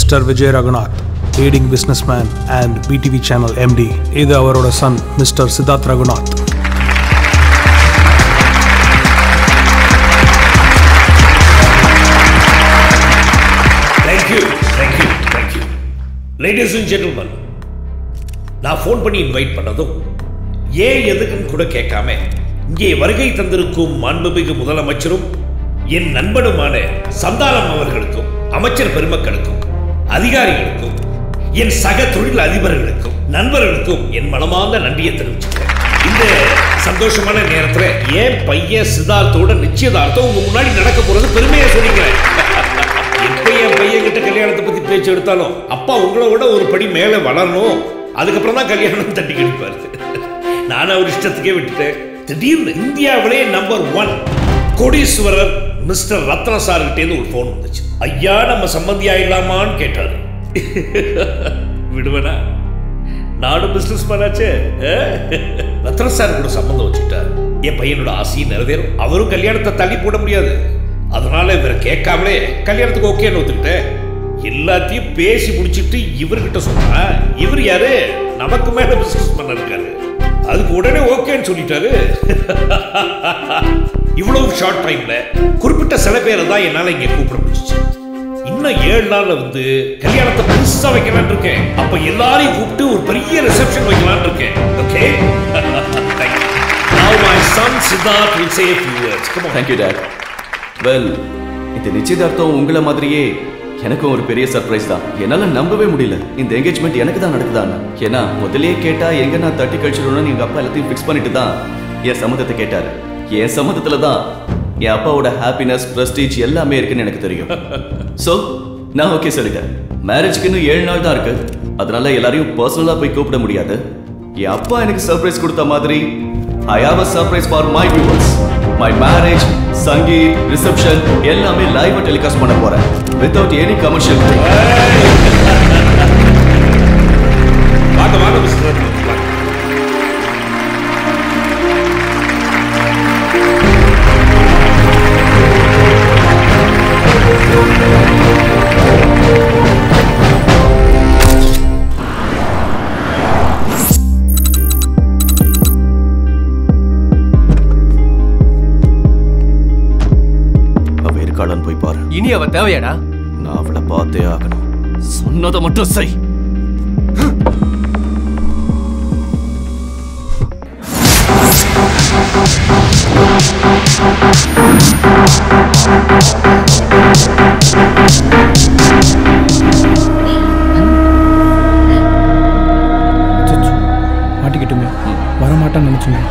Mister Vijay Raghunath leading businessman and PTV channel MD இது அவரோட son mister Siddharth Raghunath thank you thank you thank you ladies and gentleman நான் phone பண்ணி invite பண்ணதும் ஏன் எதுக்குன்னு கூட கேட்காம இங்கே வருகை தந்திருக்கும் மாண்புமிகு முதலமைச்சரும் என் நண்பனுமான சந்தானம் அவர்களுக்கும் அமைச்சர் பெருமக்களுக்கும் அதிகாரிகளுக்கும் என் சக தொழில் அதிபர்களுக்கும் நண்பர்களுக்கும் என் மனமார்ந்த நன்றியை தெரிவிச்சுக்கிறேன் இந்த சந்தோஷமான நேரத்துல என் பையன் சித்தார்த்தோட நிச்சயதார்த்தம் உங்க முன்னாடி நடக்க போறது பெருமையா சொல்லிக்கிறேன் எப்ப என் பையன் கிட்ட கல்யாணத்தை பத்தி பேச்சு எடுத்தாலும் அப்பா உங்களை விட ஒரு படி மேல வளரணும் அதுக்கப்புறம் தான் கல்யாணம் தட்டி கழிப்பாரு நான் அவர் இஷ்டத்துக்கே விட்டுட்டேன் திடீர்னு இந்தியாவிலே நம்பர் ஒன் கோடீஸ்வரர் மிஸ்டர் ரத்ன சார் கிட்டேருந்து ஒரு ஃபோன் வந்துச்சு ஐயா நம்ம சம்மந்தி ஆயிடலாமான்னு கேட்டாரு விடுவேனா நானும் பிசினஸ் மேனாச்சே ரத்ன சார் கூட சம்மந்தம் வச்சுட்டார் என் பையனோட ஆசையும் நிறைவேறும் அவரும் கல்யாணத்தை தள்ளி போட முடியாது அதனால இவரை கேட்காமலே கல்யாணத்துக்கு ஓகேன்னு ஒத்துக்கிட்டேன் எல்லாத்தையும் பேசி முடிச்சிட்டு இவர்கிட்ட சொன்னா இவர் யாரு நமக்கு மேல பிசினஸ் பண்ண இருக்காரு அதுக்கு உடனே ஓகேன்னு சொல்லிட்டாரு இவ்வளவு ஷார்ட் டைம்ல குறிப்பிட்ட சில பேரை தான் என்னால இங்க கூப்பிட முடிஞ்சிச்சு இன்னும் ஏழு நாள்ல வந்து கல்யாணத்தை பெருசா வைக்கலாம்னு இருக்கேன் அப்ப எல்லாரையும் கூப்பிட்டு ஒரு பெரிய ரிசப்ஷன் வைக்கலாம்னு இருக்கேன் okay Now my son Siddharth will say a few words. Come on. Thank you dad well இந்த நிச்சயதார்த்தம் உங்களை மாதிரியே எனக்கும் ஒரு பெரிய சர்ப்ரைஸ் தான் என்னால நம்பவே முடியல இந்த என்கேஜ்மெண்ட் எனக்கு தான் நடக்குதான்னு ஏன்னா முதல்லயே கேட்டா எங்க நான் தட்டி கழிச்சிடணும்னு எங்க அப்பா எல்லாத்தையும் ஃபிக்ஸ் பண்ணிட்டு தான் என் சம்மதத்தை கேட்டாரு என் சம்மதத்துல தான் என் அப்பாவோட ஹாப்பினஸ் பிரஸ்டீஜ் எல்லாமே இருக்குன்னு எனக்கு தெரியும் சோ நான் ஓகே சொல்லிட்டேன் மேரேஜ்க்கு இன்னும் ஏழு நாள் தான் இருக்கு அதனால எல்லாரையும் பர்சனலா போய் கூப்பிட முடியாது என் அப்பா எனக்கு சர்ப்ரைஸ் கொடுத்த மாதிரி I have a surprise for my viewers my marriage sangeet reception எல்லாமே லைவா டெலிகாஸ்ட் பண்ண போறேன் வித்தவுட் எனி கமர்ஷியல் வாங்க வாங்க மிஸ்டர் ரத்னம். வாங்க. அவ இருக்காளான்னு போய் பாரு இனி அவ தேவையாடா நான் அவளை பார்த்தே ஆகணும் சொன்னதை மட்டும் செய் அச்சச்சோ, மாட்டிக்கிட்டுமே வரமாட்டான்னு நினச்சுமே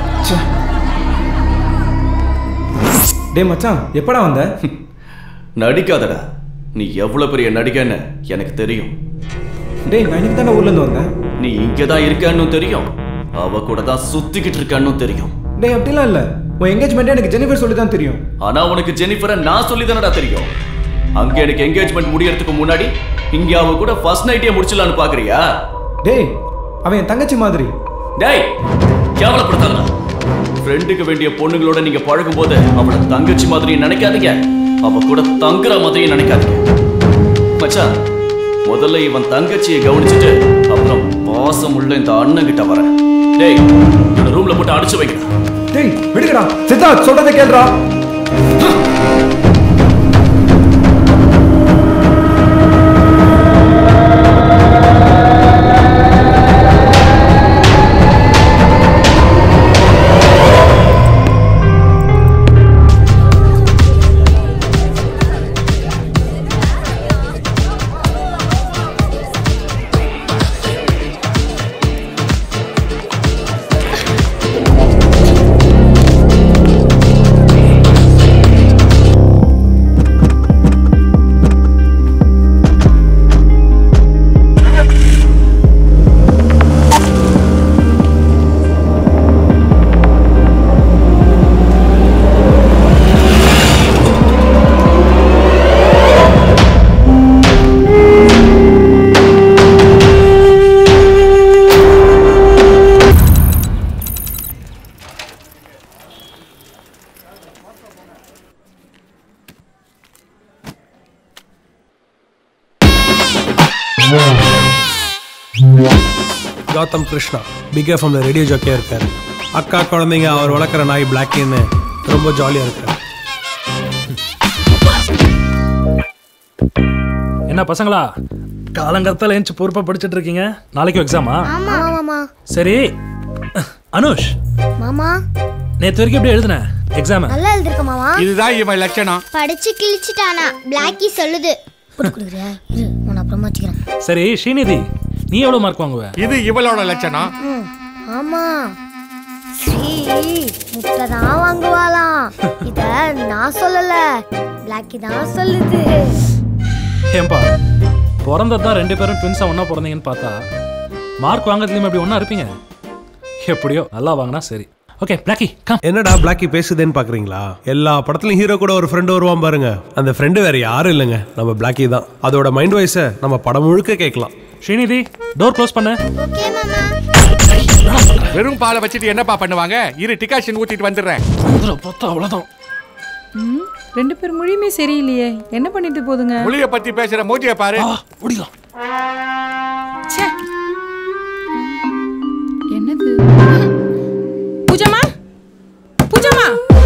டேய் மச்சான் எப்படா வந்த நடிக்காதடா நீ எவ்வளவு பெரிய நடிகன்னு எனக்கு தெரியும் டேய் நான் இன்னைக்கு தானே ஊர்லேருந்து வந்தேன் நீ இங்க தான் இருக்கான்னு தெரியும் அவ கூட தான் சுத்திக்கிட்டு இருக்கான்னு தெரியும் டேய் அப்படிலாம் இல்லை உன் எங்கேஜ்மெண்ட்டே எனக்கு ஜெனிஃபர் சொல்லி தான் தெரியும் ஆனா உனக்கு ஜெனிஃபரை நான் சொல்லி தானடா தெரியும் அங்க எனக்கு என்கேஜ்மெண்ட் முடியறதுக்கு முன்னாடி இங்க அவ கூட ஃபர்ஸ்ட் நைட்டே முடிச்சலான்னு பாக்குறியா டேய் அவன் என் தங்கச்சி மாதிரி டேய் கேவலப்படுத்தாதடா ஃப்ரெண்டுக்கு வேண்டிய பொண்ணுங்களோட நீங்க பழகும் போது அவளை தங்கச்சி மாதிரி நினைக்காதீங்க அவ கூட தங்குற மாதிரி நினைக்காதீங்க மச்சான் முதல்ல இவன் தங்கச்சியை கவனிச்சுட்டு அப்புறம் பாசம் உள்ள இந்த அண்ணன் கிட்ட வரேன் டேய் இந்த ரூம்ல போட்டு அடிச்சு வைக்கிறேன் டேய் விடுங்கடா சித்தார்த் சொல்றதை கேளுடா கௌதம் கிருஷ்ணா பிக் எஃப்எம்ல ரேடியோ ஜாக்கியா இருக்காரு அக்கா குழந்தைங்க அவர் வளர்க்குற நாய் பிளாக்கின்னு ரொம்ப ஜாலியா இருக்காரு என்ன பசங்களா காலங்கத்தால ஏஞ்சி பொறுப்பா படிச்சிட்டு இருக்கீங்க நாளைக்கு எக்ஸாமா ஆமா மாமா சரி அனுஷ் மாமா நேத்து வரைக்கும் எப்படி எழுதுன எக்ஸாம் நல்லா எழுதிருக்க மாமா இதுதான் இவன் லட்சணம் படிச்சு கிழிச்சிட்டானா பிளாக்கி சொல்லுது போட்டு கொடுக்குறியா இரு உன்னை அப்புறமா வச்சுக்கிறேன் சரி ஸ்ரீநிதி நீ எவ்வளவு மார்க் வாங்குவ இது இவளோட லட்சணம் ம், ஆமா ஸ்ரீ முட்டை தான் வாங்குவாளாம் இத நான் சொல்லல பிளாக்கி தான் சொல்லுது ஏன்பா பிறந்ததான் ரெண்டு பேரும் ட்வின்ஸா ஒண்ணா பிறந்தீங்கன்னு பார்த்தா மார்க் வாங்குறதுலயும் எப்படி ஒண்ணா இருப்பீங்க எப்படியோ நல்லா வாங்கினா சரி ஓகே பிளாக்கி கம் என்னடா பிளாக்கி பேசுதேன்னு பாக்குறீங்களா எல்லா படத்துலயும் ஹீரோ கூட ஒரு ஃப்ரெண்டு வருவான் பாருங்க அந்த ஃப்ரெண்டு வேற யாரும் இல்லைங்க நம்ம பிளாக்கி தான் அதோட மைண்ட் வாய்ஸை நம்ம படம் முழுக்க கேட்கலாம் ஸ்ரீநிதி டோர் க்ளோஸ் பண்ணு ஓகே மாமா வெறும் பாலை வச்சுட்டு என்னப்பா பண்ணுவாங்க இரு டிகாஷன் ஊத்திட்டு வந்துடுறேன் அதுல பார்த்தா அவ்வளவுதான் ம் ரெண்டு பேர் மொழியுமே சரியில்லையே என்ன பண்ணிட்டு போதுங்க புளிய பத்தி பேசுற மூஞ்சிய பாரு ஆ முடியலாம் ச்சே. என்னது பூஜாமா பூஜாமா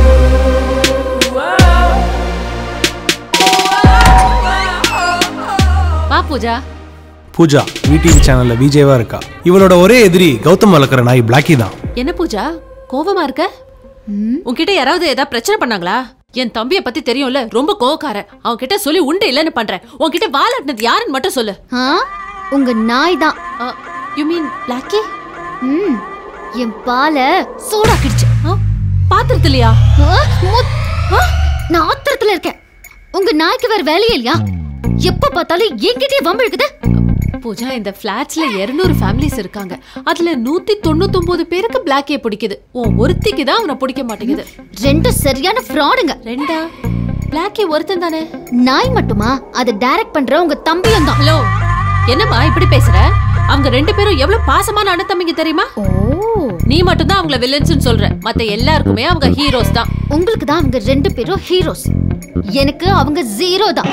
வா பூஜா பூஜா விடிவி சேனல்ல விஜயவா இருக்கா இவளோட ஒரே எதிரி கௌதம் வளர்க்குற நாய் பிளாக்கி தான் என்ன பூஜா கோவமா இருக்க உன்கிட்ட யாராவது ஏதாவது பிரச்சனை பண்ணாங்களா என் தம்பிய பத்தி தெரியும்ல ரொம்ப கோவக்காரன் அவன் கிட்ட சொல்லி உண்டு இல்லைன்னு பண்றேன் உன்கிட்ட வாலாட்டினது யாருன்னு மட்டும் சொல்லு ஆ உங்க நாய் தான் யூ மீன் பிளாக்கி ம் என் பாலை சூடாக்கிடுச்சு பாத்திரத்துலயா ஆ, முத்- ஆ, நான் ஆத்திரத்துல இருக்கேன் உங்க நாய்க்கு வேற வேலையே இல்லையா எப்ப பார்த்தாலும் என்கிட்டயே வம்பிழுக்குது பூஜா இந்த பிளாட்ஸ்ல 200 ஃபேமிலிஸ் இருக்காங்க அதுல நூத்தி தொண்ணூத்தொன்பது பேருக்கு பிளாக்கிய பிடிக்குது உன் ஒருத்திக்கு தான் அவனை பிடிக்க மாட்டேங்குது ரெண்டும் சரியான ஃப்ராடுங்க ரெண்டா பிளாக்கி ஒருத்தன் தானே நாய் மட்டுமா அதை டைரக்ட் பண்ற உங்க தம்பியும் தான் ஹலோ என்னம்மா இப்படி பேசுற அவங்க ரெண்டு பேரும் எவ்வளவு பாசமான அண்ணன் தம்பிங்க தெரியுமா ஓ நீ மட்டும் தான் அவங்கள வில்லன்ஸ்னு சொல்ற மத்த எல்லாருக்குமே அவங்க ஹீரோஸ் தான் உங்களுக்கு தான் அவங்க ரெண்டு பேரும் ஹீரோஸ் எனக்கு அவங்க ஜீரோ தான்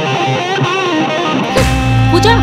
பூஜா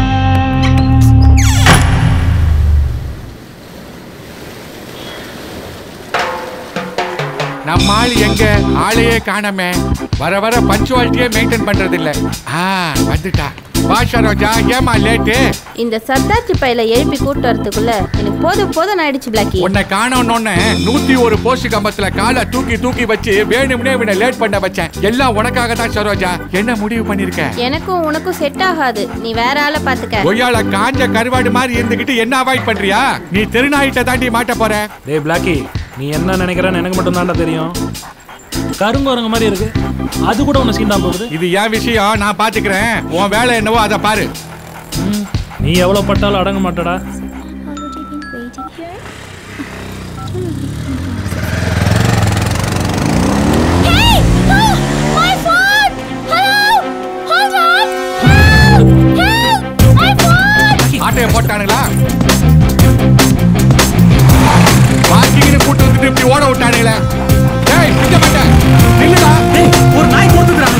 நம்ம ஆள் எங்க ஆளையே காணாமே வர வர பஞ்சுவாலிட்டியே மெயின்டைன் பண்றது இல்ல ஆ வந்துட்டா பாஷா ரோஜா ஏமா லேட்டு இந்த சத்தாச்சி பையில எழுப்பி கூட்டு வரதுக்குள்ள எனக்கு போதும் போதும் ஆயிடுச்சு பிளாக்கி உன்னை காணோன்னு நூத்தி ஒரு போஸ்ட் கம்பத்துல காலை தூக்கி தூக்கி வச்சு வேணும்னே இவனை லேட் பண்ண வச்சேன் எல்லாம் உனக்காக தான் சரோஜா என்ன முடிவு பண்ணிருக்க எனக்கும் உனக்கும் செட் ஆகாது நீ வேற ஆளை பாத்துக்க கொய்யால காஞ்ச கருவாடு மாதிரி இருந்துகிட்டு என்ன அவாய்ட் பண்றியா நீ திருநாயிட்ட தாண்டி மாட்ட போற டேய் பிளாக்கி நீ என்ன நினைக்கிறன்னு எனக்கு மட்டும் தான்டா தெரியும் கருங்குரங்க மாதிரி இருக்கு அது கூட உன்னை சீண்டா போகுது இது என் விஷயம் நான் பாத்துக்கிறேன் உன் வேலை என்னவோ அதை பாரு ம், நீ எவ்வளவு பட்டாலும் அடங்க மாட்டடா ஆட்டைய போட்டானுங்களா பார்க்கிங்னு கூட்டு வந்துட்டு இப்படி ஓட விட்டானுங்களே டேய் நிக்க மாட்டேன் நில்லுடா ஒரு நாய் போட்டுக்கிறாங்க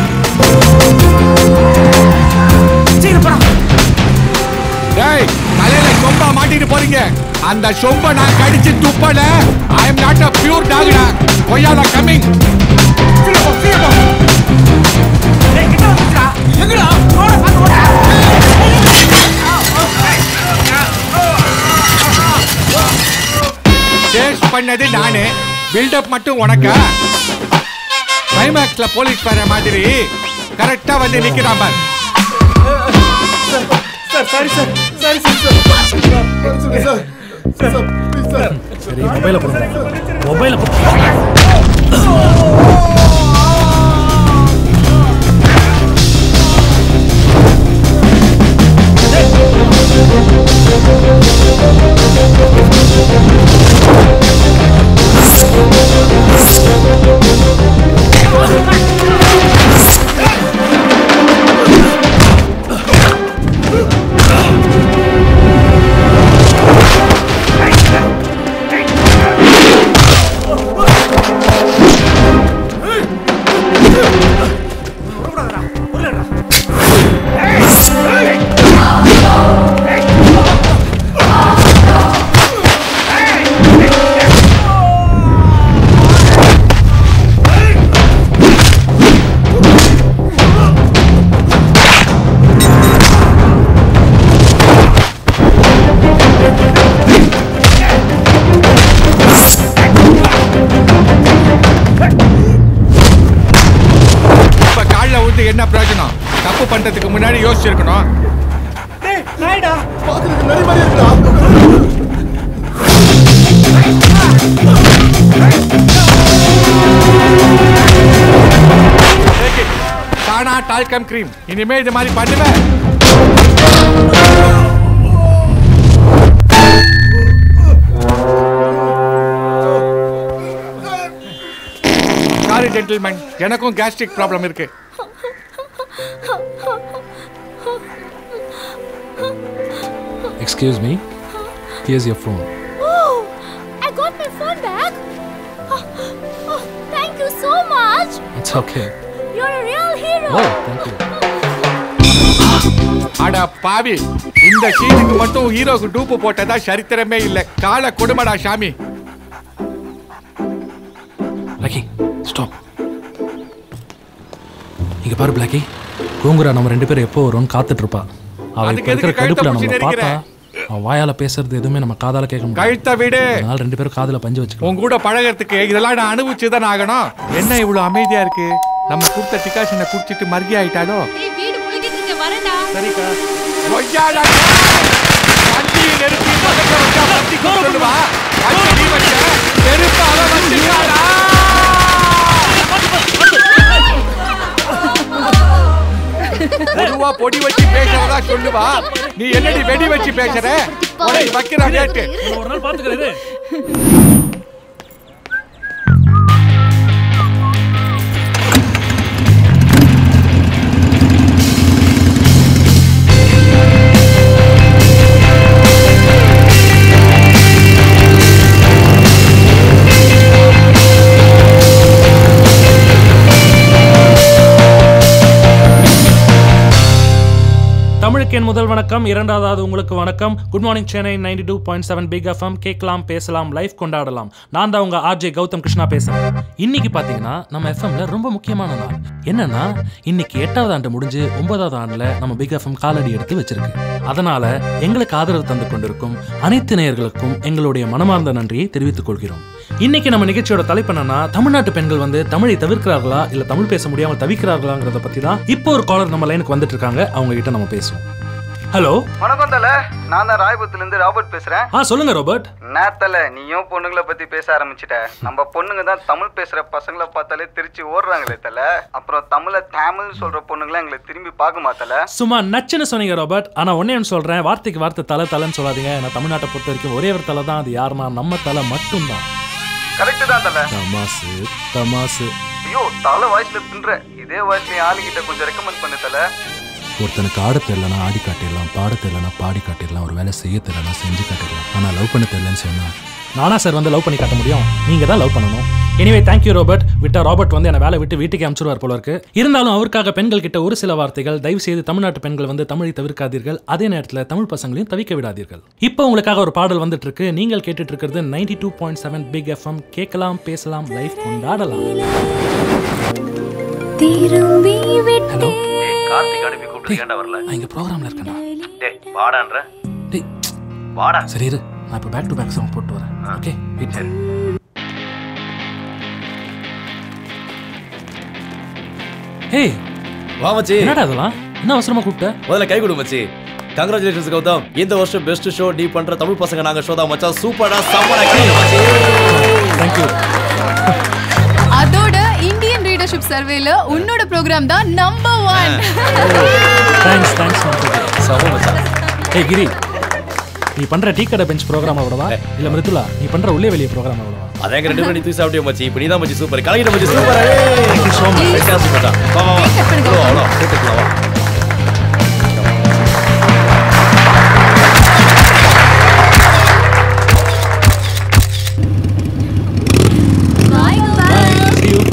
டேய் தலையில சொம்பா மாட்டிட்டு போறீங்க அந்த சொம்ப நான் கடிச்சு துப்பல I am not a pure doctor கொய்யால கமிங் சேஸ் பண்ணது நானு பில்டப் மட்டும் உனக்கா கிளைமேக்ஸ்ல போலீஸ் வர மாதிரி கரெக்டா வந்து நிக்கிறான் பார் சரி மொபைல கொடுங்க மொபைல பண்றதுக்கு முன்னாடி யோசிச்சிருக்கணும் Take it. தானா டால்கம் கிரீம் இனிமே இது மாதிரி பண்ணுவேன் சாரி ஜென்டில்மேன் எனக்கும் கேஸ்ட்ரிக் ப்ராப்ளம் இருக்கு excuse me here's your phone Oh, I got my phone back. Oh, oh, thank you so much. It's okay You're a real hero. Oh thank you அட பாவி இந்த சீனுக்கு மட்டும் ஹீரோக்கு டூப்பு போட்டதா சரித்திரமே இல்ல கால கொடுமடா சாமி பிளாக்கி ஸ்டாப் இங்க பாரு பிளாக்கி கோங்குரா நம்ம ரெண்டு பேரும் எப்போ வரும்னு காத்துட்டு இருப்பா அவ அதுக்கு இப்ப இருக்கிற எதுக்கு கழுத்தை கடுப்புல பிடிச்சு நம்ம பார்த்தா நெரிக்கிற? அவ வாயால பேசுறது எதுவுமே நம்ம காதால கேட்க முடியாது கழுத்தை விடு அதனால ரெண்டு பேரும் காதுல பஞ்சு வச்சுக்கலாம் உன் கூட பழகிறதுக்கு இதெல்லாம் நான் அனுபவிச்சுதான் ஆகணும் என்ன இவ்வளவு அமைதியா இருக்கு நம்ம கொடுத்த டிகாஷனை குடிச்சிட்டு மருகி ஆயிட்டாலோ ஏய் வீடு முழுகிட்டு இருக்கு வரேன்டா சரிக்கா கொய்யாடா வண்டியை நிறுத்தி பக்கத்துல வச்சா பத்தி சொல்லுவா வண்டி நீ வச்ச நெருப்பு அவ வச்சுக்காடா பொதுவா பொடி வச்சு பேசுறதா சொல்லுவா நீ என்னடி வெடி வச்சு பேசுற உனக்கு வைக்கிற ரேட்டு ஒரு நாள் பாத்துக்கிறது தமிழுக்கு என் முதல் வணக்கம் இரண்டாவது உங்களுக்கு வணக்கம் good morning Chennai ninety two point seven big FM கேட்கலாம் பேசலாம் லைஃப் கொண்டாடலாம் நான் தான் உங்க ஆர்ஜே கௌதம் கிருஷ்ணா பேசுறேன் இன்னைக்கு பாத்தீங்கன்னா நம்ம எஃப்எம்ல ரொம்ப முக்கியமான நாள் என்னன்னா இன்னைக்கு எட்டாவது ஆண்டு முடிஞ்சு ஒன்பதாவது ஆண்டுல நம்ம பிக் எஃப்எம் காலடி எடுத்து வச்சிருக்கு அதனால எங்களுக்கு ஆதரவு தந்து கொண்டிருக்கும் அனைத்து நேயர்களுக்கும் எங்களுடைய மனமார்ந்த நன்றியை தெரிவித்துக் கொள்கிறோம் இன்னைக்கு நம்ம நிகழ்ச்சியோட தலைப்பு என்னன்னா தமிழ்நாட்டு பெண்கள் வந்து தமிழை தவிர்க்கிறார்களா இல்ல தமிழ் பேச முடியாம தவிக்கிறார்களாங்கிறத பத்தி தான் இப்போ ஒரு காலர் நம்ம லைனுக்கு வந்துட்டு இருக்காங்க அவங்க கிட்ட நம்ம பேசுவோம் ஹலோ வணக்கம் தல நான் தான் ராயபுரத்துல இருந்து ராபர்ட் பேசுறேன் ஆ சொல்லுங்க ரோபர்ட் நேத்தல நீயும் பொண்ணுங்களை பத்தி பேச ஆரம்பிச்சிட்ட நம்ம பொண்ணுங்க தான் தமிழ் பேசுற பசங்களை பார்த்தாலே திருச்சி ஓடுறாங்களே தல அப்புறம் தமிழ தமிழ் சொல்ற பொண்ணுங்களை எங்களை திரும்பி பார்க்க மாத்தல சும்மா நச்சுன்னு சொன்னீங்க ரோபர்ட் ஆனா ஒன்னே ஒன்று சொல்றேன் வார்த்தைக்கு வார்த்தை தலை தலைன்னு சொல்லாதீங்க நான் தமிழ்நாட்டை பொறுத்த வரைக்கும் ஒரே ஒரு தலை தான் அது யாருன்னா நம்ம தலை மட்டும்தான் கரெக்ட் தான் தல தமாசு தமாசு ஐயோ தலை வாய்ஸ்ல பின்ற இதே வாய்ஸ்ல ஆளுகிட்ட கொஞ்சம் ரெக்கமெண்ட் பண்ணு தல ஒருத்தனுக்கு ஆட தெரியலனா ஆடி காட்டிடலாம் பாட தெரியலனா பாடி காட்டிடலாம் ஒரு வேலை செய்ய தெரியலனா செஞ்சு காட்டிடலாம் ஆனா லவ் பண்ண தெரியலன்னு சொன்னா நானா சார் வந்து லவ் பண்ணி காட்ட முடியும் நீங்க தான் லவ் பண்ணணும் எனிவே தேங்க்யூ ரோபர்ட் விட்டா ராபர்ட் வந்து என்ன வேலை விட்டு வீட்டுக்கு அனுப்பிச்சிருவார் போல இருக்கு இருந்தாலும் அவருக்காக பெண்கள் கிட்ட ஒரு சில வார்த்தைகள் தயவு செய்து தமிழ்நாட்டு பெண்கள் வந்து தமிழை தவிர்க்காதீர்கள் அதே நேரத்தில் தமிழ் பசங்களையும் தவிக்க விடாதீர்கள் இப்போ உங்களுக்காக ஒரு பாடல் வந்துட்டு இருக்கு நீங்கள் கேட்டுட்டு இருக்கிறது ninety two point seven big FM கேட்கலாம் பேசலாம் லைஃப் கொண்டாடலாம் திரும்பி விட்டு கார்த்திக் அனுப்பி கூப்பிட்டு வரல நான் இங்க ப்ரோக்ராம்ல இருக்கேன்டா டேய் வாடான்ற டேய் வாடா சரி இரு நான் இப்போ பேக் டு பேக் சாங் போட்டு வரேன் ஓகே வெயிட் பண்ணு ஏய் வா மச்சி என்னடா அதெல்லாம் என்ன அவசரமா கூப்பிட்ட முதல்ல கை கொடு மச்சி கங்க்ராச்சுலேஷன்ஸ் கௌதம் இந்த வருஷம் பெஸ்ட் ஷோ நீ பண்ற தமிழ் பசங்க நாங்க ஷோ தான் மச்சான் சூப்பரா சம்மடா கை மச்சி தேங்க்யூ அதோட இந்தியன் ரீடர்ஷிப் சர்வேல உன்னோட ப்ரோக்ராம் தான் நம்பர் ஒன் தேங்க்ஸ் தேங்க்ஸ் சம மச்சான் ஏய் கிரி நீ பண்ற டீ கடை பெஞ்ச் ப்ரோக்ராம் அவ்வளவா இல்ல மிருதுலா நீ பண்ற உள்ளே வெளியே ப்ரோக்ராம் அவ்வளவா அதான் எங்க ரெண்டு பேரும் நீ தூக்கி சாப்பிட்டியா மச்சி இப்போ நீ தான் மச்சி சூப்பர் கலகிட்ட மச்சி super Thank you so much. மச்சான் வா வா வா அவ்வளோ அவ்வளோ கூப்பிட்டுக்கலாம் வா See you.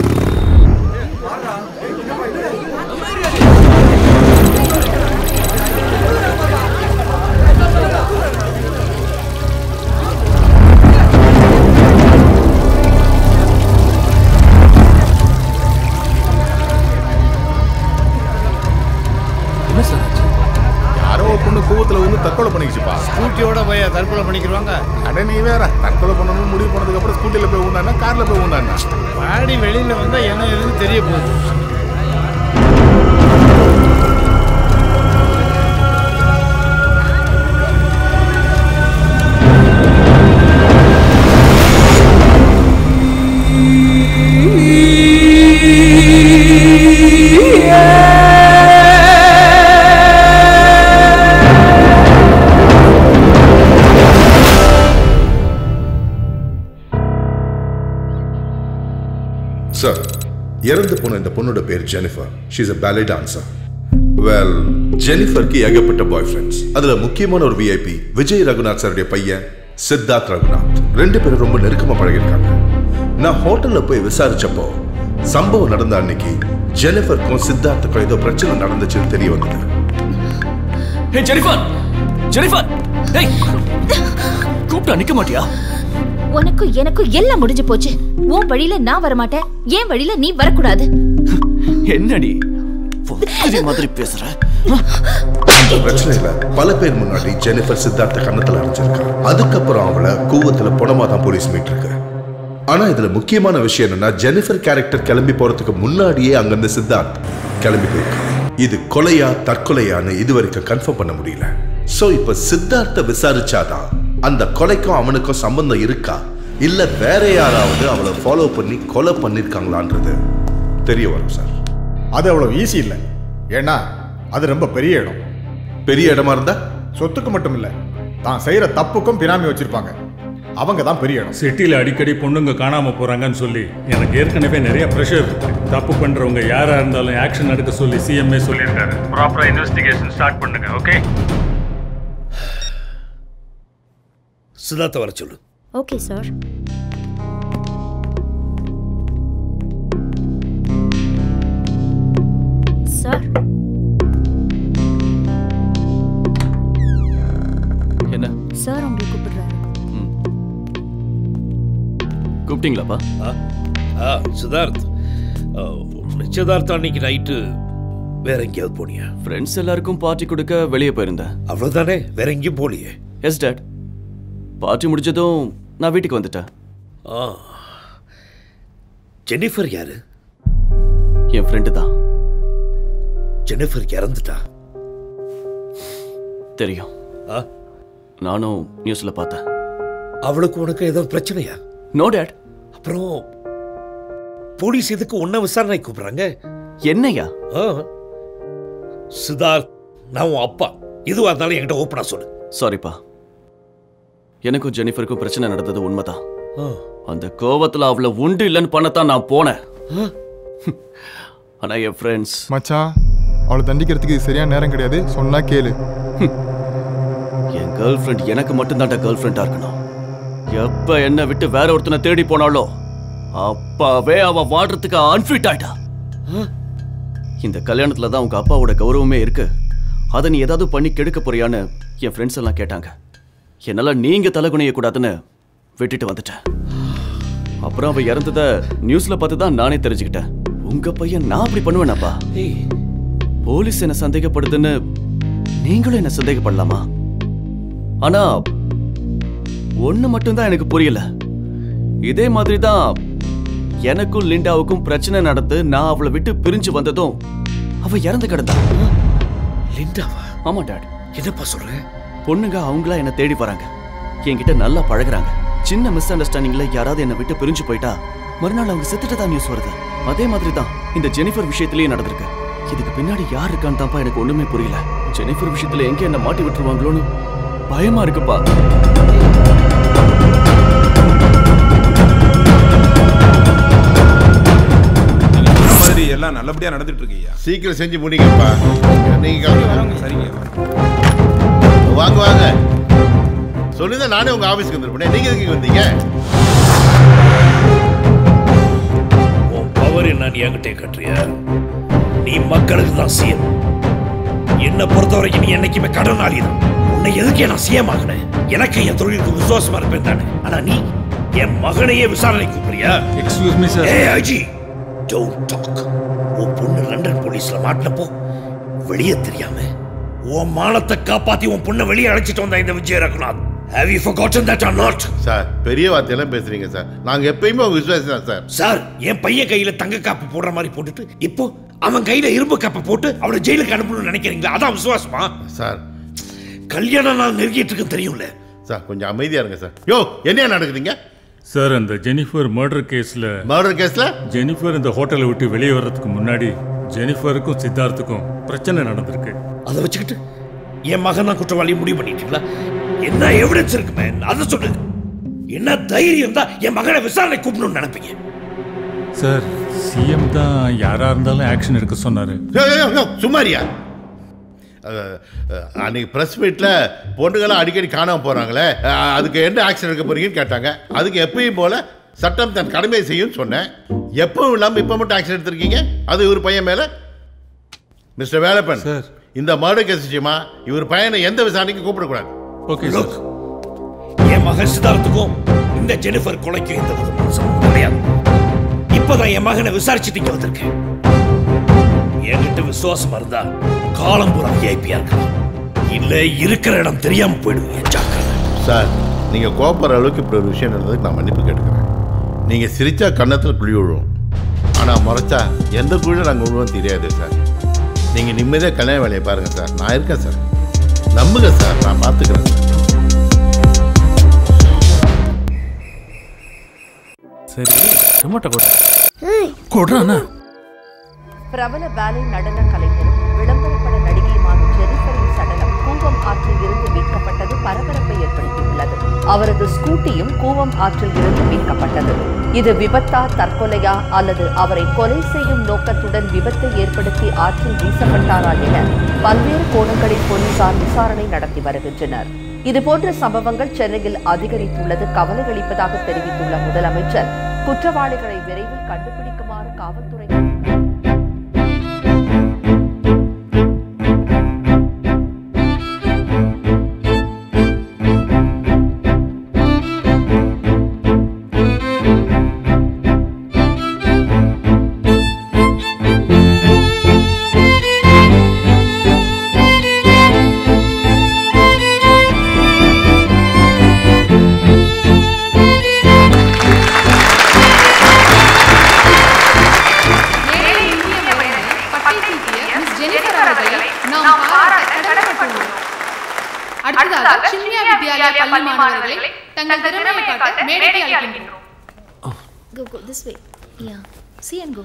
என்ன சார் ஆச்சு யாரோ ஒரு பொண்ணு கூவத்துல வந்து தற்கொலை பண்ணிக்கிச்சுப்பா ஸ்கூட்டியோட போய் தற்கொலை பண்ணிக்கிறாங்க அட நீ வேற தற்கொலை பண்ணணும்னு முடிவு பண்ணதுக்கு அப்புறம் ஸ்கூட்டில போய் ஊந்தானா கார்ல போய் ஊந்தானா பாடி வெளியில வந்தா என்ன எதுன்னு தெரிய போகுது இறந்து போன இந்த பொண்ணோட பேர் Jennifer she's a ballet dancer well ஜெனிஃபருக்கு ஏகப்பட்ட பாய் ஃப்ரெண்ட்ஸ் அதுல முக்கியமான ஒரு விஐபி விஜய் ரகுநாத் சாருடைய பையன் சித்தார்த் ரகுநாத் ரெண்டு பேரும் ரொம்ப நெருக்கமா பழகிருக்காங்க நான் ஹோட்டல்ல போய் விசாரிச்சப்போ சம்பவம் நடந்த அன்னைக்கு ஜெனிஃபருக்கும் சித்தார்த்துக்கும் ஏதோ பிரச்சனை நடந்துச்சுன்னு தெரிய வந்தது ஹே ஜெனிஃபர் ஜெனிஃபர் டேய் கூப்பிட்டா நிக்க மாட்டியா உனக்கும் எனக்கும் எல்லாம் முடிஞ்சு போச்சு உன் வழியில நான் வரமாட்டேன் என் வழியில நீ வரக்கூடாது என்னடி பொக்கரி மாதிரி பேசுற இந்த பிரச்சனையில பல பேர் முன்னாடி ஜெனிஃபர் சித்தார்த்த கன்னத்துல அரைஞ்சிருக்கா அதுக்கப்புறம் அவளை கூவத்துல புனமா தான் போலீஸ் மீட்டிருக்கு ஆனா இதுல முக்கியமான விஷயம் என்னன்னா ஜெனிஃபர் கேரக்டர் கிளம்பி போறதுக்கு முன்னாடியே அங்கிருந்து சித்தார்த் கிளம்பி போயிருக்கான் இது கொலையா தற்கொலையான்னு இது வரைக்கும் கன்ஃபார்ம் பண்ண முடியல சோ இப்ப சித்தார்த்த விசாரிச்சாதான் அந்த கொலைக்கும் அவனுக்கும் சம்பந்தம் இருக்கா இல்ல வேற யாராவது அவளை ஃபாலோ பண்ணி கொலை பண்ணிருக்காங்களான்றது தெரிய வரும் சார் அது அவ்வளவு ஈஸி இல்லை ஏன்னா அது ரொம்ப பெரிய இடம் பெரிய இடமா இருந்தா சொத்துக்கு மட்டும் இல்ல தான் செய்யற தப்புக்கும் பினாமி வச்சிருப்பாங்க அவங்க தான் பெரிய இடம் சிட்டியில் அடிக்கடி பொண்ணுங்க காணாம போறாங்கன்னு சொல்லி எனக்கு ஏற்கனவே நிறைய ப்ரெஷர் இருக்கு தப்பு பண்றவங்க யாரா இருந்தாலும் ஆக்ஷன் எடுக்க சொல்லி சிஎம்ஏ சொல்லியிருக்காரு ப்ராப்பரா இன்வெஸ்டிகேஷன் ஸ்டார்ட் பண்ணுங்க ஓகே சித்தார்த்த வர சொல்லு ஓகே சார் சார் என்ன சார் உங்களை கூப்பிடுறாரு கூப்பிட்டீங்களாப்பா ஆ ஆ சித்தார்த் ஆ, நிச்சயதார்த்தம் அன்னைக்கு நைட்டு வேற எங்கேயாவது போனியா ஃப்ரெண்ட்ஸ் எல்லாருக்கும் பார்ட்டி கொடுக்க வெளியே போயிருந்தேன் அவ்வளவுதானே வேற எங்கேயும் போலியே எஸ் டாட் பார்ட்டி முடிஞ்சதும் நான் வீட்டுக்கு வந்துட்டேன் ஆ ஜெனிஃபர் யாரு என் ஃப்ரெண்டு தான் ஜெனிஃபர் இறந்துட்டா தெரியும் ஆ நானும் நியூஸ்ல பார்த்தேன் அவளுக்கு உனக்கு ஏதாவது பிரச்சனையா நோ டேட் அப்புறம் போலீஸ் எதுக்கு உன்ன விசாரணை கூப்பிடுறாங்க என்னையா ஆ. சித்தார்த் நான் உன் அப்பா எதுவா இருந்தாலும் என்கிட்ட ஓப்பனா சொல்லு சாரிப்பா எனக்கும் ஜெனிஃபருக்கும் பிரச்சனை நடந்தது உண்மைதான் ஆ. அந்த கோவத்துல அவளை உண்டு இல்லைன்னு பண்ணத்தான் நான் போனேன் ஆனா என் ஃப்ரெண்ட்ஸ் மச்சான் அவளை தண்டிக்கிறதுக்கு இது சரியான நேரம் கிடையாது சொன்னா கேளு என் கேர்ள் ஃப்ரெண்ட் எனக்கு மட்டும்தான்டா கேர்ள் ஃப்ரெண்டா இருக்கணும் எப்ப என்ன விட்டு வேற ஒருத்தனை தேடி போனாலோ அப்பாவே அவ வாடுறதுக்கு அன்ஃபிட் ஆயிட்டா இந்த கல்யாணத்துல தான் உங்க அப்பாவோட கௌரவமே இருக்கு அதை நீ ஏதாவது பண்ணி கெடுக்க போறியான்னு என் ஃப்ரெண்ட்ஸ் எல்லாம் கேட்டாங்க என்னால நீங்க தலைகுனிய கூடாதுன்னு விட்டுட்டு வந்துட்டேன் அப்புறம் அவ இறந்தத நியூஸ்ல பார்த்து தான் நானே தெரிஞ்சுக்கிட்டேன் உங்க பையன் நான் அப்படி பண்ணுவேனாப்பா போலீஸ் என்ன சந்தேகப்படுதுன்னு நீங்களும் என்ன சந்தேகப்படலாமா ஆனா ஒண்ணு மட்டும்தான் எனக்கு புரியல இதே மாதிரி தான் எனக்கும் லிண்டாவுக்கும் பிரச்சனை நடந்து நான் அவளை விட்டு பிரிஞ்சு வந்ததும் அவ இறந்து கிடந்தா லிண்டாவா ஆமா டாட் என்னப்பா சொல்ற பொண்ணுங்க அவங்களா என்ன தேடி வராங்க என்கிட்ட நல்லா பழகுறாங்க சின்ன மிஸ் அண்டர்ஸ்டாண்டிங்ல யாராவது என்னை விட்டு பிரிஞ்சு போயிட்டா மறுநாள் அவங்க செத்துட்டு தான் நியூஸ் வருது அதே மாதிரி தான் இந்த ஜெனிஃபர் விஷயத்திலேயே நடந்திருக்கு இதுக்கு பின்னாடி யார் இருக்கான்னு தான்ப்பா எனக்கு ஒண்ணுமே புரியல ஜெனிஃபர் விஷயத்துல எங்க என்ன மாட்டி விட்டுருவாங்களோன்னு பயமா இருக்குப்பா இந்த மாதிரி எல்லாம் நல்லபடியா நடந்துட்டு இருக்கீங்க சீக்கிரம் செஞ்சு முடிங்கப்பா நீங்க கவலைப்படாதீங்க. சரிங்க வாங்க வாங்க சொல்லுங்க நானே உங்க ஆபீஸ்க்கு வந்துருப்பேன் நீங்க எதுக்கு இங்க வந்தீங்க உன் பவர் என்னன்னு என்கிட்டே கட்டுறியா நீ மக்களுக்கு தான் சிஎம் என்னை பொறுத்த வரைக்கும் நீ என்னைக்குமே கடனாளி தான் உன்னை எதுக்கு நான் சிஎம் ஆகினேன் எனக்கு என் தொழிலுக்கு விசுவாசமா இருப்பேன் தானே ஆனா நீ என் மகனையே விசாரணை கூப்பிடுறியா excuse me sir A IG don't talk உன் பொண்ணு லண்டன் போலீஸ்ல மாட்டினப்போ வெளியே தெரியாம உன் மானத்தை காப்பாத்தி உன் பொண்ணை வெளியே அழைச்சிட்டு வந்த இந்த Vijay Raghunath have you forgotten that or not sir பெரிய வார்த்தையெல்லாம் பேசுறீங்க சார் நாங்க எப்பயுமே உங்க விசுவாசி தான் சார் சார் என் பையன் கையில தங்க காப்பு போடுற மாதிரி போட்டுட்டு இப்போ அவன் கையில இரும்பு காப்பை போட்டு அவனை ஜெயிலுக்கு அனுப்பணும்னு நினைக்கிறீங்களா அதான் விசுவாசமா சார் கல்யாணம் நாள் நெருங்கிட்டு இருக்குன்னு தெரியும்ல சார் கொஞ்சம் அமைதியா இருங்க சார் யோ என்ன நடக்குதுங்க சார் அந்த ஜெனிஃபர் மர்டர் கேஸ்ல மர்டர் கேஸ்ல ஜெனிஃபர் இந்த ஹோட்டலை விட்டு வெளியே வர்றதுக்கு முன்னாடி ஜெனிஃபருக்கும் சித்தார்த்துக்கும் பிரச்சனை நடந்திருக்கு அதை வச்சுக்கிட்டு என் மகன் தான் குற்றவாளி முடிவு பண்ணிட்டீங்களா என்ன எவிடன்ஸ் இருக்கு மேன் அதை சொல்லுங்க என்ன தைரியம் தான் என் மகனை விசாரணை கூப்பிடணும்னு நினைப்பீங்க சார் சிஎம் தான் யாரா இருந்தாலும் ஆக்ஷன் எடுக்க சொன்னாரு யோ, யோ, யோ, யோ, சும்மாரியா அஹ், அஹ், அன்னைக்கு ப்ரெஸ் மீட்டில் பொண்ணுங்களாம் அடிக்கடி காணாம போகிறாங்களே அஹ், அதுக்கு என்ன ஆக்ஷன் எடுக்க போறீங்கன்னு கேட்டாங்க அதுக்கு எப்பயும் போல சட்டம் தன் கடமையை செய்யும் சொன்னேன் எப்பவும் இல்லாமல் இப்போ மட்டும் ஆக்ஷன் எடுத்திருக்கீங்க அது இவர் பையன் மேலே மிஸ்டர் வேலப்பன் சார் இந்த மர்டர் கேஸ் விஷயமா இவர் பையனை எந்த விசாரணைக்கும் கூப்பிடக்கூடாது ஓகே Look, என் மகன் சித்தார்த்துக்கும் இந்த ஜெனிஃபர் கொலைக்கும் எந்த விதமான சம்பந்தமும் கிடையாது இப்பதான் என் மகனை விசாரிச்சுட்டு இங்க வந்திருக்கேன் என்கிட்ட விசுவாசமா இருந்தா காலம் பூரா விஐபியா இருக்கலாம் இல்ல இருக்கிற இடம் தெரியாம போயிடுவேன் என் ஜாக்கிரதை சார் நீங்கள் கோபப்படுற அளவுக்கு இப்படி ஒரு விஷயம் நடந்ததுக்கு நான் மன்னிப்பு கேட்டுக்கிறேன் நீங்கள் சிரிச்சா கன்னத்தில் குழி விழுவோம் ஆனால் முறைச்சா எந்த குழியும் நாங்கள் விழுவோம் தெரியாது சார் நீங்கள் நிம்மதியாக கல்யாண வேலையை பாருங்கள் சார் நான் இருக்கேன் சார் நம்புங்க சார் நான் பார்த்துக்கிறேன் சார் சரி ரிமோட்டை கூட கொடுறாண்ணா பிரபல பேலே நடன கலைஞரும் விளம்பரப்பட நடிகையுமான ஜெனிஃபரின் சடலம் கூவம் ஆற்றில் இருந்து மீட்கப்பட்டது பரபரப்பை ஏற்படுத்தியுள்ளது அவரது ஸ்கூட்டியும் கூவம் ஆற்றில் இருந்து மீட்கப்பட்டது இது விபத்தா தற்கொலையா அல்லது அவரை கொலை செய்யும் நோக்கத்துடன் விபத்தை ஏற்படுத்தி ஆற்றில் வீசப்பட்டாரா என பல்வேறு கோணங்களில் போலீசார் விசாரணை நடத்தி வருகின்றனர் இதுபோன்ற சம்பவங்கள் சென்னையில் அதிகரித்துள்ளது கவலை அளிப்பதாக தெரிவித்துள்ள முதலமைச்சர் குற்றவாளிகளை விரைவில் கண்டுபிடிக்குமாறு காவல்துறை ஏழை இந்திய மகளிரை பட்டை தீட்டிய மிஸ் ஜெனிஃபர் அவர்களை நாம் பாராட்ட கடமைப்பட்டுள்ளோம் அடுத்ததாக சின்னியா வித்யாலயா பள்ளி மாணவர்களை தங்கள் திறமையை காட்ட மேடைக்கு அழைக்கின்றோம் Go, go this way. Yeah. See and go.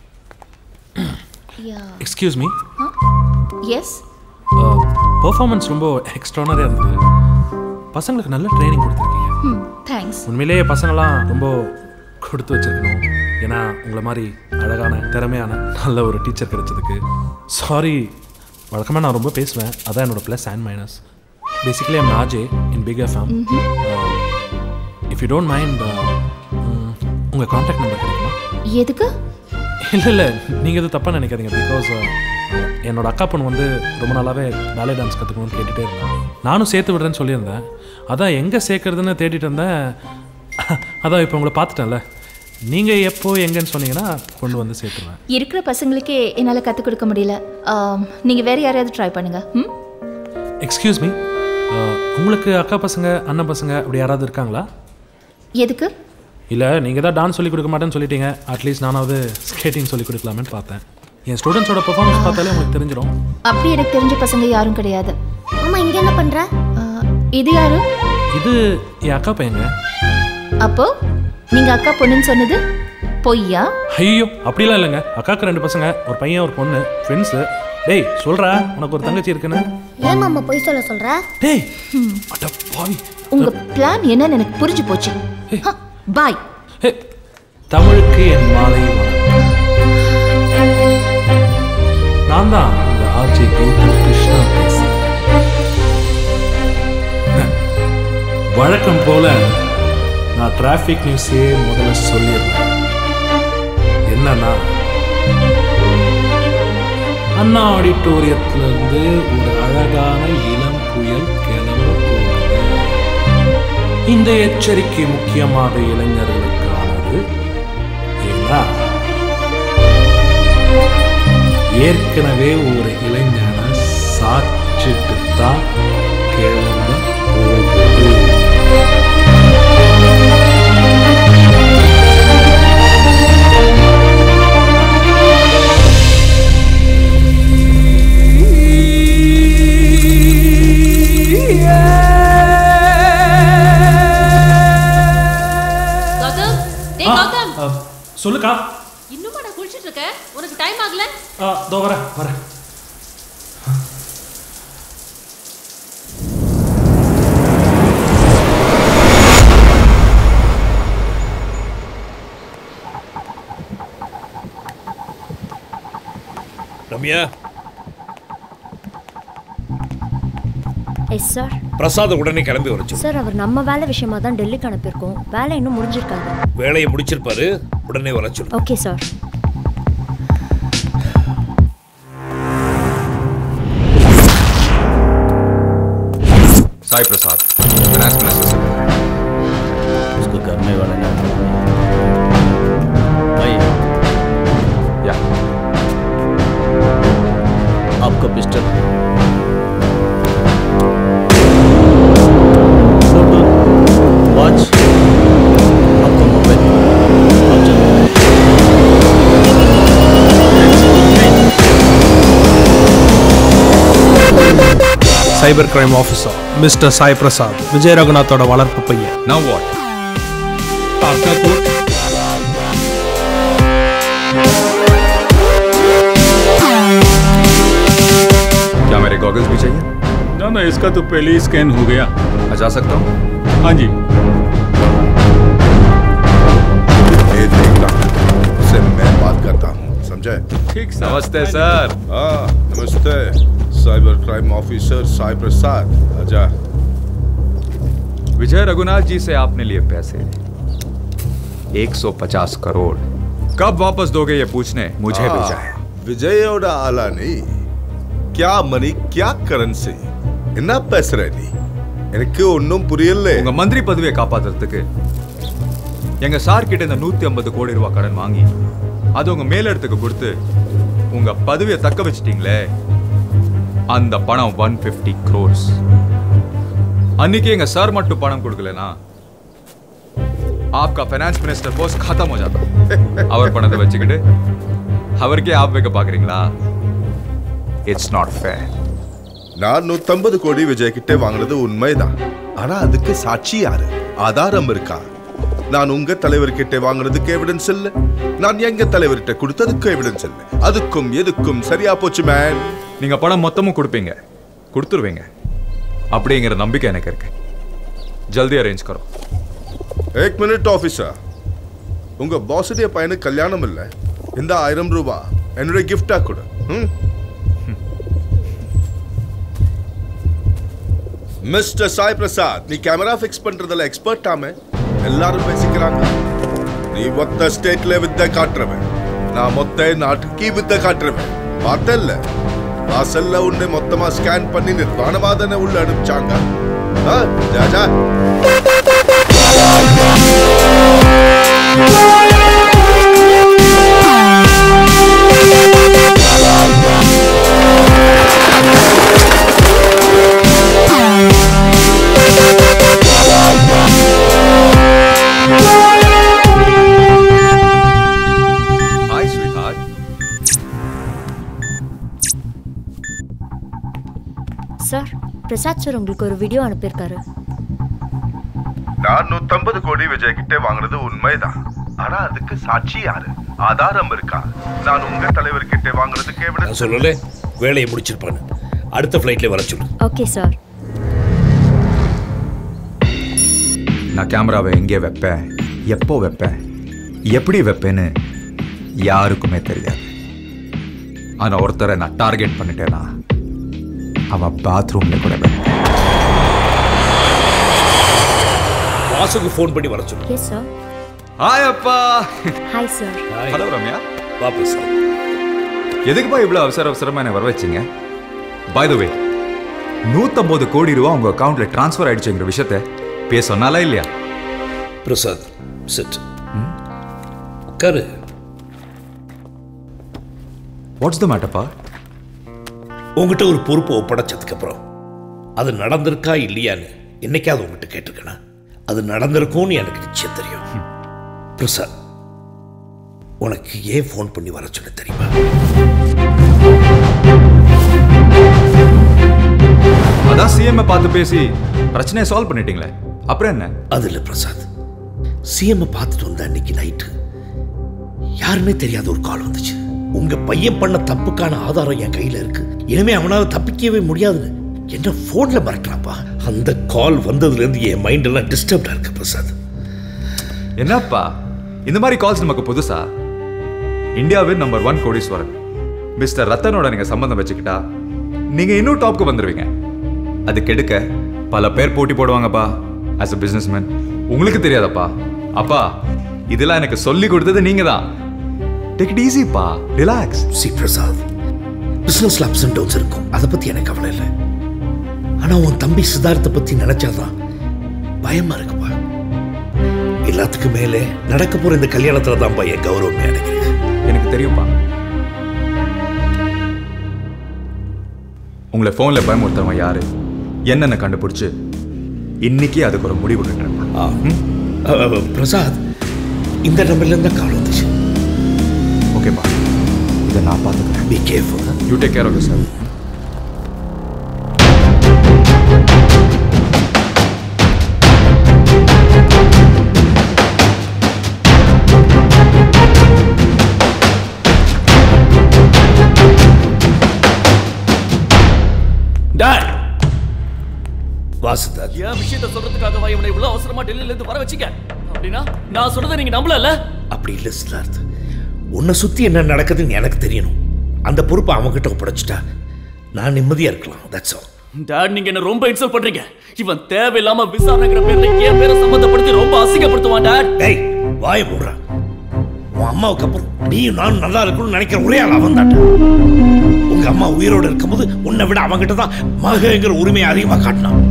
Yeah. Excuse me Yes. Performance ரொம்ப எக்ஸ்ட்ரானரியாக இருந்தது பசங்களுக்கு நல்ல ட்ரைனிங் கொடுத்துருக்கீங்க Hmm. Thanks. உண்மையிலேயே பசங்களாம் ரொம்ப கொடுத்து வச்சிருக்கணும் ஏன்னா உங்களை மாதிரி அழகான திறமையான நல்ல ஒரு டீச்சர் கிடைச்சதுக்கு சாரி வழக்கமாக நான் ரொம்ப பேசுவேன் அதான் என்னோட plus and minus basically I'm RJ in big FM if you don't mind உங்கள் காண்டாக்ட் நம்பர் கிடைக்குமா எதுக்கு இல்லை இல்லை நீங்கள் எதுவும் தப்பாக நினைக்காதீங்க பிகாஸ் என்னோட அக்கா பொண்ணு வந்து ரொம்ப நாளாகவே பேலே டான்ஸ் கற்றுக்கணும்னு கேட்டுகிட்டே இருந்தேன் நானும் சேர்த்து விடுறேன்னு சொல்லியிருந்தேன் அதான் எங்கே சேர்க்கறதுன்னு தேடிட்டு இருந்தேன் அதான் இப்போ உங்களை பார்த்துட்டேன்ல நீங்கள் எப்போ எங்கன்னு சொன்னீங்கன்னா கொண்டு வந்து சேர்த்துருவேன் இருக்கிற பசங்களுக்கே என்னால் கற்றுக் கொடுக்க முடியல ஆம், நீங்க வேற யாரையாவது ட்ரை பண்ணுங்க ம் எக்ஸ்கியூஸ் மீ உங்களுக்கு அக்கா பசங்க அண்ணன் பசங்க அப்படி யாராவது இருக்காங்களா எதுக்கு இல்லை நீங்கள் தான் டான்ஸ் சொல்லி கொடுக்க மாட்டேன்னு சொல்லிட்டீங்க அட்லீஸ்ட் நானாவது ஸ்கேட்டிங் சொல்லி கொடுக்கலாமேன்னு பார்த்தேன் என் ஸ்டூடெண்ட்ஸோட பெர்ஃபார்மன்ஸ் பார்த்தாலே உங்களுக்கு தெரிஞ்சிடும் அப்படி எனக்கு தெரிஞ்ச பசங்க யாரும் கிடையாது ஆமா இங்க என்ன பண்ற இது யாரு இது என் அக்கா பையங்க அப்போ நீங்க அக்கா பொண்ணுன்னு சொன்னது பொய்யா ஐயோ அப்படிலாம் இல்லைங்க அக்காவுக்கு ரெண்டு பசங்க ஒரு பையன் ஒரு பொண்ணு ஃப்ரெண்ட்ஸு டேய் சொல்றா உனக்கு ஒரு தங்கச்சி இருக்குன்னு ஏன் மாமா பொய் சொல்ல சொல்ற டேய் அட பாவி உங்க பிளான் என்னன்னு எனக்கு புரிஞ்சு போச்சு பாய் தமிழுக்கு என் மாலை வணக்கம் நான் தான் இந்த ஆர்ஜி கௌதம் கிருஷ்ணா பேசுறேன் வழக்கம் போல நான் டிராஃபிக் நியூஸே முதல்ல சொல்லிடுறேன் என்னன்னா அண்ணா ஆடிட்டோரியத்துல இருந்து ஒரு அழகான இளம் புயல் கிளம்ப போகுது இந்த எச்சரிக்கை முக்கியமாக இளைஞர்களுக்கானது ஏன்னா ஏற்கனவே ஒரு இளைஞனை சாச்சிட்டு தான் கிளம்ப போகுது கௌதம் டேய் கௌதம் ஆ, சொல்லுக்கா இன்னுமா நான் குளிச்சிட்டு இருக்கேன் உனக்கு டைம் ஆகல ஆ, இதோ வரேன் வரேன் ரம்யா எஸ் சார் பிரசாத் உடனே கிளம்பி வர சொல்லு சார் அவர் நம்ம வேலை விஷயமா தான் டெல்லிக்கு அனுப்பியிருக்கோம் வேலை இன்னும் முடிஞ்சிருக்காது வேலையை முடிச்சிருப்பாரு உடனே வர சொல்லு okay sir Sai Prasad finance minister से उसको करने वाला ना भाई या आपका पिस्टल वॉच आपका मोबाइल आप चलो cyber crime officer mister Sai Prasad Vijay ரகுநாத்தோட வளர்ப்பு பையன் नाउ व्हाट आपका कोट क्या मेरे गॉगल्स भी चाहिए ना ना इसका तो पहले ही स्कैन हो गया मैं जा सकता हूँ हाँ जी ये देखना उससे मैं बात करता हूँ समझे ठीक नमस्ते सर हाँ नमस्ते cyber crime officer Sai Prasad आजा विजय रघुनाथ जी से आपने लिए पैसे 150 करोड़ कब वापस दोगे ये पूछने मुझे हाँ, भेजा है விஜயோட ஆளா நீ கியா மணி கியா கரன்சி என்ன பேசுற நீ எனக்கு ஒன்னும் புரியல உங்க மந்திரி பதவியை காப்பாத்துறதுக்கு எங்க சார் கிட்ட இந்த நூத்தி ஐம்பது கோடி ரூபாய் கடன் வாங்கி அது உங்க மேலிடத்துக்கு கொடுத்து உங்க பதவியை தக்க வச்சிட்டீங்களே அந்த பணம் ஒன் பிப்டி க்ரோர்ஸ் அன்னைக்கு எங்க சார் மட்டும் பணம் கொடுக்கலனா आपका फाइनेंस मिनिस्टर पोस्ट खत्म हो जाता அவர் பணத்தை வச்சுக்கிட்டு அவருக்கே ஆப் வைக்க பாக்குறீங்களா இட்ஸ் நாட் ஃபேர் நான் நூத்தம்பது கோடி விஜய் கிட்ட வாங்கினது உண்மைதான் ஆனா அதுக்கு சாட்சி யாரு ஆதாரம் இருக்கா நான் உங்க தலைவர்கிட்ட வாங்கினதுக்கு எவிடன்ஸ் இல்ல நான் எங்க தலைவர்கிட்ட கொடுத்ததுக்கு எவிடன்ஸ் இல்ல அதுக்கும் எதுக்கும் சரியா போச்சு மேன் நீங்க பணம் மொத்தமும் கொடுப்பீங்க கொடுத்துருவீங்க அப்படிங்கிற நம்பிக்கை எனக்கு இருக்கு ஜல்தி அரேஞ்ச் கரோ ஏக் மினிட் ஆஃபீஸர் உங்க பாஸுடைய பையனுக்கு கல்யாணம் இல்ல இந்த ஆயிரம் ரூபாய் என்னுடைய கிஃப்டா கொடு ம்? மிஸ்டர் சாய் பிரசாத் நீ கேமரா ஃபிக்ஸ் பண்றதுல எக்ஸ்பர்ட் ஆமே எல்லாரும் பேசிக்கிறாங்க நீ மொத்த ஸ்டேட்ல வித்த காட்டுறவன் நான் மொத்த நாட்டுக்கு வித்த காட்டுறவன் பார்த்தல்ல வாசல்ல உன்னை மொத்தமா ஸ்கேன் பண்ணி நிர்வாணவாதனை உள்ள அனுப்பிச்சாங்க ஆ, ஜா, ஜா. Hi sweet heart sir Prasad sir உங்களுக்கு ஒரு வீடியோ அனுப்பியிருக்காரு நான் நூத்தம்பது கோடி விஜய் கிட்ட வாங்குறது உண்மைதான் ஆனா அதுக்கு சாட்சி யாரு ஆதாரம் இருக்கா நான் உங்க தலைவர் கிட்ட வாங்குறதுக்கு நான் எவிடன்ஸ் சொல்லல வேலையை முடிச்சிருப்பான்னு அடுத்த ஃப்ளைட்ல வர சொல்லு ஓகே சார் நான் கேமராவை எங்கே வைப்பேன் எப்போ வைப்பேன் எப்படி வைப்பேன்னு யாருக்குமே தெரியாது ஆனா ஒருத்தரை நான் டார்கெட் பண்ணிட்டேன்னா அவன் பாத்ரூம்ல கூட வைப்பேன் வாசுக்கு ஃபோன் பண்ணி வர சொல்லு எஸ் சார் ஹாய் அப்பா ஹாய் சார் ஹலோ ரம்யா வாபஸ் எதுக்குப்பா இவ்வளோ அவசர அவசரமா என்ன வர வச்சீங்க பை த வே நூத்தம்பது கோடி ரூபா உங்க அக்கவுண்ட்ல ட்ரான்ஸ்ஃபர் ஆயிடுச்சுங்கிற விஷயத்த பேச சொன்னாலா இல்லையா பிரசாத் சிட் உட்காரு வாட்ஸ் த மேட்டப்பா உங்ககிட்ட ஒரு பொறுப்பை ஒப்படைச்சதுக்கு அப்புறம் அது நடந்திருக்கா இல்லையான்னு என்னைக்காவது உங்ககிட்ட கேட்டிருக்கேனா அது நடந்திருக்கும்னு எனக்கு நிச்சயம் தெரியும் பிரசாத் உனக்கு ஏன் ஃபோன் பண்ணி வர சொன்ன தெரியுமா அதான் சிஎம் பார்த்து பேசி பிரச்சனையை சால்வ் பண்ணிட்டீங்களே அப்புறம் என்ன அது இல்லை பிரசாத் சிஎம் பார்த்துட்டு வந்த அன்னைக்கு நைட்டு யாருமே தெரியாத ஒரு கால் வந்துச்சு உங்க பையன் பண்ண தப்புக்கான ஆதாரம் என் கையில இருக்கு இனிமே அவனால தப்பிக்கவே முடியாதுன்னு என்ன போன்ல மிரட்டுறாப்பா அந்த கால் வந்ததுல இருந்து என் மைண்ட் எல்லாம் டிஸ்டர்ப்டா இருக்கு பிரசாத் என்னப்பா இந்த மாதிரி கால்ஸ் நமக்கு புதுசா இந்தியாவின் நம்பர் ஒன் கோடீஸ்வரன் மிஸ்டர் ரத்தனோட நீங்க சம்பந்தம் வச்சுக்கிட்டா நீங்க இன்னும் டாப்க்கு வந்துருவீங்க அது கெடுக்க பல பேர் போட்டி போடுவாங்கப்பா ஆஸ் அ பிசினஸ்மேன் உங்களுக்கு தெரியாதப்பா அப்பா இதெல்லாம் எனக்கு சொல்லி கொடுத்தது நீங்க தான் டேக் இட் ஈஸிப்பா ரிலாக்ஸ் சி பிரசாத் பிசினஸ்ல அப்ஸ் அண்ட் டவுன்ஸ் இருக்கும் அதை பத்தி எனக்கு கவலை இல்லை ஆனா உன் தம்பி சித்தார்த்தை பத்தி நினைச்சாதான் பயமா இருக்குப்பா எல்லாத்துக்கும் மேலே நடக்க போற இந்த கல்யாணத்துல தான் என் கௌரவமே அடைக்கிறது எனக்கு தெரியும்ப்பா உங்களை ஃபோனில் பயமுறுத்தவன் யாரு என்னென்ன கண்டுபிடிச்சு இன்னைக்கு அதுக்கு ஒரு முடிவு கட்டுறேன்ப்பா பிரசாத் இந்த நம்பர்ல இருந்தா கால் வந்துச்சு ஓகேப்பா இதை நான் பார்த்துக்கிறேன் be careful you take care of sir dad வா சித்தார்த் ஏன் விஷயத்த சொல்றதுக்காகவா இவனை இவ்வளவு அவசரமா டெல்லியில இருந்து வர வச்சீங்க அப்படின்னா நான் சொன்னதை நீங்க நம்பல அப்படி இல்லை சித்தார்த் உன்னை சுத்தி என்ன நடக்குதுன்னு எனக்கு தெரியணும் அந்த பொறுப்பை அவன்கிட்ட ஒப்படைச்சிட்டா நான் நிம்மதியா இருக்கலாம் தட்ஸ் ஆல் டாட் நீங்க என்ன ரொம்ப இன்சல்ட் பண்றீங்க இவன் தேவையில்லாம விசாரணைங்கிற பேர்ல என் பேரை சம்பந்தப்படுத்தி ரொம்ப அசிங்கப்படுத்துவான் டாட் டேய் வாய போடுறா உன் அம்மாவுக்கு அப்புறம் நீயும் நானும் நல்லா இருக்கணும்னு நினைக்கிற ஒரே ஆள் அவன் தான்டா உங்க அம்மா உயிரோட இருக்கும்போது உன்னை விட அவன்கிட்ட தான் மகங்கிற உரிமையை அதிகமா காட்டினான்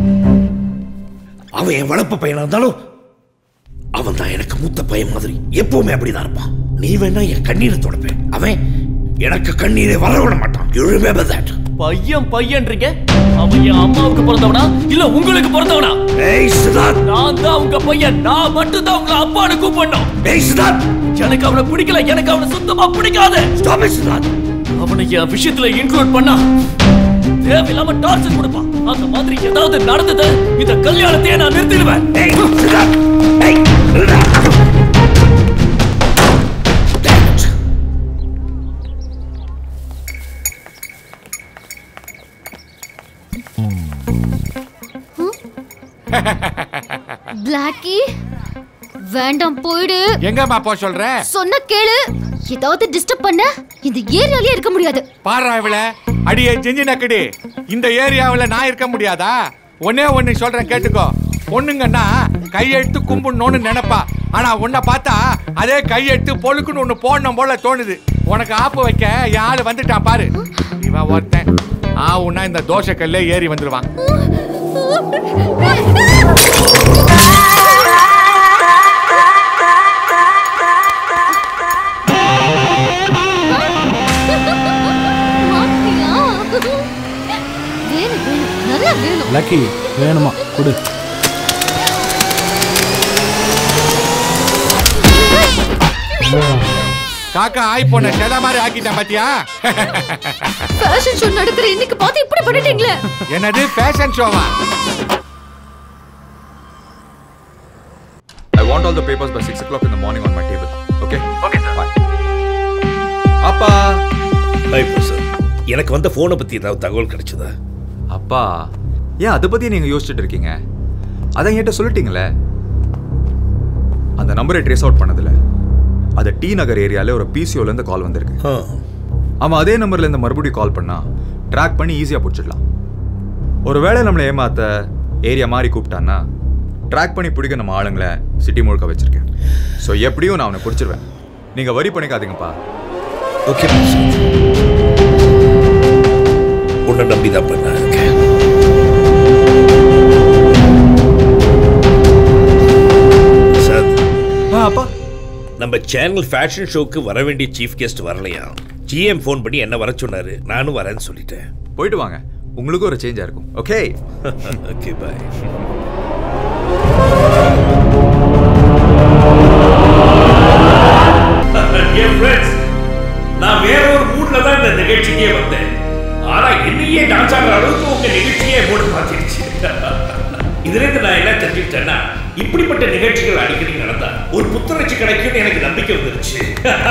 அவன் என் வளர்ப்பு பையனா இருந்தாலும் அவன் தான் எனக்கு மூத்த பையன் மாதிரி எப்பவுமே அப்படிதான் இருப்பான் நீ வேணா என் கண்ணீரை தொடப்பேன் அவன் எனக்கு கண்ணீரை வர விட மாட்டான் யூ ரிமெம்பர் தட் பையன் பையன்றீங்க அவன் என் அம்மாவுக்கு பிறந்தவனா இல்ல உங்களுக்கு பிறந்தவனா ஏய் சித்தார்த் நான் தான் உங்க பையன் நான் மட்டும் தான் உங்க அப்பான்னு கூப்பிடணும் ஏய் சித்தார்த் எனக்கு அவனை பிடிக்கல எனக்கு அவனை சுத்தமா பிடிக்காது ஸ்டாப் இட் சித்தார்த் அவனை என் விஷயத்துல இன்க்ளூட் பண்ணா தேவையில்லாம டார்ச்சர் கொடுப்பான் அந்த மாதிரி ஏதாவது நடந்தது இந்த கல்யாணத்தையே நான் நிறுத்திடுவேன் ஏய் சித்தார்த் ஏய் பிளாக்கி வேண்டாம் போயிடு எங்கம்மா போ சொல்ற சொன்ன கேளு ஏதாவது டிஸ்டர்ப் பண்ண இந்த ஏரியாலயே இருக்க முடியாது பாரு இவள அடியே ஜெஞ்சி நக்கடி இந்த ஏரியாவுல நான் இருக்க முடியாதா ஒன்னே ஒண்ணு சொல்றேன் கேட்டுக்கோ பொண்ணுங்கன்னா கையெடுத்து கும்பிடணும்னு நினைப்பா ஆனா உன்னை பார்த்தா அதே கையெடுத்து பொழுக்குன்னு ஒண்ணு போடணும் போல தோணுது உனக்கு ஆப்பு வைக்க என் ஆளு வந்துட்டான் பாரு இவன் ஒருத்தன் ஆ உன்னா இந்த தோசை கல்லே ஏறி வந்துருவான் மாட்டியா? வேணும் வேணும் நல்லா வேணும் லக்கி வேணுமா கொடு காக்கா ஆய் போன செத மாதிரி ஆக்கிட்டேன் பாத்தியா ஃபேஷன் ஷோ நடக்கிற இன்னைக்கு பார்த்து இப்படி பண்ணிட்டீங்களே என்னது ஃபேஷன் ஷோவா I want all the papers by 6 o'clock in the morning on my table. Okay? Okay, sir. Bye. அப்பா ஹாய் பிரசாத் எனக்கு வந்த ஃபோனை பத்தி ஏதாவது தகவல் கிடைச்சதா அப்பா ஏன் அதை பத்தி நீங்க யோசிச்சுட்டு இருக்கீங்க அதை என்கிட்ட சொல்லிட்டீங்களே அந்த நம்பரை ட்ரேஸ் அவுட் பண்ணதில்ல அது டி நகர் ஏரியால ஒரு பிசிஓல இருந்து கால் வந்திருக்கு அவன் அதே நம்பர்ல இருந்து மறுபடியும் கால் பண்ணா ட்ராக் பண்ணி ஈஸியா பிடிச்சிடலாம் ஒருவேளை நம்மளை ஏமாத்த ஏரியா மாதிரி கூப்பிட்டான்னா ட்ராக் பண்ணி பிடிக்க நம்ம ஆளுங்களை சிட்டி முழுக்க வச்சிருக்கேன் ஸோ எப்படியும் நான் அவனை பிடிச்சிருவேன் நீங்க வரி பண்ணிக்காதீங்கப்பா ஓகே பிரசாத் உன்னை நம்பி தான் பண்ண இருக்கேன் பிரசாத் அப்பா நம்ம சேனல் ஃபேஷன் ஷோக்கு வர வேண்டிய சீஃப் கெஸ்ட் வரலையா ஜிஎம் ஃபோன் பண்ணி என்ன வர சொன்னாரு நானும் வரேன்னு சொல்லிட்டேன் போயிட்டு வாங்க உங்களுக்கும் ஒரு சேஞ்சா இருக்கும் okay okay bye Dear friends, நான் வேற ஒரு மூட்ல தான் இந்த நிகழ்ச்சிக்கே வந்தேன் ஆனா என்னையே டான்ஸ் ஆடுற அளவுக்கு உங்க நிகழ்ச்சியே மூடு மாத்திடுச்சு இதுல இருந்து நான் என்ன தெரிஞ்சுக்கிட்டேன்னா இப்படிப்பட்ட நிகழ்ச்சிகள் அடிக்கடி நடந்தா ஒரு புத்துணர்ச்சி கிடைக்கும்னு எனக்கு நம்பிக்கை வந்துருச்சு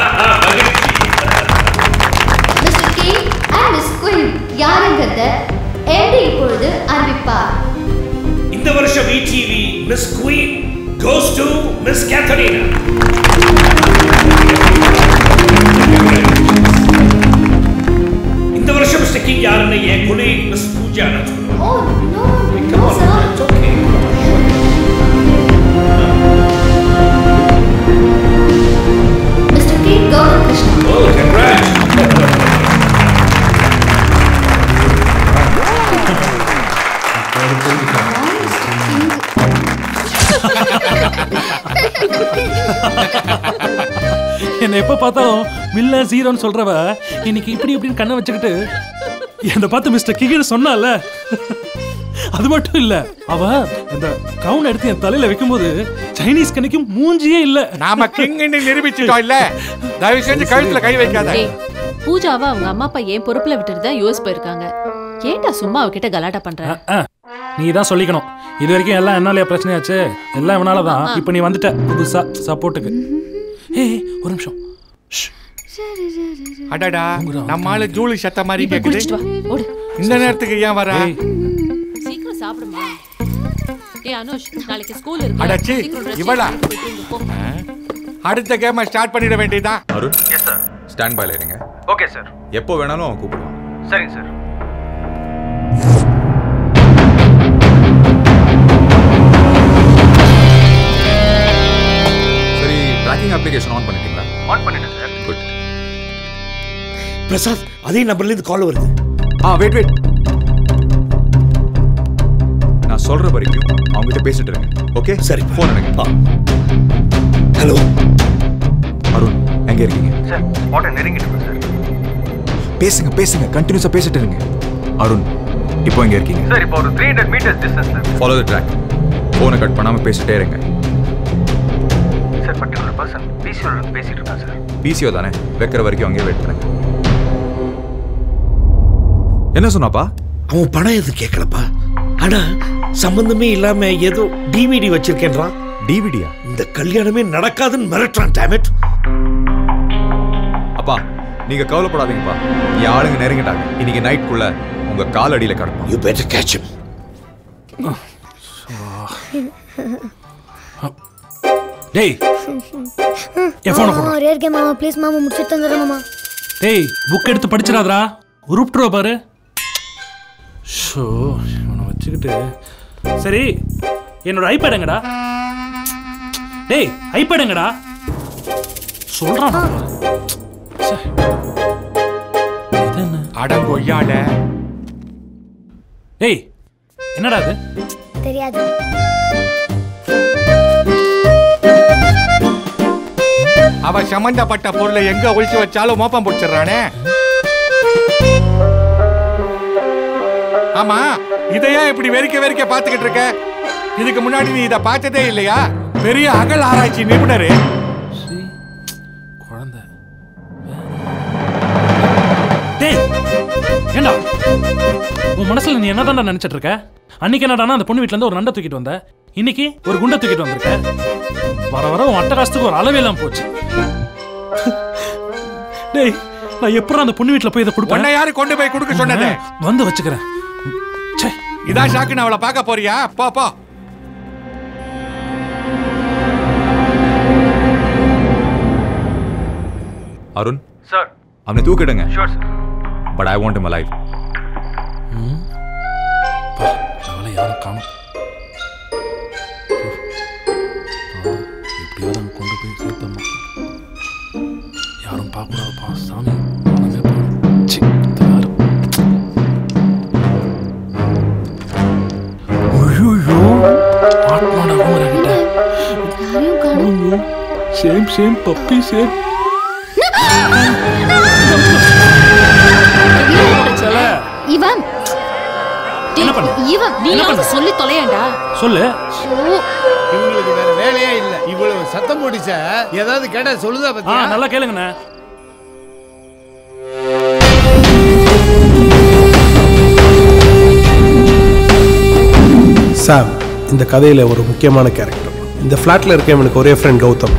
mister K and miss queen யாருங்கிறத எம்டி இப்பொழுது அறிவிப்பார் இந்த வருஷம் VDV miss queen goes to miss Katarina investigating யாருன்னு என் கொலீக் மிஸ் பூஜா நான் சொல்லுவேன் Oh, no, Come no, on, sir. it's okay. Mr. K. Gautam Krishna. Oh, congrats. என்னை எப்ப பார்த்தாலும் வில்ல ஜீரோன்னு சொல்றவ இன்னைக்கு இப்படி இப்படின்னு கண்ணை வச்சுக்கிட்டு என்னை பார்த்து மிஸ்டர் கிகின்னு சொன்னால அது மட்டும் இல்ல அவ இந்த கவுன் எடுத்து என் தலையில வைக்கும்போது சைனீஸ் கணிக்கும் மூஞ்சியே இல்ல நாம கிங்னு நிரூபிச்சிட்டோம் இல்ல தயவு செஞ்சு கழுத்துல கை வைக்காத டேய், பூஜாவை அவங்க அம்மா அப்பா என் பொறுப்புல விட்டுட்டு தான் யூஎஸ் போயிருக்காங்க ஏன்டா சும்மா அவகிட்ட கலாட்டா பண்ற நீ தான் சொல்லிக்கணும் இது வரைக்கும் எல்லாம் என்னாலயா பிரச்சனையாச்சு எல்லாம் இவனால தான் இப்போ நீ வந்துட்ட புதுசா சப்போர்ட்டுக்கு ஏய் ஒரு நிமிஷம் அடடா நம்ம ஆளு ஜூலி சத்த மாதிரி இப்ப கேக்குது குடிச்சிட்டு வா ஓடு இந்த நேரத்துக்கு ஏன் வர சீக்கிரம் சாப்பிடுமா ஏய் அனுஷ் நாளைக்கு ஸ்கூல் இருக்கு அடச்சி, சீக்கிரம் dress இவளா? change பண்ணிட்டு போயிட்டு போ. அடுத்த கேம ஸ்டார்ட் பண்ணிட வேண்டியதான் அருண் எஸ் சார் ஸ்டாண்ட் பைல இருங்க ஓகே சார் எப்போ வேணாலும் அவன் கூப்பிடுவான் சரிங்க சார் சரி ட்ராக்கிங் அப்ளிகேஷன் ஆன் பண்ணிட்டீங்களா ஆன் பண்ணிட்டேன் சார் குட் பிரசாத் அதே நம்பர்ல இருந்து கால் வருது ஆ வெயிட் வெயிட் நான் சொல்ற வரைக்கும் அவங்ககிட்ட பேசிட்டு இருங்க ஓகே சரி ஃபோன் எடுங்க ஹலோ அருண் எங்க இருக்கீங்க சார் ஸ்பாட்டை நெருங்கிட்டு இருக்கேன் சார் பேசுங்க பேசுங்க கண்டினியூஸா பேசிட்டு இருங்க அருண் இப்போ எங்க இருக்கீங்க சார் இப்போ ஒரு த்ரீ ஹண்ட்ரட் மீட்டர்ஸ் டிஸ்டன்ஸ்ல ஃபாலோ த ட்ராக் ஃபோனை கட் பண்ணாம பேசிட்டே இருங்க சார் பர்டிகுலர் பர்சன் பிசியோட இருந்து பேசிட்டு இருக்கான் சார் பிசிஓ தானே வைக்கிற வரைக்கும் அங்கேயே வெயிட் பண்ணுங்க என்ன சொன்னாப்பா அவன் பணம் எதுவும் கேட்கலப்பா ஆனா சம்பந்தமே இல்லாம ஏதோ டிவிடி வச்சிருக்கேன்றான் டிவிடியா இந்த கல்யாணமே நடக்காதுன்னு மிரட்டுறான் டேமேட் அப்பா நீங்க கவலைப்படாதீங்கப்பா என் ஆளுங்க நெருங்கிட்டாங்க இன்னைக்கு நைட்குள்ள உங்க கால் அடியில கிடப்பான் யூ பெட்டர் கேட்ச் him டேய் என் phone அ கொடு. ரேர் கேம் மாமா ப்ளீஸ் மாமா முடிச்சுட்டு தந்துடுறேன் மாமா டேய் புக் எடுத்து படிச்சிடாதடா உருப்பிட்டுருவ பாரு ஷோ இவனை வச்சுக்கிட்டு சரி என்னோட ஐபேட் எங்கடா டேய் ஐபேட் எங்கடா சொல்றான் பாரு. ச்சே. இது என்ன? அடங்கொய்யால டேய் என்னடா இது தெரியாது அவ சம்பந்தப்பட்ட பொருளை எங்க ஒழிச்சு வச்சாலும் மோப்பம் பிடிச்சிடுறானே ஆமா இதையா இப்படி வெறிக்க வெறிக்க பாத்துக்கிட்டு இருக்க இதுக்கு முன்னாடி நீ இத பார்த்ததே இல்லையா பெரிய அகல் ஆராய்ச்சி நிபுணரு குழந்தை டேய் ஏண்டா உன் மனசுல நீ என்னதான்டா நினைச்சிட்டு இருக்க அன்னைக்கு என்னடானா அந்த பொண்ணு வீட்ல இருந்து ஒரு நண்டை தூக்கிட்டு வந்த இன்னைக்கு ஒரு குண்டை தூக்கிட்டு வந்திருக்க வர வர உன் அட்டகாசத்துக்கு ஒரு அளவே இல்லாம போச்சு டேய் நான் எப்பறம் அந்த பொண்ணு வீட்ல போய் இதை உன்னை கொடுப்பேன் யாரு கொண்டு போய் கொடுக்க சொன்னது வந்து வச்சுக்கிறேன் ச்சே இதான் ஷாக்கு அவளை பார்க்க போறியா போ போ அருண் சார் அவனை தூக்கிடுங்க sure sir but I want him alive அவளை யாரும் காணும் எப்படியாவது அங்க கொண்டு போய் சேர்த்தம்மா யாரும் பார்க்கக்கூடாதுப்பா சாமி மனமே பாரு. சி, இந்த யாரு? ஐயையோ, மாட்டினாடா ஊரகிட்ட. ஐயோ, சேம் சேம் பப்பி சேம் இவன் என்ன பண்ண இவன் நீ என்ன பண்ண? சொல்லி தொலையண்டா சொல்லு இவங்களுக்கு வேற வேலையே இல்ல இவ்வளவு சத்தம் போட்டுச்ச ஏதாவது கேட்டா சொல்லுதா ஆ பத்தியா நல்லா கேளுங்கண்ணே சாம் இந்த கதையில ஒரு முக்கியமான கேரக்டர் இந்த ஃப்ளாட்ல இருக்க இவனுக்கு ஒரே ஃப்ரெண்ட் கௌதம்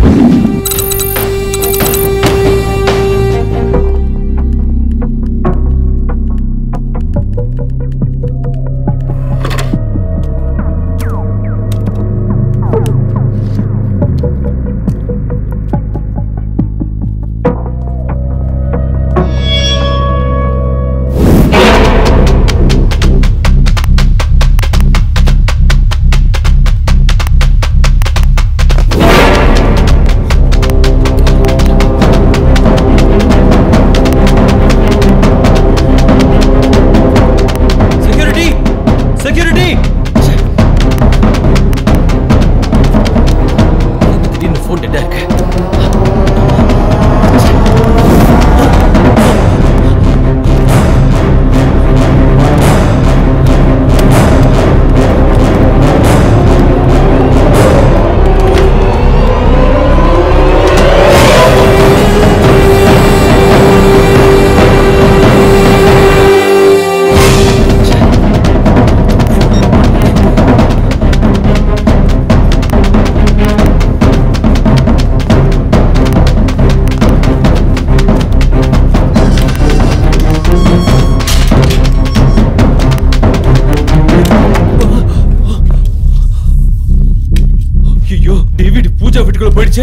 டிவிடி பூஜா வீட்டுக்குள்ள போயிடுச்சே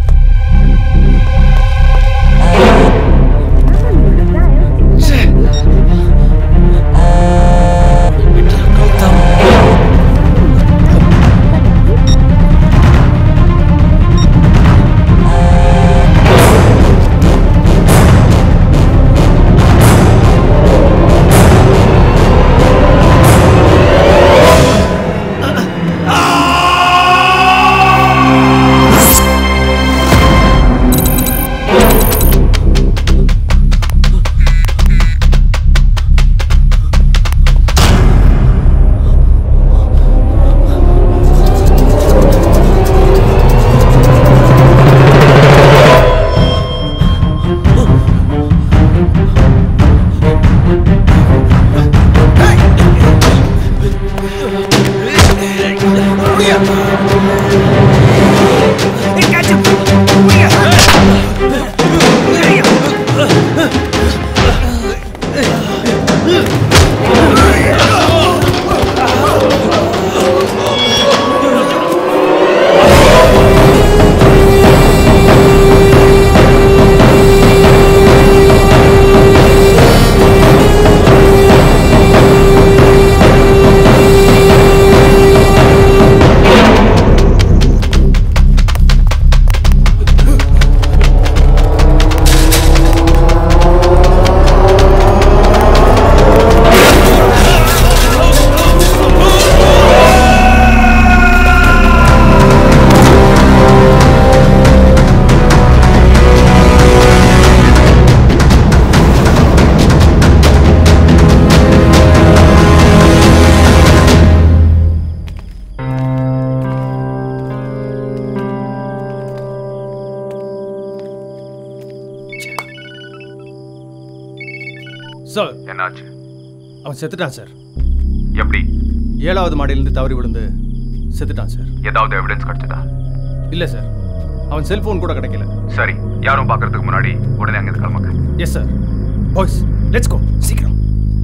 சார் என்னாச்சு அவன் செத்துட்டான் சார் எப்படி ஏழாவது மாடியிலிருந்து தவறி விழுந்து செத்துட்டான் சார் ஏதாவது எவிடன்ஸ் கிடைச்சதா இல்லை சார் அவன் செல்போன் கூட கிடைக்கல சரி யாரும் பார்க்கறதுக்கு முன்னாடி உடனே அங்கே கிளம்புங்க yes sir boys let's go சீக்கிரம்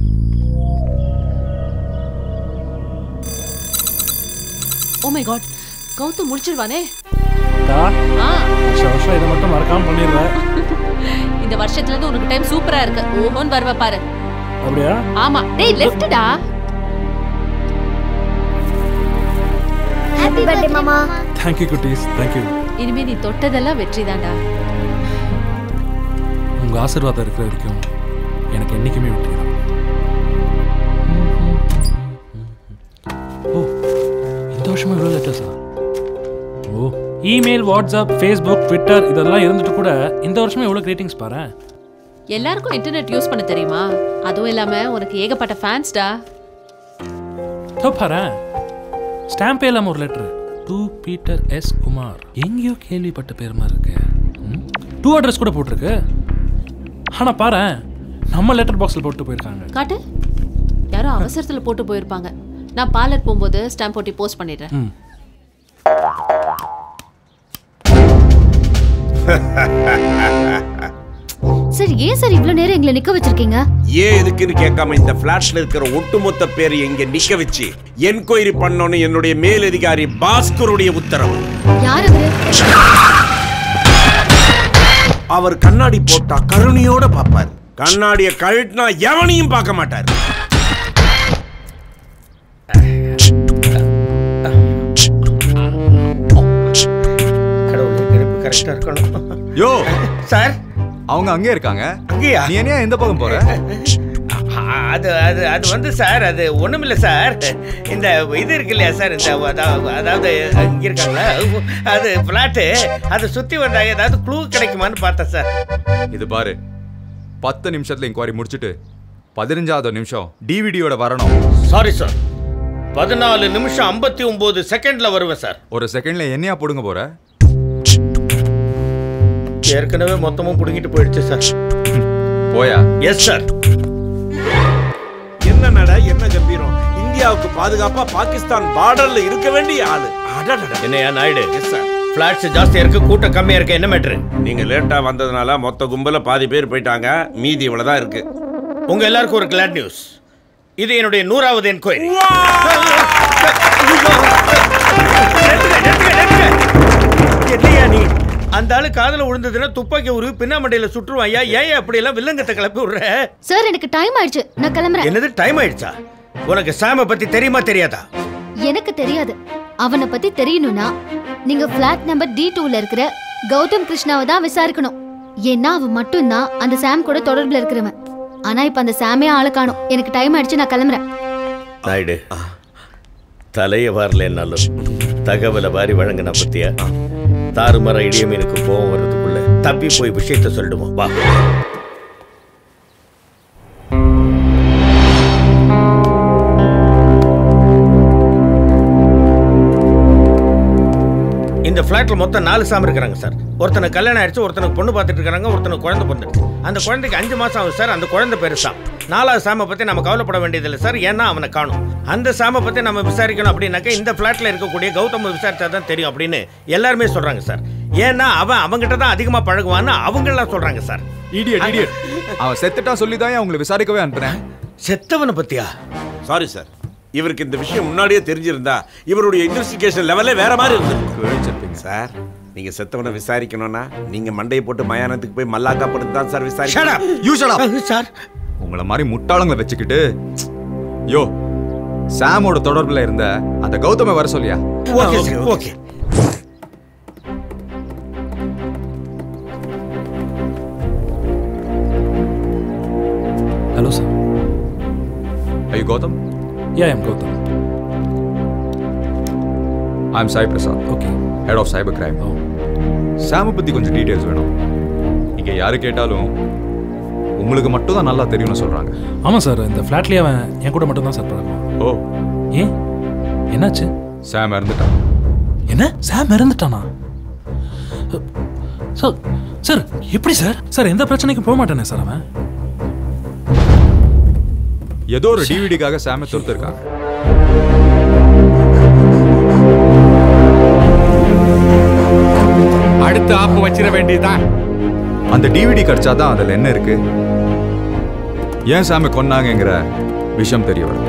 ஓ மை காட் கௌதம் முடிச்சிருவானே அக்கா, ஆ வருஷம் வருஷம் இதை மட்டும் மறக்காம பண்ணிடுவேன் இந்த வருஷத்துல இருந்து உனக்கு டைம் சூப்பரா இருக்கு ஓஹோன்னு வருவ பாரு அப்படியா ஆமா டேய் லெஃப்ட்டா ஹாப்பி பர்த்டே மாமா தேங்க்யூ குட்டீஸ் தேங்க்யூ இனிமே நீ தொட்டதெல்லாம் வெற்றி தான்டா உங்க ஆசீர்வாதம் இருக்கிற வரைக்கும் எனக்கு என்னைக்குமே வெற்றி தான் ஓ இந்த வருஷமா இவ்வளோ லெட்டர்ஸா oh email WhatsApp Facebook Twitter இதெல்லாம் இருந்துட்டு கூட இந்த வருஷமே எவ்வளோ கிரீட்டிங்ஸ் பாரு எல்லாருக்கும் இன்டர்நெட் யூஸ் பண்ண தெரியுமா அதுவும் இல்லாம உனக்கு ஏகப்பட்ட ஃபேன்ஸ்டா தோ பாரு ஸ்டாம்பே இல்லாம ஒரு letter to Peter S Kumar எங்கேயோ கேள்விப்பட்ட பேர் மாதிரி இருக்கு டூ அட்ரஸ் கூட போட்டிருக்கு ஆனா பாரு நம்ம லெட்டர் பாக்ஸில் போட்டு போயிருக்காங்க காட்டு யாரோ அவசரத்துல போட்டு போயிருப்பாங்க நான் பார்லர் போகும்போது ஸ்டாம்ப் போட்டி போஸ்ட் பண்ணிடுறேன் ம் சார் ஏன் சார் இவ்வளவு நேரம் எங்களை நிக்க வச்சிருக்கீங்க ஏன் எதுக்குன்னு கேட்காம இந்த பிளாட்ல இருக்கிற ஒட்டுமொத்த பேரை இங்க நிக்க வச்சு என்கொயரி பண்ணோன்னு என்னுடைய மேலதிகாரி பாஸ்கருடைய உத்தரவு யார் அவரு அவர் கண்ணாடி போட்டா கருணையோட பார்ப்பார் கண்ணாடிய கழட்டினா எவனையும் பார்க்க மாட்டார் கடவுளே கணிப்பு கரெக்டா இருக்கணும் யோ சார் அவங்க அங்கே இருக்காங்க அங்கேயா நீ என்ன எந்த பக்கம் போற அது அது அது வந்து சார் அது ஒண்ணுமில்ல சார் இந்த இது இருக்கு இல்லையா சார் இந்த அதா- அதாவது இங்க இருக்காங்களா அது பிளாட்டு அதை சுத்தி வந்தா ஏதாவது க்ளூ கிடைக்குமான்னு பார்த்தேன் சார் இது பாரு பத்து நிமிஷத்துல இன்கொயரி முடிச்சிட்டு பதினஞ்சாவது நிமிஷம் டிவிடியோட வரணும் சாரி சார் பதினாலு நிமிஷம் ஐம்பத்தி ஒன்பது செகண்ட்ல வருவேன் சார் ஒரு செகண்ட்ல என்னையா புடுங்க போற ஏற்கனவே மொத்தமும் புடுங்கிட்டு போயிடுச்சு சார் போயா எஸ் சார் என்ன நட என்ன கம்பீரம் இந்தியாவுக்கு பாதுகாப்பா பாகிஸ்தான் பார்டர்ல இருக்க வேண்டிய ஆளு அடடட. என்னையா நாயுடு எஸ் சார் ஃபிளாட்ஸ் ஜாஸ்தியா இருக்கு கூட்டம் கம்மியா இருக்கு என்ன மேட்ரு நீங்க லேட்டா வந்ததுனால மொத்த கும்பல பாதி பேர் போயிட்டாங்க மீதி இவ்வளவுதான் இருக்கு உங்க எல்லாருக்கும் ஒரு கிளாட் நியூஸ் இது என்னுடைய நூறாவது என்கொயரி அந்த ஆளு காதுல விழுந்ததுன்னா துப்பாக்கி உருவி பின்னாமண்டையில சுற்றுவான் ஐயா ஏன் அப்படி எல்லாம் வில்லங்கத்தை கிளப்பி விடுற சார் எனக்கு டைம் ஆயிடுச்சு நான் கிளம்புறேன் என்னது டைம் ஆயிடுச்சா உனக்கு சாம பத்தி தெரியுமா தெரியாதா எனக்கு தெரியாது அவனை பத்தி தெரியணும்னா நீங்க பிளாட் நம்பர் டி டூல இருக்கிற கௌதம் கிருஷ்ணாவை தான் விசாரிக்கணும் ஏன்னா அவன் மட்டும்தான் அந்த சாம் கூட தொடர்புல இருக்கிறவன் ஆனா இப்ப அந்த சாமே ஆளை காணும் எனக்கு டைம் ஆயிடுச்சு நான் கிளம்புறேன் நாயுடு தலைய வாரலன்னாலும் தகவலை வாரி வழங்கின பத்தியா தாறுமாற இடியமீனுக்கு கோவம் வர்றதுக்குள்ள தப்பி போய் விஷயத்த சொல்லிடுவோம் வா இந்த ஃப்ளாட்ல மொத்தம் நாலு சாமி இருக்கிறாங்க சார் ஒருத்தனுக்கு கல்யாணம் ஆயிடுச்சு ஒருத்தனுக்கு பொண்ணு பார்த்துட்டு இருக்காங்க ஒருத்தனுக்கு குழந்தை பிறந்துடுச்சு அந்த குழந்தைக்கு அஞ்சு மாசம் ஆகுது சார் அந்த குழந்தை பேரு சாம் நாலாவது சாமை பத்தி நம்ம கவலைப்பட வேண்டியதில்லை சார் ஏன்னா அவனை காணும் அந்த சாமை பத்தி நம்ம விசாரிக்கணும் அப்படின்னாக்கா இந்த ஃப்ளாட்ல இருக்கக்கூடிய கௌதம் விசாரிச்சா தான் தெரியும் அப்படின்னு எல்லாருமே சொல்றாங்க சார் ஏன்னா அவன் அவங்ககிட்ட தான் அதிகமா பழகுவான்னு அவங்க எல்லாம் சொல்றாங்க சார் இடியட் இடியட் அவன் செத்துட்டான் சொல்லி தான் உங்களை விசாரிக்கவே அனுப்புறேன் செத்தவனை பத்தியா சாரி சார் இவருக்கு இந்த விஷயம் முன்னாடியே தெரிஞ்சிருந்தா இவருடைய இன்வெஸ்டிகேஷன் லெவலே வேற மாதிரி இருந்திருக்கும் சார் நீங்க செத்தவனை விசாரிக்கணும்னா நீங்க மண்டையை போட்டு மயானத்துக்கு போய் மல்லாக்கா படுத்து தான் சார் விசாரிக்கணும் யூ ஷட் அப் சார் உங்களை மாதிரி முட்டாளங்களை வச்சுக்கிட்டு யோ சாமோட தொடர்புல இருந்த அந்த கௌதம வர சொல்லியா okay sir okay hello sir ஐயோ Gautham yeah am Gautham I am Sai Prasad okay head of cyber crime சாம பத்தி கொஞ்சம் டீடைல்ஸ் வேணும் இங்க யாரு கேட்டாலும் உங்களுக்கு மட்டும் தான் நல்லா தெரியும்னு சொல்றாங்க ஆமாம் சார் இந்த ஃப்ளாட்லேயே அவன் என் கூட மட்டும்தான் சார் பழகுவான் ஓ ஏன் என்னாச்சு சாம் இறந்துட்டான் என்ன சாம் இறந்துட்டானா சார் சார் எப்படி சார் சார் எந்த பிரச்சனைக்கும் போக மாட்டானே சார் அவன் ஏதோ ஒரு டிவிடிக்காக சாம துரத்திருக்காங்க அடுத்த ஆப்பு வச்சிட வேண்டியதுதான் அந்த டிவிடி கிடைச்சாதான் அதுல என்ன இருக்கு ஏன் சாமி கொன்னாங்கங்கிற விஷயம் தெரிய வரும்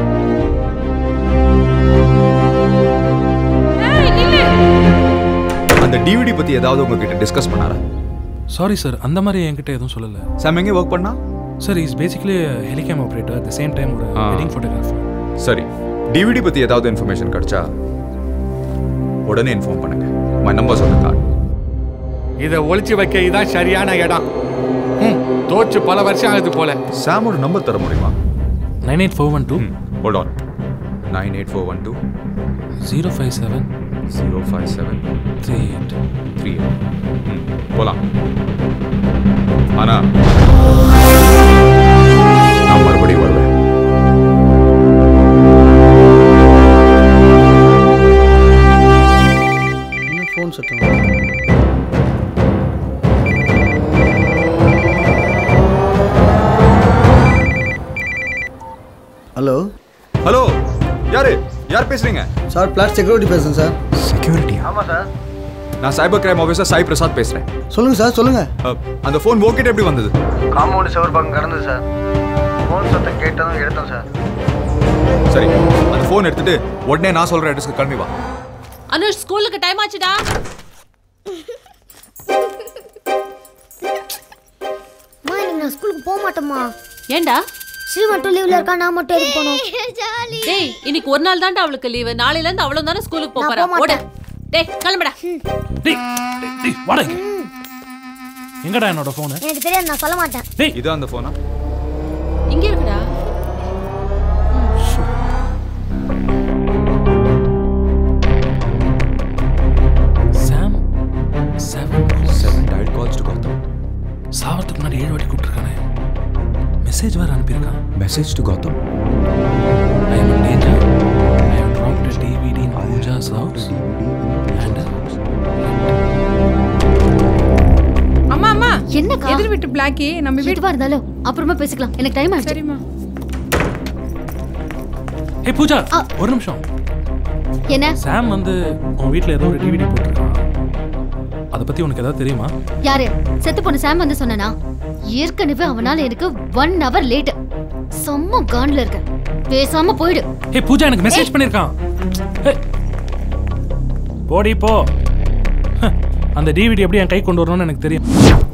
அந்த டிவிடி பத்தி ஏதாவது உங்ககிட்ட டிஸ்கஸ் பண்ணாரா சாரி சார் அந்த மாதிரி என்கிட்ட எதுவும் சொல்லலை சாம் எங்கே ஒர்க் பண்ணா sir is basically helicam operator at the same time ஒரு ஆ. வெட்டிங் ஃபோட்டோகிராஃபர் சரி டிவிடி பத்தி ஏதாவது இன்ஃபர்மேஷன் கிடைச்சா உடனே இன்ஃபார்ம் பண்ணுங்க மை நம்பர்ஸ் ஆன் கார்டு இதை ஒளிச்சு வைக்க இதான் சரியான இடம் ம், தோற்று பல வருஷம் ஆகுது போல சாமோட நம்பர் தர முடியுமா nine eight four one two hold on nine eight four one two zero five seven zero five seven three eight three போலாம் ஆனா நான் மறுபடியும் வருவேன் இன்னும் ஃபோன் சத்தம் ஹலோ ஹலோ யாரு யார் பேசுறீங்க சார் பிளாட் செக்யூரிட்டி பேசுறேன் சார் செக்யூரிட்டி ஆமாம் சார் நான் cyber crime officer Sai Prasad பேசுறேன் சொல்லுங்க சார் சொல்லுங்க அஹ், அந்த ஃபோன் ஓகே எப்படி வந்தது காம்பவுண்ட் செவர் பக்கம் கிடந்தது சார் ஃபோன் சத்தம் கேட்டதும் எடுத்தோம் சார் சரி அந்த ஃபோன் எடுத்துட்டு உடனே நான் சொல்ற அட்ரஸ்க்கு கிளம்பி வா அனுஷ் ஸ்கூலுக்கு டைம் ஆச்சுடா அம்மா இன்னைக்கு நான் ஸ்கூலுக்கு போக மாட்டேம்மா ஏண்டா ஸ்ரீ மட்டும் லீவ்ல இருக்கா நான் மட்டும் எதுக்கு போகணும் டேய் இன்னைக்கு ஒரு நாள் தான்டா அவளுக்கு லீவு நாளையில இருந்து அவளும் தானே ஸ்கூலுக்கு போக நான் போறா போக ஓடு மாட்டேன். டேய் கிளம்புடா டேய் வாடா இங்க. எங்கடா என்னோட ஃபோனு எனக்கு தெரியாது நான் சொல்ல மாட்டேன் இது அந்த ஃபோனா இங்க இருக்குடா Sam seven seven dial calls to Gautham சாவறதுக்கு முன்னாடி ஏழு வாட்டி கூப்பிட்டுருக்கானே மெசேஜ் வேற அனுப்பியிருக்கான் message to Gautham I am in danger. I have dropped a DVD in Pooja's house. And அம்மா அம்மா என்னக்கா எதிர் வீட்டு பிளாக்கி நம்ம வீட்டு எதுவா இருந்தாலும் அப்புறமா பேசிக்கலாம் எனக்கு டைம் ஆயிடுச்சு சரிம்மா ஏய் பூஜா ஒரு நிமிஷம் என்ன சாம் வந்து உன் வீட்டில் ஏதோ ஒரு டிவிடி போட்டிருக்கான் அதை பற்றி உனக்கு ஏதாவது தெரியுமா யாரு செத்து போன சாம் வந்து சொன்னனா ஏற்கனவே அவனால எனக்கு ஒன் ஹவர் லேட் செம்ம கான்ல இருக்க பேசாம போயிடு ஏய் பூஜா எனக்கு மெசேஜ் பண்ணியிருக்கான் ஏய். போடி போ ஹ, அந்த டிவிடி எப்படி என் கை கொண்டு வரணும்னு எனக்கு தெரியும்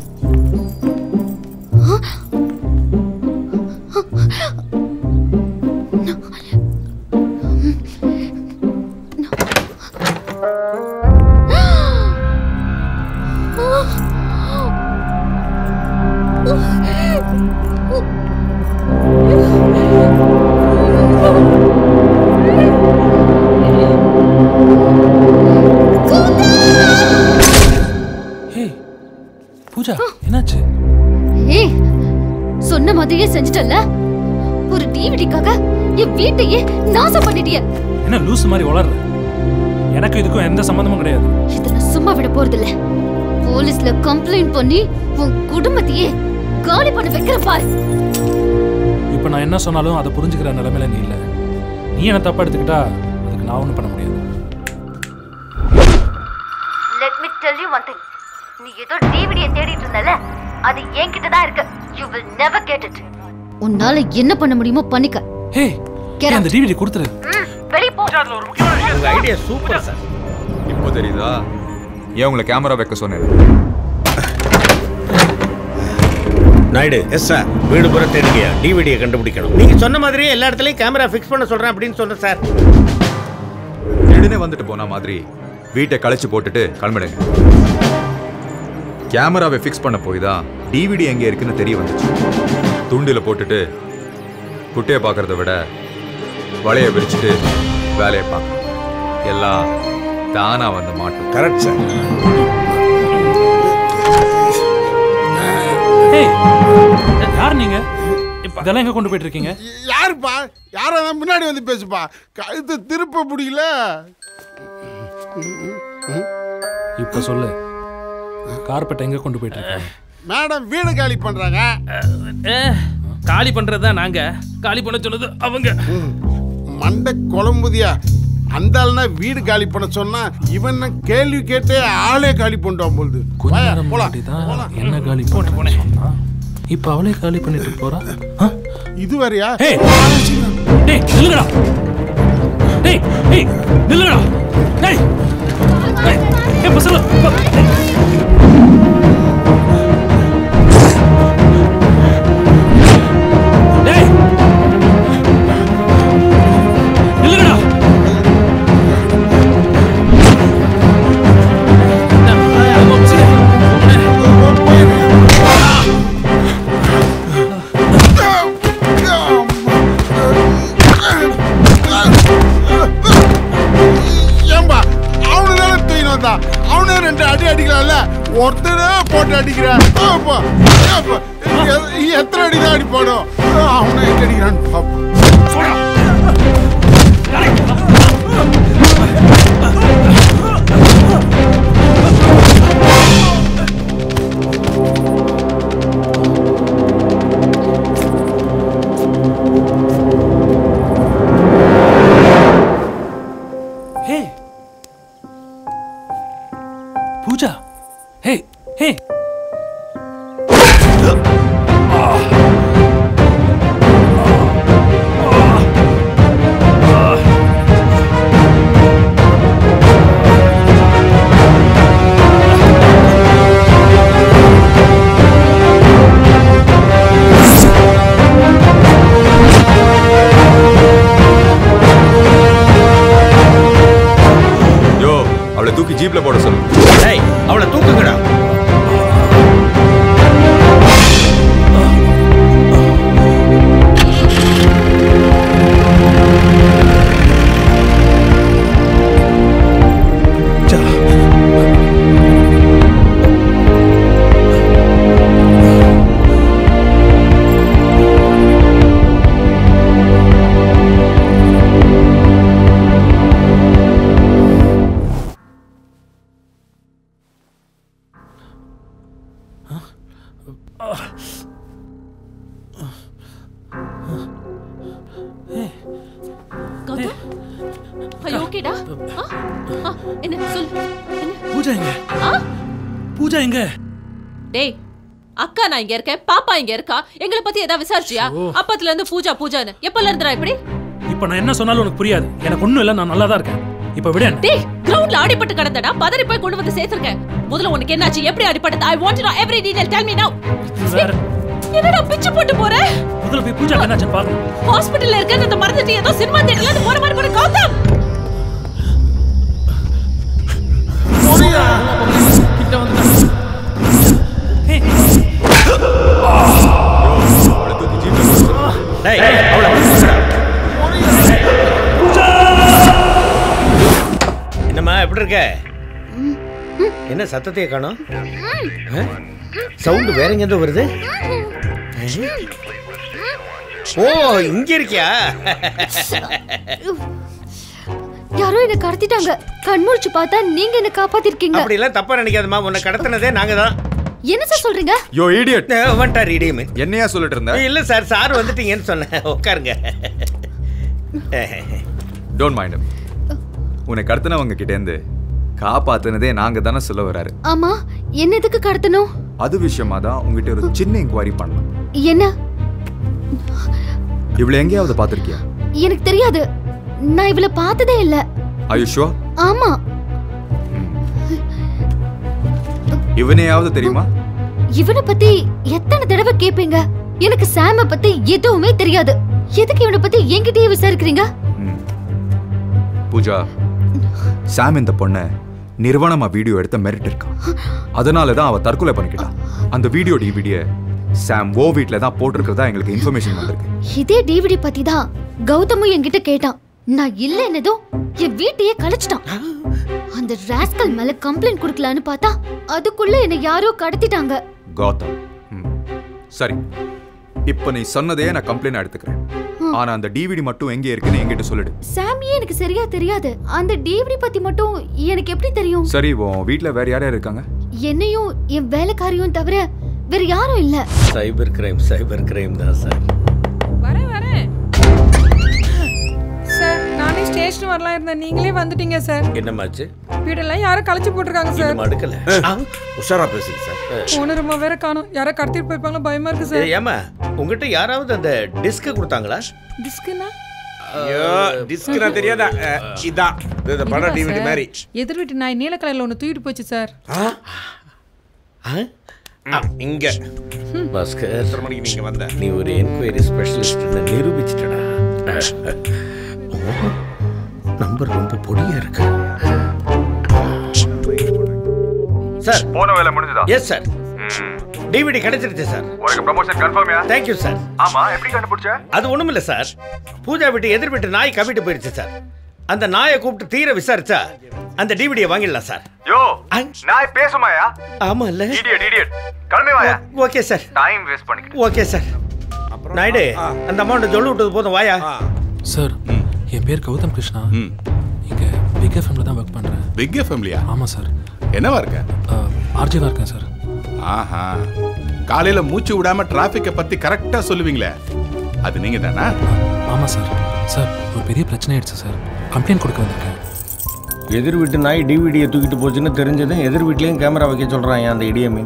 ஏய் பூஜா என்னாச்சு ஏய் சொன்ன மாதிரியே செஞ்சுட்டல ஒரு டிவிடிக்காக என் வீட்டையே நாசம் பண்ணிட்டிய என்ன லூஸ் மாதிரி வளர்ற எனக்கு இதுக்கும் எந்த சம்மந்தமும் கிடையாது இத நான் சும்மா விட போறதில்ல போலீஸ்ல கம்ப்ளைண்ட் பண்ணி உன் குடும்பத்தையே காலி பண்ண வைக்கிற பாரு இப்போ நான் என்ன சொன்னாலும் அதை புரிஞ்சுக்கிற நிலைமையில நீ இல்லை நீ என்ன தப்பா எடுத்துக்கிட்டா அதுக்கு நான் ஒன்றும் பண்ண முடியாது let me tell you one thing நீ ஏதோ டிவிடியை தேடிட்டு இருந்தல அது என்கிட்ட தான் இருக்கு you will never get it உன்னால என்ன பண்ண முடியுமோ பண்ணிக்க ஹே Get அந்த டிவிடி கொடுத்துரு வெளிய போ உங்க ஐடியா சூப்பர் சார் இப்போ தெரியுதா ஏன் உங்களை கேமரா வைக்க சொன்னேன் நாயுடு எஸ் சார் வீடு புற தேடுகையா டிவிடியை கண்டுபிடிக்கணும் நீங்க சொன்ன மாதிரியே எல்லா இடத்துலயும் கேமரா ஃபிக்ஸ் பண்ண சொல்றேன் அப்படின்னு சொன்னேன் சார் திடீர்னு வந்துட்டு போன மாதிரி வீட்டை கழிச்சு போட்டுட்டு கிளம்பிடுங்க கேமராவை ஃபிக்ஸ் பண்ண போய் தான் டிவிடி எங்கே இருக்குன்னு தெரிய வந்துச்சு துண்டில் போட்டுட்டு குட்டையை பார்க்கறத விட வலையை விரிச்சிட்டு வேலையை பார்க்கணும் எல்லாம் தானா வந்து மாட்டோம் கரெக்ட் சார் ஏய் யார் நீங்க இதெல்லாம் எங்க கொண்டு போயிட்டு இருக்கீங்க யாருப்பா யாரா இருந்தாலும் முன்னாடி வந்து பேசுப்பா கழுத்து திருப்ப முடியல இப்போ சொல்லு கார்பெட் எங்க கொண்டு போயிட்டு இருக்கீங்க மேடம் வீடு காலி பண்றாங்க காலி பண்றதா நாங்க காலி பண்ண சொன்னது அவங்க மண்டை குழம்புதியா அந்த ஆள்னா வீடு காலி பண்ண சொன்னா இவன் கேள்வி கேட்டே ஆளே காலி பண்ணிட்டான் போகுது கொஞ்ச நேரம் முன்னாடி தான் என்ன காலி போட்டு போனேன் சொன்னா இப்போ அவளே காலி பண்ணிட்டு போறா இது வரையா ஏய் டேய் நில்லுடா டேய் ஏய் நில்லுடா டேய் டேய் ஏய் பசங்க டேய் நில்லுடா ஏம்பா அவனு தானே தூக்கின்னு வந்தா அவனே ரெண்டு அடி அடிக்கலாம்ல ஒருத்தனே போட்டு அடிக்கிறான் அப்பா, அப்பா, எ- எத்தனை அடி தான் அடிப்பானோ அவனை எங்க அடிக்கிறான்னு பாப்போம் ஹே பூஜா ஹே ஹே யோ அவளை தூக்கி ஜீப்ல போட சொல்லு டேய் அவளை தூக்குங்கடா கௌதம் ஐயோ ஓகேடா ஆ? ஆ, என்ன சொல் என்ன பூஜா எங்க ஆ? பூஜா எங்க டேய் அக்கா நான் இங்க இருக்கேன் பாப்பா இங்க இருக்கா எங்களை பத்தி ஏதாவது விசாரிச்சியா அப்பத்துல இருந்து பூஜா பூஜான்னு எப்பல இருந்துடா இப்படி இப்போ நான் என்ன சொன்னாலும் உனக்கு புரியாது எனக்கு ஒன்றும் இல்லை நான் நல்லா தான் இருக்கேன் இப்ப விடு என்ன. டேய் கிரவுண்ட்ல அடிபட்டு கிடந்தடா பதறி போய் கொண்டு வந்து சேர்த்திருக்கேன் முதல்ல உனக்கு என்னாச்சு எப்படி அடிபட்டது I want to know every detail tell me now வேற என்னடா பிச்சு போட்டு போற முதல்ல போய் பூஜா என்னாச்சுன்னு பார்க்கணும் ஹாஸ்பிடல்ல இருக்க அந்த மறந்துட்டு ஏதோ சினிமா தியேட்டர்ல இருந்து போற மாதிரி போற கௌதம் கிட்ட வந்து டேய் அவளை பிடிச்சுடா. என்னம்மா எப்படி இருக்க என்ன சத்தத்தையே காணோம் சவுண்டு வேற எங்க இருந்து வருது ஓ இங்க இருக்கியா யாரோ என்ன கடத்திட்டாங்க கண்முழிச்சு பார்த்தா நீங்க என்ன காப்பாத்திருக்கீங்க அப்படி எல்லாம் தப்பா நினைக்காதம்மா உன்னை கடத்தினதே நாங்க தான் என்ன சார் சொல்றீங்க யோ இடியட் வந்துட்டார் இடியமே என்னையா சொல்லிட்டு இருந்த இல்ல சார் சார் வந்துட்டீங்கன்னு சொன்னேன் உட்காருங்க டோன்ட் மைண்ட் உன்னை கடத்தினவங்க கிட்ட இருந்து காப்பாத்துனதே நாங்க தானே சொல்ல வராரு ஆமா என்ன எதுக்கு கடத்தணும் அது விஷயமா தான் உங்ககிட்ட ஒரு சின்ன இன்கொயரி பண்ணலாம் என்ன இவ்வளவு எங்கேயாவது பாத்திருக்கியா எனக்கு தெரியாது நான் இவள பார்த்ததே இல்ல ஆயுஷ்வா ஆமா இவனையாவது தெரியுமா இவனை பத்தி எத்தனை தடவை கேப்பீங்க எனக்கு சாம பத்தி எதுவுமே தெரியாது எதுக்கு இவனை பத்தி என்கிட்டயே விசாரிக்கிறீங்க பூஜா சாம் இந்த பொண்ணை நிர்வாணமா வீடியோ எடுத்த மெரிட் இருக்கான் அதனால தான் அவ தற்கொலை பண்ணிக்கிட்டான் அந்த வீடியோ டிவிடிய சாம் ஓ வீட்ல தான் போட்டிருக்கிறதா எங்களுக்கு இன்ஃபர்மேஷன் வந்திருக்கு இதே டிவிடி பத்தி தான் கௌதமும் என்கிட்ட கேட்டான் நான் இல்ல என்னதும் என் வீட்டையே கழிச்சிட்டான் அந்த ராஸ்கல் மேல கம்ப்ளைண்ட் கொடுக்கலான்னு பார்த்தா அதுக்குள்ள என்ன யாரோ கடத்திட்டாங்க கௌதம் ம். சரி இப்போ நீ சொன்னதையே நான் கம்ப்ளைண்ட் எடுத்துக்கிறேன் ஆனா அந்த டிவிடி மட்டும் எங்க இருக்குன்னு என்கிட்ட சொல்லிடு சாமியே எனக்கு சரியா தெரியாது அந்த டிவிடி பத்தி மட்டும் எனக்கு எப்படி தெரியும் சரி உன் வீட்ல வேற யார் யார் இருக்காங்க என்னையும் என் வேலைக்காரியும் தவிர வேற யாரும் இல்ல சைபர் கிரைம் சைபர் கிரைம் தான் சார் வரேன் வரேன் சார் நானே ஸ்டேஷன் வரலாம் இருந்தேன் நீங்களே வந்துட்டீங்க சார் என்னமாச்சு வீடெல்லாம் யாரும் கழிச்சு போட்டிருக்காங்க சார் இன்னும் அடுக்கல ஆ, உஷாரா பேசுங்க சார் போன ரொம்ப வேற காணும் யாரோ கடத்திட்டு போயிருப்பாங்க பயமா இருக்கு சார் ஏமா உங்ககிட்ட யாராவது அந்த டிஸ்க் கொடுத்தாங்களா டிஸ்க்குனா ஐயோ டிஸ்க் நான் தெரியாதா அஹ், இதான் இது இந்த படம் டிவிடி மாதிரி எதிர் வீட்டு நாய் நீல கலர்ல ஒன்று தூக்கிட்டு போச்சு சார் ஆ, இங்க பாஸ்கர் எத்தனை மணிக்கு நீங்க வந்த நீ ஒரு என்கொயரி ஸ்பெஷலிஸ்ட் நிரூபிச்சிட்டடா நம்பர் ரொம்ப பொடியா இருக்கு சார் போன வேலை முடிஞ்சதா எஸ் சார் டிவிடி கிடைச்சிருச்சு சார் உனக்கு ப்ரமோஷன் கன்ஃபார்ம்யா தேங்க்யூ சார் ஆமா எப்படி கண்டுபிடிச்ச அது ஒண்ணுமில்ல சார் பூஜா வீட்டு எதிர் வீட்டு நாய் கவிட்டு போயிருச்சு சார் அந்த நாயை கூப்பிட்டு தீர விசாரிச்சா அந்த டிவிடியை வாங்கிடலாம் சார் யோ நாய் பேசுமாயா ஆமா இல்ல இடியட் இடியட் கிளம்பி வாயா ஓகே சார் டைம் வேஸ்ட் பண்ணிக்கிட்டு ஓகே சார் நாயுடு அந்த அமௌண்ட் சொல்லி விட்டது போதும் வாயா சார் என் பேர் கௌதம் கிருஷ்ணா இங்க பிக் எஃப்எம்ல தான் ஒர்க் பண்றேன் பிக் எஃப்எம்லையா ஆமா சார் என்னவா இருக்க ஆர்ஜிவா இருக்கேன் சார் ஆஹா காலையில மூச்சு விடாம டிராபிக்கை பத்தி கரெக்டா சொல்லுவீங்களே அது நீங்க தானா ஆமா சார் சார் ஒரு பெரிய பிரச்சனை ஆயிடுச்சு சார் கம்ப்ளைண்ட் கொடுக்க வந்திருக்கேன் எதிர் வீட்டு நாய் டிவிடியை தூக்கிட்டு போச்சுன்னு தெரிஞ்சதும் எதிர் வீட்லேயும் கேமரா வைக்க சொல்கிறான் அந்த இடியமே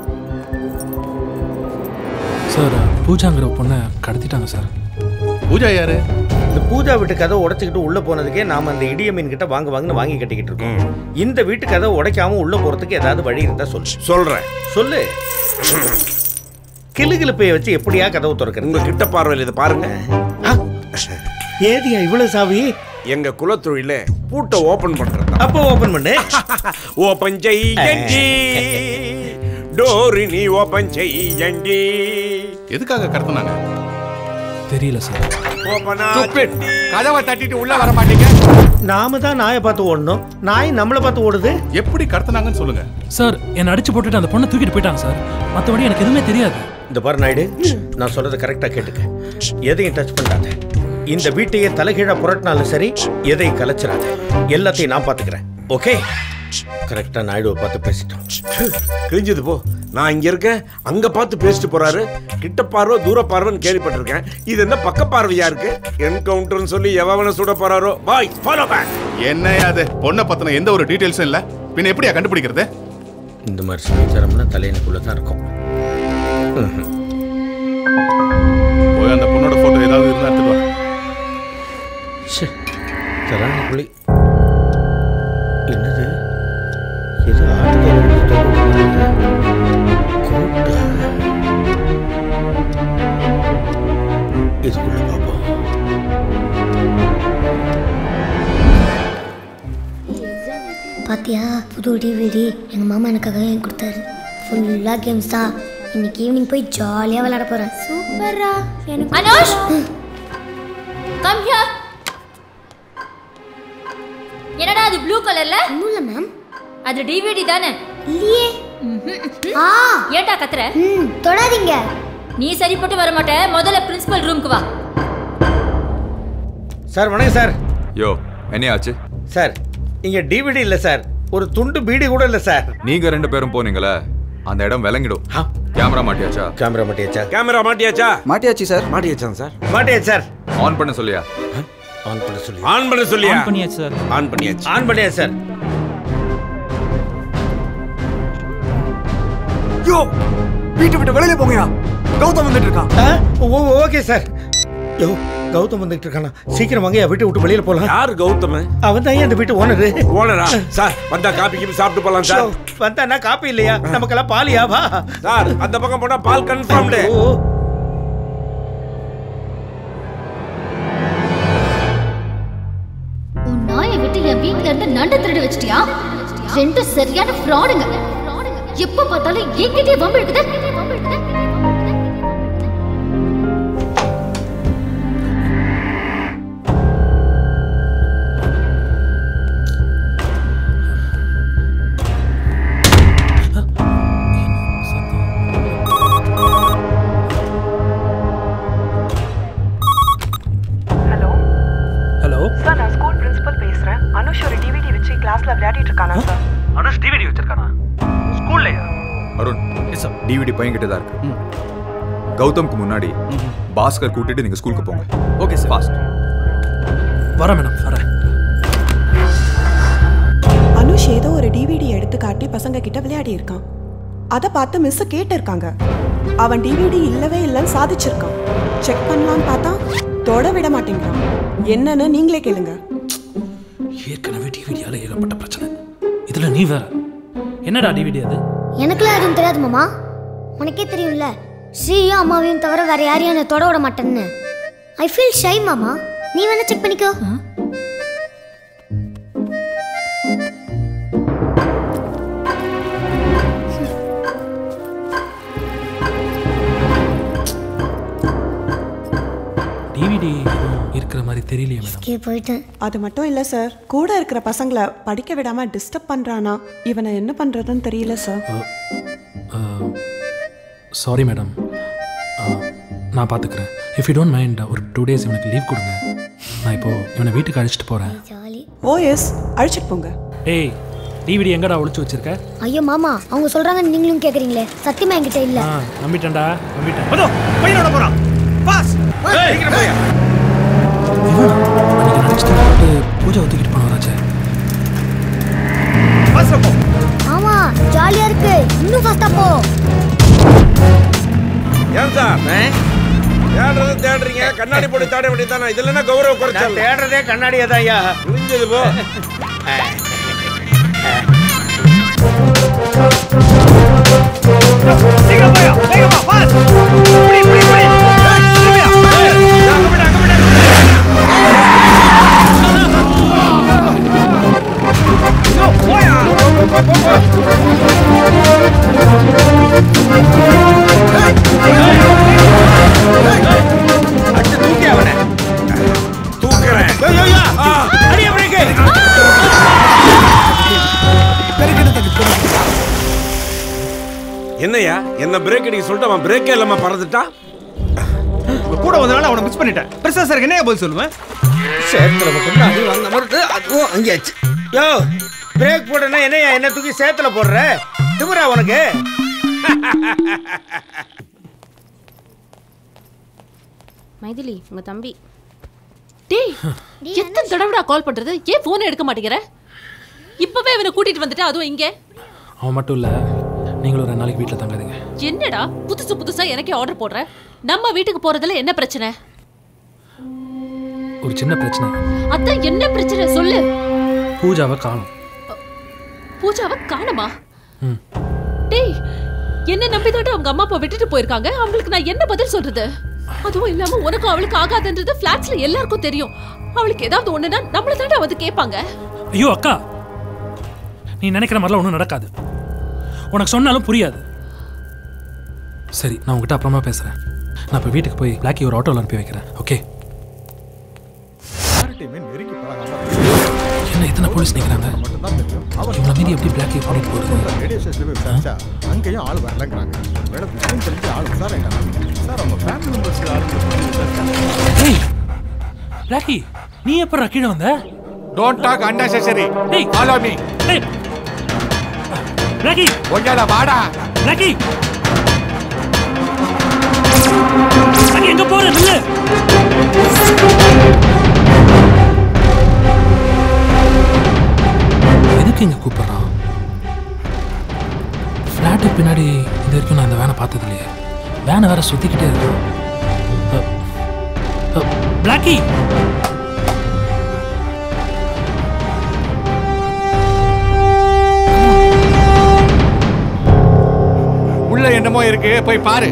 சார் பூஜாங்கிற பொண்ணை கடத்திட்டாங்க சார் பூஜா யாரு இந்த பூஜா வீட்டு கதவை உடைச்சிக்கிட்டு உள்ள போனதுக்கே நாம அந்த இடியமீன் கிட்ட வாங்க வாங்கன்னு வாங்கி கட்டிக்கிட்டு இருக்கோம் இந்த வீட்டு கதவை உடைக்காம உள்ள போறதுக்கு ஏதாவது வழி இருந்தா சொல்லு சொல்றேன் சொல்லு கிளுகிளுப்பைய வச்சு எப்படியா கதவு திறக்கிறது உங்க கிட்ட பார்வையில் இதை பாருங்க ஏதியா இவ்வளவு சாவி எங்க குலத்தொழில பூட்டை ஓபன் பண்றது அப்போ ஓபன் பண்ணு ஓபன் செய்யண்டி டோரி நீ ஓபன் செய்யண்டி எதுக்காக கடத்தினாங்க தெரியல சார் ஓபனா கதவை தட்டிட்டு உள்ள வர மாட்டீங்க நாம தான் நாயை பார்த்து ஓடணும் நாய் நம்மளை பார்த்து ஓடுது எப்படி கடத்தினாங்கன்னு சொல்லுங்க சார் என்னை அடிச்சு போட்டுட்டு அந்த பொண்ணை தூக்கிட்டு போயிட்டாங்க சார் மற்றபடி எனக்கு எதுவுமே தெரியாது இந்த பாரு நாயுடு நான் சொல்றதை கரெக்டா கேட்டுக்க எதையும் டச் பண்ணாத இந்த வீட்டையே தலைகீழா புரட்டினாலும் சரி எதையும் கலைச்சிடாத எல்லாத்தையும் நான் பாத்துக்கிறேன் ஓகே கரெக்டா நாயுடுவை பார்த்து பேசிட்டோம் கிழிஞ்சது போ நான் இங்க இருக்கேன் அங்க பார்த்து பேசிட்டு போறாரு கிட்ட பார்வை தூர பார்வைன்னு கேள்விப்பட்டிருக்கேன் இது என்ன பக்க பார்வையா இருக்கு என்கவுண்டர்னு சொல்லி எவன சுட போறாரோ பாய் ஃபாலோ பேக் என்னையா அது பொண்ணை பத்தின எந்த ஒரு டீடைல்ஸும் இல்ல பின்ன எப்படியா கண்டுபிடிக்கிறது இந்த மாதிரி சமாச்சாரம்னா தலையனுக்குள்ள தான் இருக்கும் ம்ஹும். போய் அந்த பொண்ணோட போட்டோ ஏதாவது இருந்தா எடுத்துட்டு வா ச்சே, தரான புள்ளி ஏதோ ஆட்டுக்காரங்க கோட்டை இதுக்குள்ள பார்ப்போம் பாத்தியா புது டிவிடி எங்க மாமா எனக்காக வாங்கி கொடுத்தாரு ஃபுல்லா கேம்ஸ் தான் இன்னைக்கு ஈவினிங் போய் ஜாலியா விளையாட போறேன் சூப்பரா எனக்கு அனுஷ் கம் ஹியர் என்னடா அது ப்ளூ கலர்ல இல்ல மேம் அது டிவிடி தானே இல்லையே ஆ ஏன்டா கத்துற ம் தொடாதீங்க நீ சரிப்பட்டு வர மாட்ட முதல்ல பிரின்சிபல் ரூமுக்கு வா சார் வணக்கம் சார் யோ என்னையாச்சு சார் இங்க டிவிடி இல்ல சார் ஒரு துண்டு பீடி கூட இல்ல சார் நீங்க ரெண்டு பேரும் போனீங்களே அந்த இடம் விளங்கிடும் கேமரா மாட்டியாச்சா கேமரா மாட்டியாச்சா கேமரா மாட்டியாச்சா மாட்டியாச்சு சார் மாட்டியாச்சா சார் மாட்டியாச்சு சார் ஆன் பண்ண சொல்லியா ஆன் பண்ண சொல்லி ஆன் பண்ண சொல்லியா ஆன் பண்ணியாச்சு சார் ஆன் பண்ணியாச்சு ஆன் பண்ணியாச்சு சார் யோ வீட்டை விட்டு வெளியில போங்கயா கௌதம் வந்துட்டு இருக்கான் ஓகே சார் யோ கௌதம் வந்துட்டு இருக்கானா சீக்கிரம் வாங்க வீட்டை விட்டு வெளியில போலாம் யார் கௌதம் அவன் தான் இந்த வீட்டு ஓனரு ஓனரா சார் வந்தா காப்பி கீப்பி சாப்பிட்டு போலாம் சார் வந்தானா காப்பி இல்லையா நமக்கெல்லாம் பாலியா வா சார் அந்த பக்கம் போனா பால் கன்ஃபார்ம்டு உன் நாயை விட்டு என் வீட்ல இருந்து நண்டு திருடி வச்சிட்டியா ரெண்டும் சரியான ஃப்ராடுங்க எப்ப பார்த்தாலும் என்கிட்டயே வம்பு இருக்குது ஹலோ சார் நான் ஸ்கூல் பிரின்சிபல் பேசுறேன் அனுஷ் ஒரு டிவிடி வச்சு கிளாஸ்ல விளையாடிட்டு இருக்கானா சார் அனுஷ் டிவிடி வச்சிருக்கானா ஸ்கூல்லையா அருண் டிவிடி பையன்கிட்ட தான் இருக்கு கௌதம்க்கு முன்னாடி பாஸ்கர் கூட்டிட்டு நீங்க ஸ்கூலுக்கு போங்க ஓகே சார் ஃபாஸ்ட் வரேன் மேடம் வரேன் அனுஷ் ஏதோ ஒரு டிவிடி எடுத்து காட்டி பசங்க கிட்ட விளையாடி இருக்கான் அதை பார்த்து மிஸ் கேட்டிருக்காங்க அவன் டிவிடி இல்லவே இல்லைன்னு சாதிச்சிருக்கான் செக் பண்ணலான்னு பார்த்தா தொட விட மாட்டேங்கிறான் என்னன்னு நீங்களே கேளுங்க ஏற்கனவே டிவிடியால ஏகப்பட்ட பிரச்சனை இதுல நீ வேற என்னடா டிவிடி அது எனக்குலாம் எதுவும் தெரியாது மாமா உனக்கே தெரியும்ல ஸ்ரீயும் அம்மாவையும் தவிர வேற யாரையும் என்னை தொட விட மாட்டேன்னு ஐ ஃபீல் ஷை மாமா நீ வேணா செக் பண்ணிக்கோ டிவிடி இருக்கிற மாதிரி தெரியலையே மேடம் போயிட்டேன் அது மட்டும் இல்ல சார் கூட இருக்கிற பசங்களை படிக்க விடாம டிஸ்டர்ப் பண்றானா இவனை என்ன பண்றதுன்னு தெரியல சார் சாரி மேடம் நான் பார்த்துக்கிறேன் இஃப் யூ டோன்ட் மைண்ட் ஒரு டூ டேஸ் இவனுக்கு லீவ் கொடுங்க நான் இப்போ இவனை வீட்டுக்கு அழைச்சிட்டு போகிறேன் ஓ எஸ் அழிச்சிட்டு போங்க ஏய் டிவிடி எங்கடா ஒளிச்சு வச்சிருக்க ஐயோ மாமா அவங்க சொல்றாங்க நீங்களும் கேக்குறீங்களே சத்தியமா என்கிட்ட இல்ல ஆ நம்பிட்டேன்டா நம்பிட்டேன் அதோ பையனோட போறான் பாஸ் சீக்கிரம் போயா அன்னைக்கு நினச்சிட்டு போட்டு பூஜை ஒத்துக்கிட்டு போனவராச்சே பாஸ்ல போ ஆமா ஜாலியா இருக்கு இன்னும் ஃபாஸ்டா போ ஏன் சார் தேடுறது தேடுறீங்க கண்ணாடி போட்டு தேட வேண்டியதானே இதுல என்ன கௌரவ குறைச்சல் நான் தேடுறதே கண்ணாடியா தான் ஐயா புரிஞ்சது போ சீக்கிரம் போயா வேகமா பாஸ் புடி புடி புடி ஏய், திரும்பியா. ஏய், அங்க விடு, அங்க விடு. யோ, போயா போ, போ, போ, போ. அடிச்சு தூக்கி அவனை தூக்குறேன் யோ, யோ, யோ. அடியே பிரேக்கு என்னையா என்ன பிரேக் அடிக்க சொல்லிட்டு அவன் பிரேக்கே இல்லாம பறந்துட்டான் உங்க கூட வந்தனால அவனை மிஸ் பண்ணிட்டேன் பெருசா சார் என்ன பதில் சொல்லுவேன் சேத்துல மட்டும் அடி வாங்க மறுத்து அதுவும் அங்கேயாச்சு யோ பிரேக் போடனா என்னையா என்ன தூக்கி சேத்துல போடுற திமுறா உனக்கு மைதிலி உங்க தம்பி டேய் எத்தனை தடவைடா கால் பண்றது ஏன் போன் எடுக்க மாட்டேங்கிற இப்பவே இவனை கூட்டிட்டு வந்துட்டா அதுவும் இங்க அவன் மட்டும் இல்லை நீங்களும் ஒரு ரெண்டு நாளைக்கு வீட்டில் தங்காதீங்க என்னடா புதுசு புதுசா எனக்கே ஆர்டர் போடுற நம்ம வீட்டுக்கு போறதுல என்ன பிரச்சனை ஒரு சின்ன பிரச்சனை அதான் என்ன பிரச்சனை சொல்லு பூஜாவை காணும் பூஜாவை காணுமா ம். டேய் என்ன நம்பி தான் அவங்க அம்மா அப்பா விட்டுட்டு போயிருக்காங்க அவங்களுக்கு நான் என்ன பதில் சொல்றது அதுவும் இல்லாம உனக்கும் அவளுக்கு ஆகாதுன்றது பிளாட்ஸ்ல எல்லாருக்கும் தெரியும் அவளுக்கு ஏதாவது ஒண்ணுனா நம்மள தாண்டா வந்து கேட்பாங்க ஐயோ அக்கா நீ நினைக்கிற மாதிரிலாம் ஒன்றும் நடக்காது உனக்கு சொன்னாலும் புரியாது சரி நான் உங்ககிட்ட அப்புறமா பேசுகிறேன் நான் இப்போ வீட்டுக்கு போய் பிளாக்கி ஒரு ஆட்டோவில் அனுப்பி வைக்கிறேன் ஓகே என்ன இத்தனை போலீஸ் நிற்கிறாங்க இவங்களை மீறி எப்படி பிளாக்கி கூட்டிகிட்டு போகிறது ரேடியோ ஸ்டேஷன்ல விசாரிச்சா அங்கேயும் ஆள் வரலங்கிறாங்க மேடம் விஷயம் தெரிஞ்சு ஆள் விசாரிக்கிறாங்க சார் அவங்க ஃபேமிலி மெம்பர்ஸ் ஆள் ஏய் பிளாக்கி நீ எப்போ கீழே வந்த டோன்ட் டாக் unnecessary டேய் ஃபாலோ மீ டேய் பிளாக்கி கொஞ்சம் வாடா பிளாக்கி பிளாக்கி எங்க போற நில்லு எதுக்கு இங்க கூப்பிடுறான் ஃப்ளாட்டுக்கு பின்னாடி இது வரைக்கும் நான் இந்த வேனை பார்த்தது இல்லையே வேனை வேற சுத்திக்கிட்டே இருக்கான் அ, அ, பிளாக்கி உள்ள என்னமோ இருக்கு போய் பாரு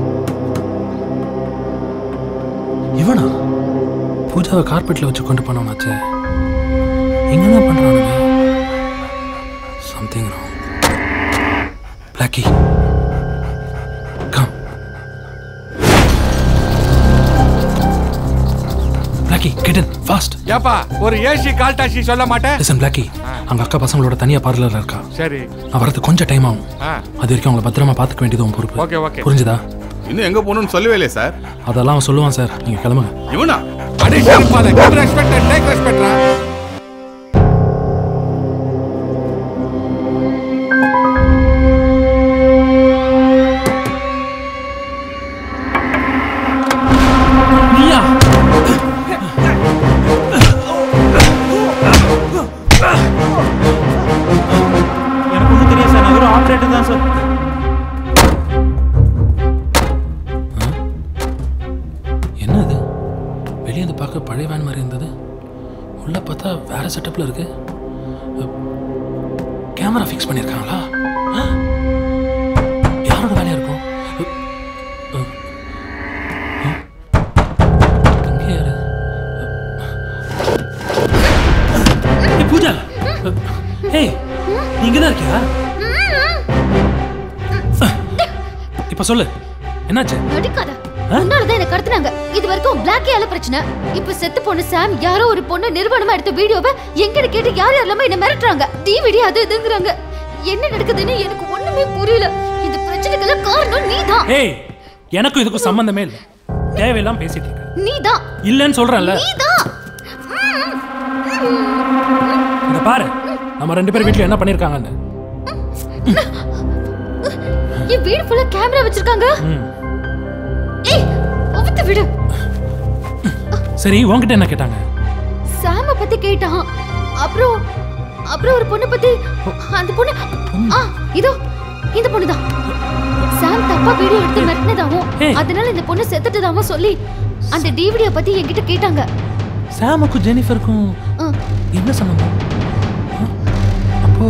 இவனா பூஜாவை கார்பெட்ல வச்சு கொண்டு போனவனாச்சே இங்க என்ன பண்றானுங்க something wrong Blackie come Blackie get in fast ஏப்பா ஒரு ஏசி கால் டாக்ஸி சொல்ல மாட்டேன் லிசன் பிளாக்கி அங்க அக்கா பசங்களோட தனியா பார்லர்ல இருக்கா சரி நான் வரது கொஞ்சம் டைம் ஆகும் ஆ அது வரைக்கும் அவங்கள பத்திரமா பார்த்துக்க வேண்டியது உன் பொறுப்பு ஓகே ஓகே புரிஞ்சுதா இன்னும் எங்க போகணும்னு சொல்லவே இல்லையே சார் அதெல்லாம் அவன் சொல்லுவான் சார் நீங்க கிளம்புங்க இவனா அடி செருப்பால கிவ் ரெஸ்பெக்ட் அண்ட் டேக் ரெஸ்பெக்ட்ரா நீயா எனக்கு ஒன்றும் தெரியாது சார் நான் வெறும் ஆப்ரேட்டர் தான் சார் என்ன இது வெளியே இருந்து பார்க்க பழைய வேன் மாதிரி இருந்தது உள்ள பார்த்தா வேற செட்டப்ல இருக்கு கேமரா ஃபிக்ஸ் பண்ணியிருக்காங்களா ஆ? யாரோட வேலையா இருக்கும் அ, அ, அ, இங்க யாரு ஏய், பூஜா ஏய் நீ இங்க தான் இருக்கியா இப்ப சொல்லு என்னாச்சு நடிக்காத உன்னாலதான் என்ன கடத்துனாங்க இது வரைக்கும் பிளாக்கியால பிரச்சனை இப்ப செத்து போன சாம் யாரோ ஒரு பொண்ணு நிறுவனமா எடுத்த வீடியோவை எங்கிட்ட கேட்டு யார் யாரெல்லாம என்ன மிரட்டுறாங்க டிவிடி அது இதுங்கிறாங்க என்ன நடக்குதுன்னு எனக்கு ஒண்ணுமே புரியல இந்த பிரச்சனைக்கெல்லாம் காரணம் நீதான் ஏய் எனக்கும் இதுக்கும் சம்பந்தமே இல்லை தேவையெல்லாம் பேசிட்டு இருக்க நீதான் இல்லைன்னு சொல்றேன்ல நீதான் இத பாரு நம்ம ரெண்டு பேர் வீட்ல என்ன பண்ணிருக்காங்கன்னு என் வீடு ஃபுல்லா கேமரா வச்சிருக்காங்க ம். ஏய் ஒவ்வொரு விடு சரி உன்கிட்ட என்ன கேட்டாங்க சாம பத்தி கேட்டான் அப்புறம் அப்புறம் ஒரு பொண்ணு பத்தி அந்த பொண்ணு ஆ இதோ இந்த பொண்ணு தான் சாம் தப்பா வீடியோ எடுத்து மிரட்டினதாவும் அதனால இந்த பொண்ணு செத்துட்டதாவும் சொல்லி அந்த டிவிடிய பத்தி என்கிட்ட கேட்டாங்க சாமுக்கும் ஜெனிஃபருக்கும் ஆ. என்ன சம்பந்தம் ஆ? அப்போ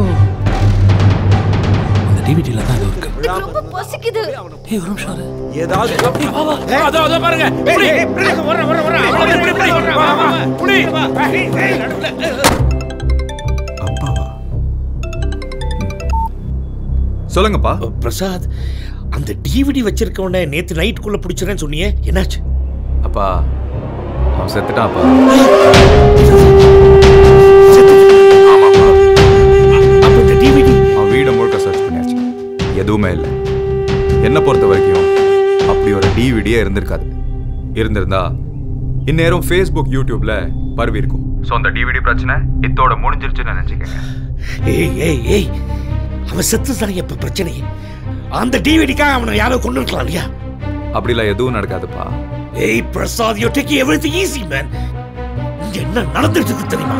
அந்த டிவிடில தான் இது இருக்கு எனக்கு ரொம்ப பசிக்குது ஏய் ஒரு நிமிஷம் இரு. ஏதாவது ஏய், வா, வா. அதோ அதோ பாருங்க புடி, புடி, வர்ற, வர்ற, வர்ற. அவளை புடி, புடி, வர்ற, வா, வா, வா. புடி. ஏய், ஏய், நடுவுல. சொல்லுங்கப்பா பிரசாத் அந்த டிவிடி வச்சிருக்கவன நேத்து நைட்டுக்குள்ள பிடிச்சிறேன்னு சொன்னியே என்னாச்சு அப்பா அவன் செத்துட்டான்ப்பா அவன் வீடை முழுக்க சர்ச் பண்ணியாச்சு எதுவுமே இல்லை என்னை பொறுத்த வரைக்கும் அப்படி ஒரு டிவிடியே இருந்திருக்காது இருந்திருந்தா இந்நேரம் ஃபேஸ்புக் யூடியூப்ல பரவி இருக்கும் ஸோ அந்த டிவிடி பிரச்சனை இத்தோட முடிஞ்சிருச்சுன்னு நினைச்சுக்கங்க ஏய் ஏய் ஏய் அவன் செத்து தானே இப்ப பிரச்சனை அந்த டிவிடிக்காக அவனை யாரோ கொண்டு இருக்கலாம் இல்லையா அப்படிலாம் எதுவும் நடக்காதுப்பா ஏய் Prasad you take everything easy man இங்க என்ன நடந்துட்டு இருக்கு தெரியுமா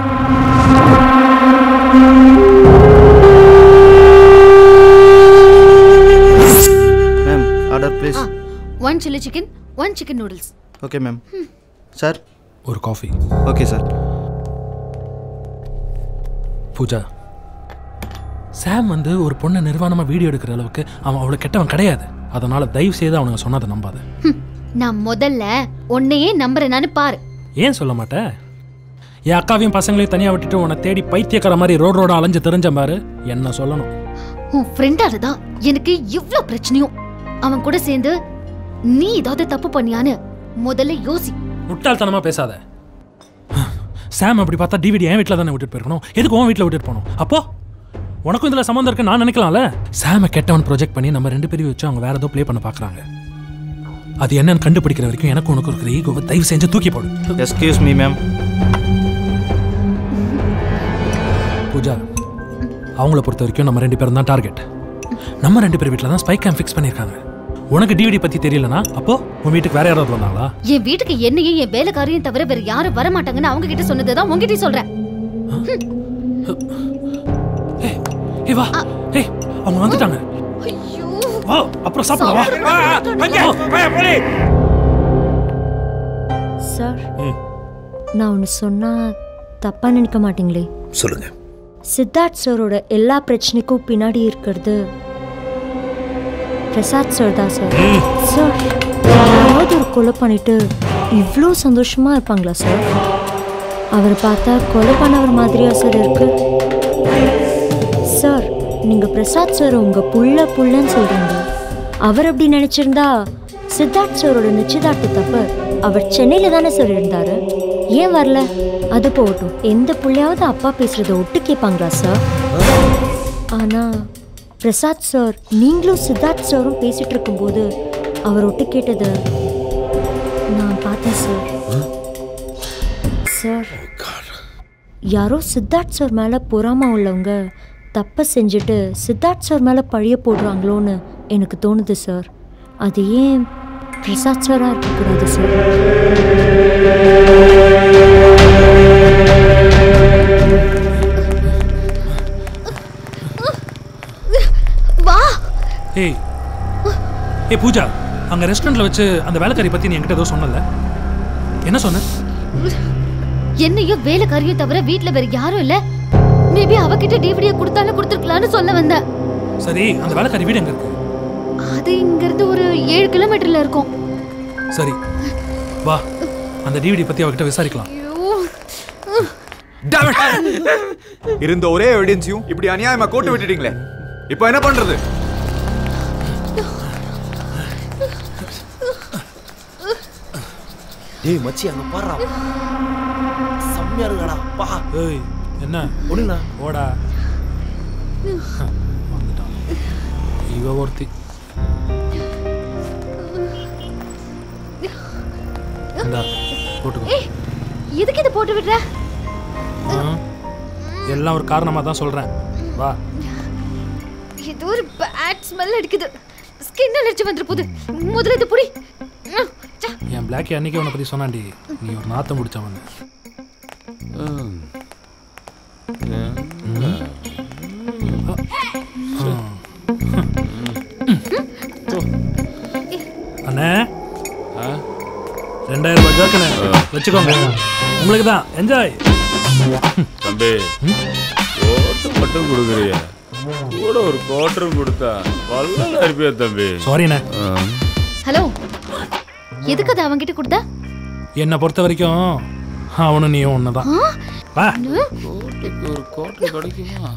ma'am order please one chilli chicken one chicken noodles okay ma'am sir ஒரு coffee okay sir Pooja Sam வந்து ஒரு பொண்ணை நிர்வாணமாக வீடியோ எடுக்கிற அளவுக்கு அவன் அவ்வளோ கெட்டவன் கிடையாது அதனால தயவு செய்து அவனுங்க சொன்னதை நம்பாத நான் முதல்ல உன்னையே நம்புறேனான்னு பாரு ஏன் சொல்ல மாட்டேன் என் அக்காவையும் பசங்களையும் தனியாக விட்டுட்டு உன்னை தேடி பைத்தியக்கார மாதிரி ரோட் ரோட அலைஞ்சு தெரிஞ்ச பாரு என்ன சொல்லணும் உன் ஃப்ரெண்டால தான் எனக்கு இவ்ளோ பிரச்சனையும் அவன் கூட சேர்ந்து நீ ஏதாவது தப்பு பண்ணியான்னு முதல்ல யோசி முட்டாள்தனமா பேசாத சாம் அப்படி பார்த்தா டிவிடி என் வீட்டில் தானே விட்டுட்டு போயிருக்கணும் எதுக்கு உன் வீட்டில் விட்டுட்டு போகணும் அப்போ உனக்கும் இதில் சம்மந்தம் இருக்கு நான் நினைக்கலாம்ல சாமை கெட்டவன் ப்ரொஜெக்ட் பண்ணி நம்ம ரெண்டு பேரையும் வச்சு அவங்க வேற ஏதோ ப்ளே பண்ண பார்க்குறாங்க அது என்னன்னு கண்டுபிடிக்கிற வரைக்கும் எனக்கு உனக்கு இருக்கிற ஈகோவை தயவு செஞ்சு தூக்கி போடு எஸ்கியூஸ் மீ மேம் பூஜா அவங்கள பொறுத்த வரைக்கும் நம்ம ரெண்டு பேரும் தான் டார்கெட் நம்ம ரெண்டு பேர் வீட்டில் தான் ஸ்பை கேம் ஃபிக்ஸ் பண்ணியிருக்காங்க உனக்கு டிவிடி பற்றி தெரியலனா அப்போ உன் வீட்டுக்கு வேற யாராவது வந்தாங்களா என் வீட்டுக்கு என்னையும் என் வேலைக்காரையும் தவிர வேற யாரும் வர மாட்டாங்கன்னு அவங்க கிட்ட சொன்னதுதான் உங்ககிட்டயும் சொல்றேன் ஏய் வா ஏய் அவங்க வந்துட்டாங்க வா அப்புறம் சாப்பிடலாம் வா சார் நான் ஒன்று சொன்னா தப்பா நினைக்க மாட்டீங்களே சொல்லுங்க சித்தார்த் சாரோட எல்லா பிரச்சனைக்கும் பின்னாடி இருக்கிறது பிரசாத் சார் தான் சார் சார் யாராவது ஒரு கொலை பண்ணிட்டு இவ்வளோ சந்தோஷமா இருப்பாங்களா சார் அவரை பார்த்தா கொலை பண்ணவர் மாதிரியா சார் இருக்கு சார் நீங்க பிரசாத் சார் உங்க புள்ள புள்ளன்னு சொல்றீங்க அவர் அப்படி நினைச்சிருந்தா சித்தார்த் சாரோட நிச்சயதார்த்தத்தப்ப அவர் சென்னையில தானே சார் இருந்தாரு ஏன் வரல அது போகட்டும் எந்த புள்ளையாவது அப்பா பேசுறத ஒட்டு கேட்பாங்களா சார் ஆனா பிரசாத் சார் நீங்களும் சித்தார்த் சாரும் பேசிட்டு இருக்கும்போது அவர் ஒட்டு கேட்டது நான் பார்த்தேன் சார் சார் யாரோ சித்தார்த் சார் மேல பொறாம உள்ளவங்க தப்பை செஞ்சுட்டு சித்தார்த் சார் மேல பழிய போடுறாங்களோன்னு எனக்கு தோணுது சார் அது ஏன் பிரசாத் சாரா இருக்கக்கூடாது சார் வா ஏய் ஏய் பூஜா அங்க ரெஸ்டாரண்ட்ல வச்சு அந்த வேலைக்காரி பத்தி நீ என்கிட்ட ஏதோ சொன்னல என்ன சொன்ன என்னையும் வேலைக்காரியும் தவிர வீட்ல வேற யாரும் இல்ல மேபி அவகிட்ட டிவிடிய கொடுத்தாலும் கொடுத்துருக்கலாம்னு சொல்ல வந்தேன் சரி அந்த வேலைக்காரி வீடு எங்க இருக்கு அது இங்க இருந்து ஒரு ஏழு கிலோமீட்டர்ல இருக்கும் சரி வா அந்த டிவிடி பத்தி அவகிட்ட விசாரிக்கலாம் இருந்த ஒரே எவிடன்ஸையும் இப்படி அநியாயமா கோட்டு விட்டுட்டீங்களே இப்போ என்ன பண்றது டேய் மச்சி அங்க பாடுறா செம்மையா இருக்காடா பா ஏய் என்ன ஒண்ணுண்ணா ஓடா வந்துட்டான் இவ ஒருத்தி இந்தா போட்டுக்கோ ஏய் எதுக்கு இதை போட்டு விடுற ஆ, எல்லாம் ஒரு காரணமா தான் சொல்றேன் வா இது ஒரு பேட் ஸ்மெல் அடிக்குது ஸ்கின் அலர்ஜி வந்துரு போகுது முதல்ல இது புடி ம், ச்சே. என் பிளாக்கி அன்னைக்கு உன்னை பத்தி சொன்னாண்டி நீ ஒரு நாத்தம் முடிச்சவன் அண்ணே ரெண்டாயிரம் ரூபாய் ஜோக்கனே வச்சுக்கோங்க உங்களுக்கு தான் என்ஜாய் தம்பி ஓட்டு மட்டும் கொடுக்குறிய கூட ஒரு கோட்டரும் கொடுத்தா வல்ல இருப்பியா தம்பி சாரிண்ணே ஹலோ எதுக்கு அதை அவன்கிட்ட கொடுத்த என்னை பொறுத்த வரைக்கும் அவனும் நீயும் ஒண்ணுதான் ஆ? வா கோட்டுக்கு ஒரு கோட்டர் கிடைக்குமா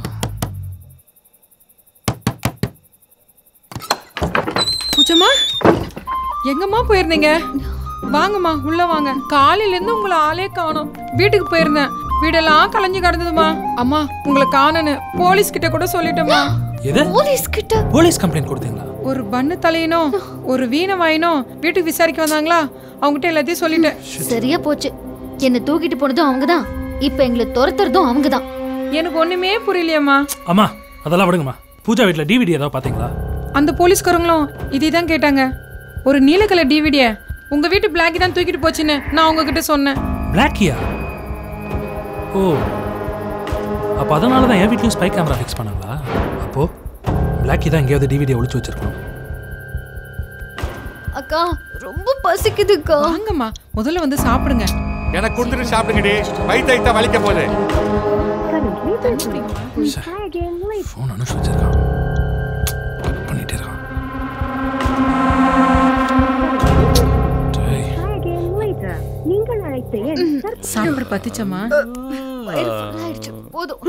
பூச்சம்மா எங்கம்மா போயிருந்தீங்க வாங்கம்மா உள்ள வாங்க காலையில இருந்து உங்களை ஆளே காணோம் வீட்டுக்கு போயிருந்தேன் வீடெல்லாம் கலைஞ்சு கிடந்ததுமா அம்மா உங்களை காணனு போலீஸ் கிட்ட கூட சொல்லிட்டேம்மா எது போலீஸ் கிட்ட போலீஸ் கம்ப்ளைண்ட் கொடுத்தீங்களா ஒரு பண்ணு தலையனும் ஒரு வீணை வாயினும் வீட்டுக்கு விசாரிக்க வந்தாங்களா அவங்ககிட்ட எல்லாத்தையும் சொல்லிட்டேன் சரியா போச்சு என்ன தூக்கிட்டு போனதும் அவங்கதான் இப்ப எங்களை துரத்துறதும் அவங்கதான் எனக்கு ஒண்ணுமே புரியலையம்மா அம்மா அதெல்லாம் விடுங்கம்மா பூஜா வீட்டில் டிவிடி ஏதாவது பார்த்தீங்களா அந்த போலீஸ்காரங்களும் இதே தான் கேட்டாங்க ஒரு நீல கலர் டிவிடிய உங்க வீட்டு பிளாக்கி தான் தூக்கிட்டு போச்சுன்னு நான் உங்ககிட்ட சொன்னேன் பிளாக்கியா ஓ அப்போ அதனால தான் என் வீட்லையும் ஸ்பை கேமரா ஃபிக்ஸ் பண்ணாங்களா அப்போ பிளாக்கி தான் எங்கேயாவது டிவிடியை ஒளிச்சு வச்சிருக்கணும் அக்கா ரொம்ப பசிக்குதுக்கா வாங்கம்மா முதல்ல வந்து சாப்பிடுங்க எனக்கு கொடுத்துட்டு சாப்பிடுங்கடி வயிற்று வலிக்க போகுது ஃபோன் அனுப்பிச்சு வச்சிருக்கான் கட் பண்ணிட்டே இருக்கான் டேய், நீங்கள் அழைத்த எண் சாப்பிட பத்துச்சம்மா போதும்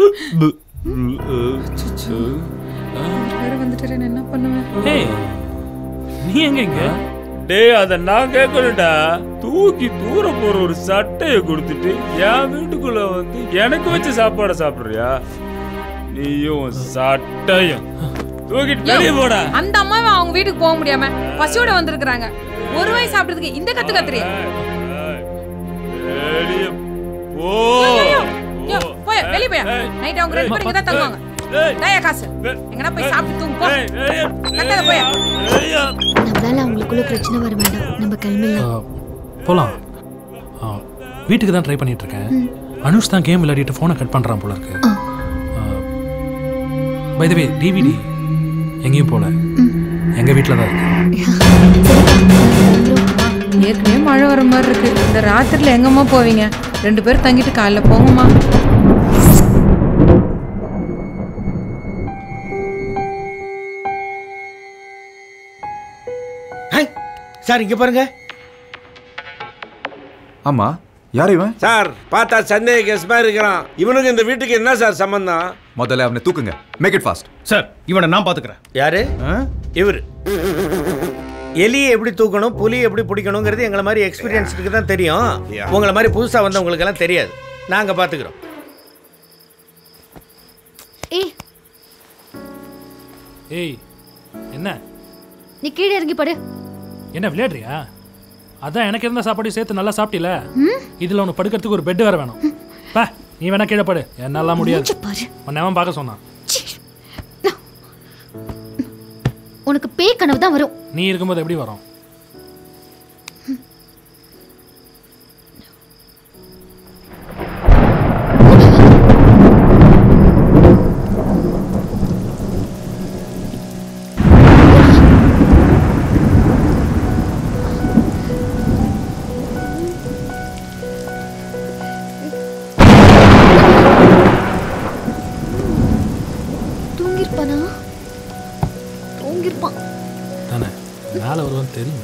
வேற வந்துட்டு என்ன பண்ணுவேன் ஏய் நீ எங்க இங்க டேய் அத நான் கேட்கணும்டா தூக்கி தூர போற ஒரு சட்டைய கொடுத்துட்டு என் வீட்டுக்குள்ள வந்து எனக்கு வச்சு சாப்பாடை சாப்பிடுறியா நீயும் உன் சட்டையும் தூக்கிட்டு வெளியே போடா அந்த அம்மாவை அவங்க வீட்டுக்கு போக முடியாம பசியோட வந்திருக்காங்க ஒரு வாய் சாப்பிட்டதுக்கு இந்த கத்து கத்துறிய வெளியே போ போய் வெளிய போய் நைட் அவங்க ரெண்டு பேரும் இங்க தான் தங்குவாங்க டேயா காசு எங்கனா போய் சாப்பிட்டு தூங்கு போ கத்தாத போய் நம்மளால அவங்களுக்குள்ள பிரச்சனை வர வேண்டாம் நம்ம கிளம்பிடலாம் போலாம் ஆ, வீட்டுக்கு தான் ட்ரை பண்ணிட்டு இருக்கேன் அனுஷ் தான் கேம் விளையாடிட்டு ஃபோனை கட் பண்றான் போல இருக்கு பை த வே டிவிடி எங்கேயும் போல எங்க வீட்டில் தான் இருக்கு ஏற்கனவே மழை வர மாதிரி இருக்கு இந்த ராத்திரில எங்கம்மா போவீங்க ரெண்டு பேரும் தங்கிட்டு காலைல போங்கம்மா சார் இங்க பாருங்க ஆமா யார் இவன் சார் பார்த்தா சந்தேக கேஸ் மாதிரி இருக்கிறான் இவனுக்கு இந்த வீட்டுக்கு என்ன சார் சம்பந்தம் முதல்ல அவனை தூக்குங்க மேக் இட் ஃபாஸ்ட் சார் இவனை நான் பாத்துக்கிறேன் யாரு இவர் எலியை எப்படி தூக்கணும் புலி எப்படி பிடிக்கணுங்கிறது எங்களை மாதிரி எக்ஸ்பீரியன்ஸுக்கு தான் தெரியும் உங்களை மாதிரி புதுசாக வந்தவங்களுக்கு எல்லாம் தெரியாது நாங்கள் பார்த்துக்குறோம் ஏய் ஏய் என்ன நீ கீழே இறங்கி படு என்ன விளையாடுறியா அதான் எனக்கு இருந்த சாப்பாடு சேர்த்து நல்லா சாப்பிட்டில இதுல உனக்கு படுக்கிறதுக்கு ஒரு பெட் வேற வேணும் பா நீ வேணா கீழே படு என்னாலாம் முடியாது உன்னை அவன் பார்க்க சொன்னான் உனக்கு பேய் கனவு தான் வரும் நீ இருக்கும்போது எப்படி வரும் தூங்கிருப்பானா தூங்கிருப்பான் தானே மேலே வருவான்னு தெரியும்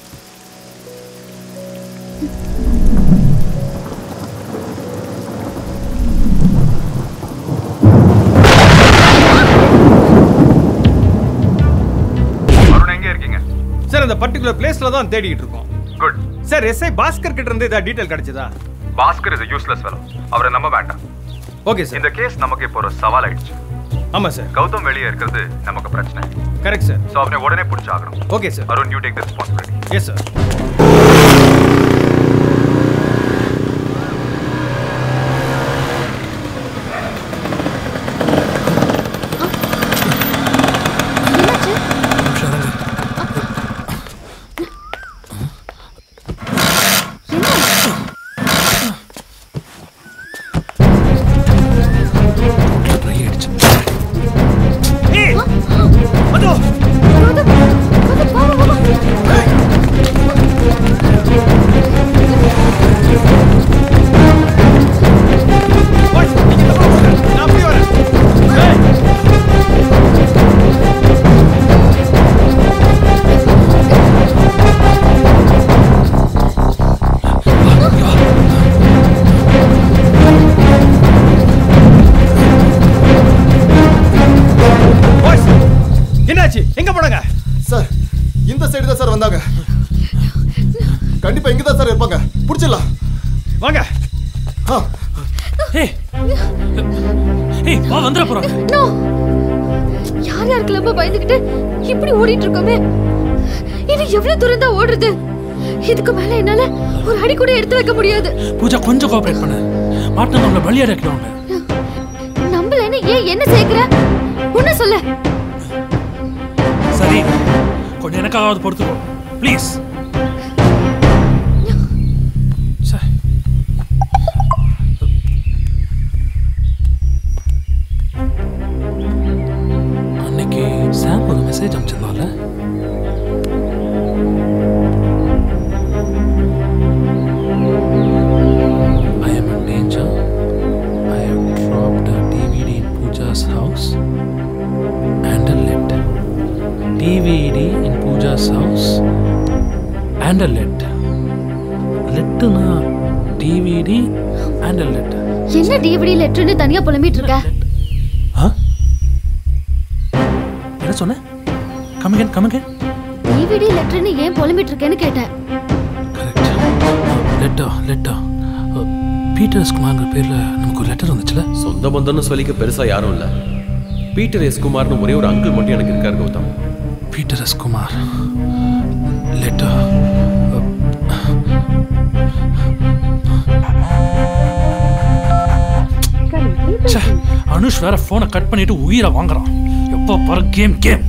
அருண் எங்க இருக்கீங்க சார் அந்த பர்டிகுலர் பிளேஸ்ல தான் தேடிட்டு இருக்கோம் குட் சார் எஸ்ஐ பாஸ்கர் கிட்ட இருந்து ஏதாவது டீடைல் கிடைச்சதா பாஸ்கர் இஸ் யூஸ்லெஸ் ஃபெலோ அவரை நம்ப வேண்டாம் ஓகே சார் இந்த கேஸ் நமக்கு இப்போ ஒரு சவால் ஆயிடுச்சு ஆமா சார் கௌதம் வெளியே இருக்கிறது நமக்கு பிரச்சனை கரெக்ட் சார் ஸோ அவனை உடனே பிடிச்சாகணும் okay sir Arun you take the responsibility yes sir என்னாச்சு எங்க போனாங்க சார் இந்த சைடு தான் சார் வந்தாங்க கண்டிப்பா இங்க தான் சார் இருப்பாங்க புடிச்சிடலாம் வாங்க ஏய் ஏய் வா வந்துட போறாங்க நோ யார் யாருக்கு ரொம்ப பயந்துக்கிட்டு இப்படி ஓடிட்டு இருக்கோமே இன்னும் எவ்வளவு தூரம் தான் ஓடுறது இதுக்கு மேல என்னால ஒரு அடி கூட எடுத்து வைக்க முடியாது பூஜா கொஞ்சம் கோஆபரேட் பண்ணு மாட்டினா நம்மள பலியாடாக்கிடுவாங்க நம்பலன்னு ஏன் என்ன சேர்க்கிற உன்ன சொல்ல சரி கொஞ்சம் எனக்காவது பொறுத்துக்கோ ப்ளீஸ் அன்னைக்கு சாம் ஒரு மெசேஜ் அனுப்பிச்சிருந்தால I am in danger. I have dropped a DVD Peter's house and a let லெட்டுனா டிவிடி அண்ட் அ லெட் என்ன டிவிடி லெட்டர்னு தனியா புலம்பிட்டு இருக்க என்ன சொன்ன கமகன் கமகன் டிவிடி லெட்டர்னு ஏன் புலம்பிட்டு இருக்கேன்னு கேட்டேன் லெட்டா லெட்டா பீட்டர்ஸ் குமார்ங்கிற பேர்ல நமக்கு ஒரு லெட்டர் வந்துச்சுல சொந்த பந்தம்னு சொல்லிக்க பெருசா யாரும் இல்ல பீட்டர் எஸ் குமார்னு ஒரே ஒரு அங்கிள் மட்டும் எனக்கு இருக்காரு Gautham Peter S Kumar letter ச்சே, அனுஷ் வேற போனை கட் பண்ணிட்டு உயிரை வாங்குறான் எப்போ பாரு கேம் கேம்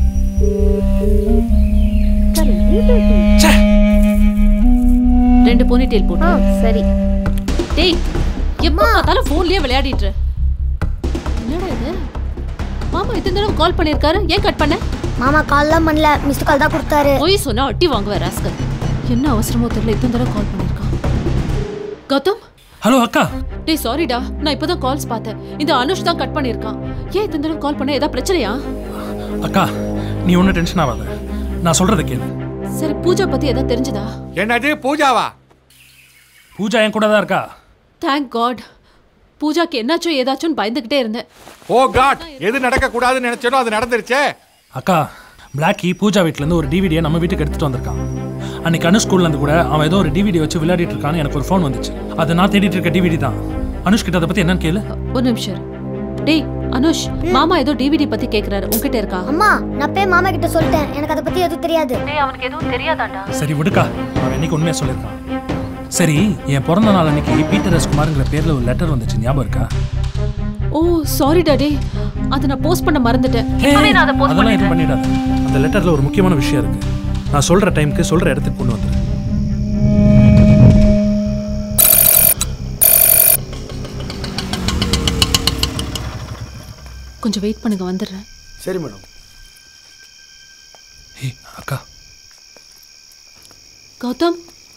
ரெண்டு போனி டெயில் போட்டு சரி டேய் எப்போ பார்த்தாலும் ஃபோன்லயே விளையாடிட்டு இரு. என்னடா இது மாமா இத்தனை தடவை கால் பண்ணிருக்காரு ஏன் கட் பண்ண மாமா கால்லாம் பண்ணல மிஸ்டு கால் தான் கொடுத்தாரு போய் சொன்னா அட்டி வாங்குவ ராஸ்கல் என்ன அவசரமோ தெரியல இத்தனை தடவை கால் பண்ணிருக்கான் கௌதம் ஹலோ அக்கா டேய் சாரிடா நான் இப்பதான் கால்ஸ் பார்த்தேன் இந்த அனுஷ் தான் கட் பண்ணிருக்கான் ஏன் இத்தனை தடவை கால் பண்ண ஏதாவது பிரச்சனையா அக்கா நீ ஒன்றும் டென்ஷன் ஆகாத நான் சொல்றதை கேளு சரி பூஜா பத்தி ஏதாவது தெரிஞ்சதா என்னது பூஜாவா பூஜா என் கூட தான் இருக்கா தேங்க் காட் பூஜாக்கு என்னாச்சோ ஏதாச்சும் பயந்துகிட்டே இருந்தேன் ஓ காட் எது நடக்க கூடாதுன்னு நினைச்சனோ அது நடந்துருச்சே அக்கா பிளாக்கி பூஜா வீட்ல இருந்து ஒரு டிவிடியை நம்ம வீட்டுக்கு எடுத்துட்டு வந்திருக்கான் அன்னைக்கு அனுஷ் ஸ்கூல்ல இருந்து கூட அவன் ஏதோ ஒரு டிவிடி வச்சு விளையாடிட்டு இருக்கான்னு எனக்கு ஒரு ஃபோன் வந்துச்சு அது நான் தேடிட்டு இருக்க டிவிடி தான் அனுஷ் கிட்ட அதை பத்தி என்னன்னு கேளு ஒரு நிமிஷம் இரு. டேய் அனுஷ் மாமா ஏதோ டிவிடி பத்தி கேக்குறாரு உன்கிட்ட இருக்கா அம்மா நான் போய் மாமா கிட்ட சொல்லிட்டேன் எனக்கு அதை பத்தி எதுவும் தெரியாது அவனுக்கு எதுவும் தெரியாதாண்டா சரி விடுக்கா அவன் இன்னைக்கு உண்மையா சொல்லியிருக்கான் சரி என் பிறந்த நாள் அன்னைக்கு பீட்டர் எஸ் குமார்ங்கிற பேர்ல ஒரு லெட்டர் வந்துச்சு ஞாபகம் இருக்கா ஓ சாரிடா டேய் அதை நான் போஸ்ட் பண்ண மறந்துட்டேன் இப்பவே நான் அதை போஸ்ட் அதெல்லாம் எதுவும் பண்ணிடுறேன் பண்ணிடாத அந்த லெட்டர்ல ஒரு முக்கியமான விஷயம் இருக்கு நான் சொல்ற டைம்க்கு சொல்ற இடத்துக்கு கொண்டு வந்துரு கொஞ்சம் வெயிட் பண்ணுங்க வந்துடுறேன் சரி மேடம் ஏய் அக்கா கௌதம்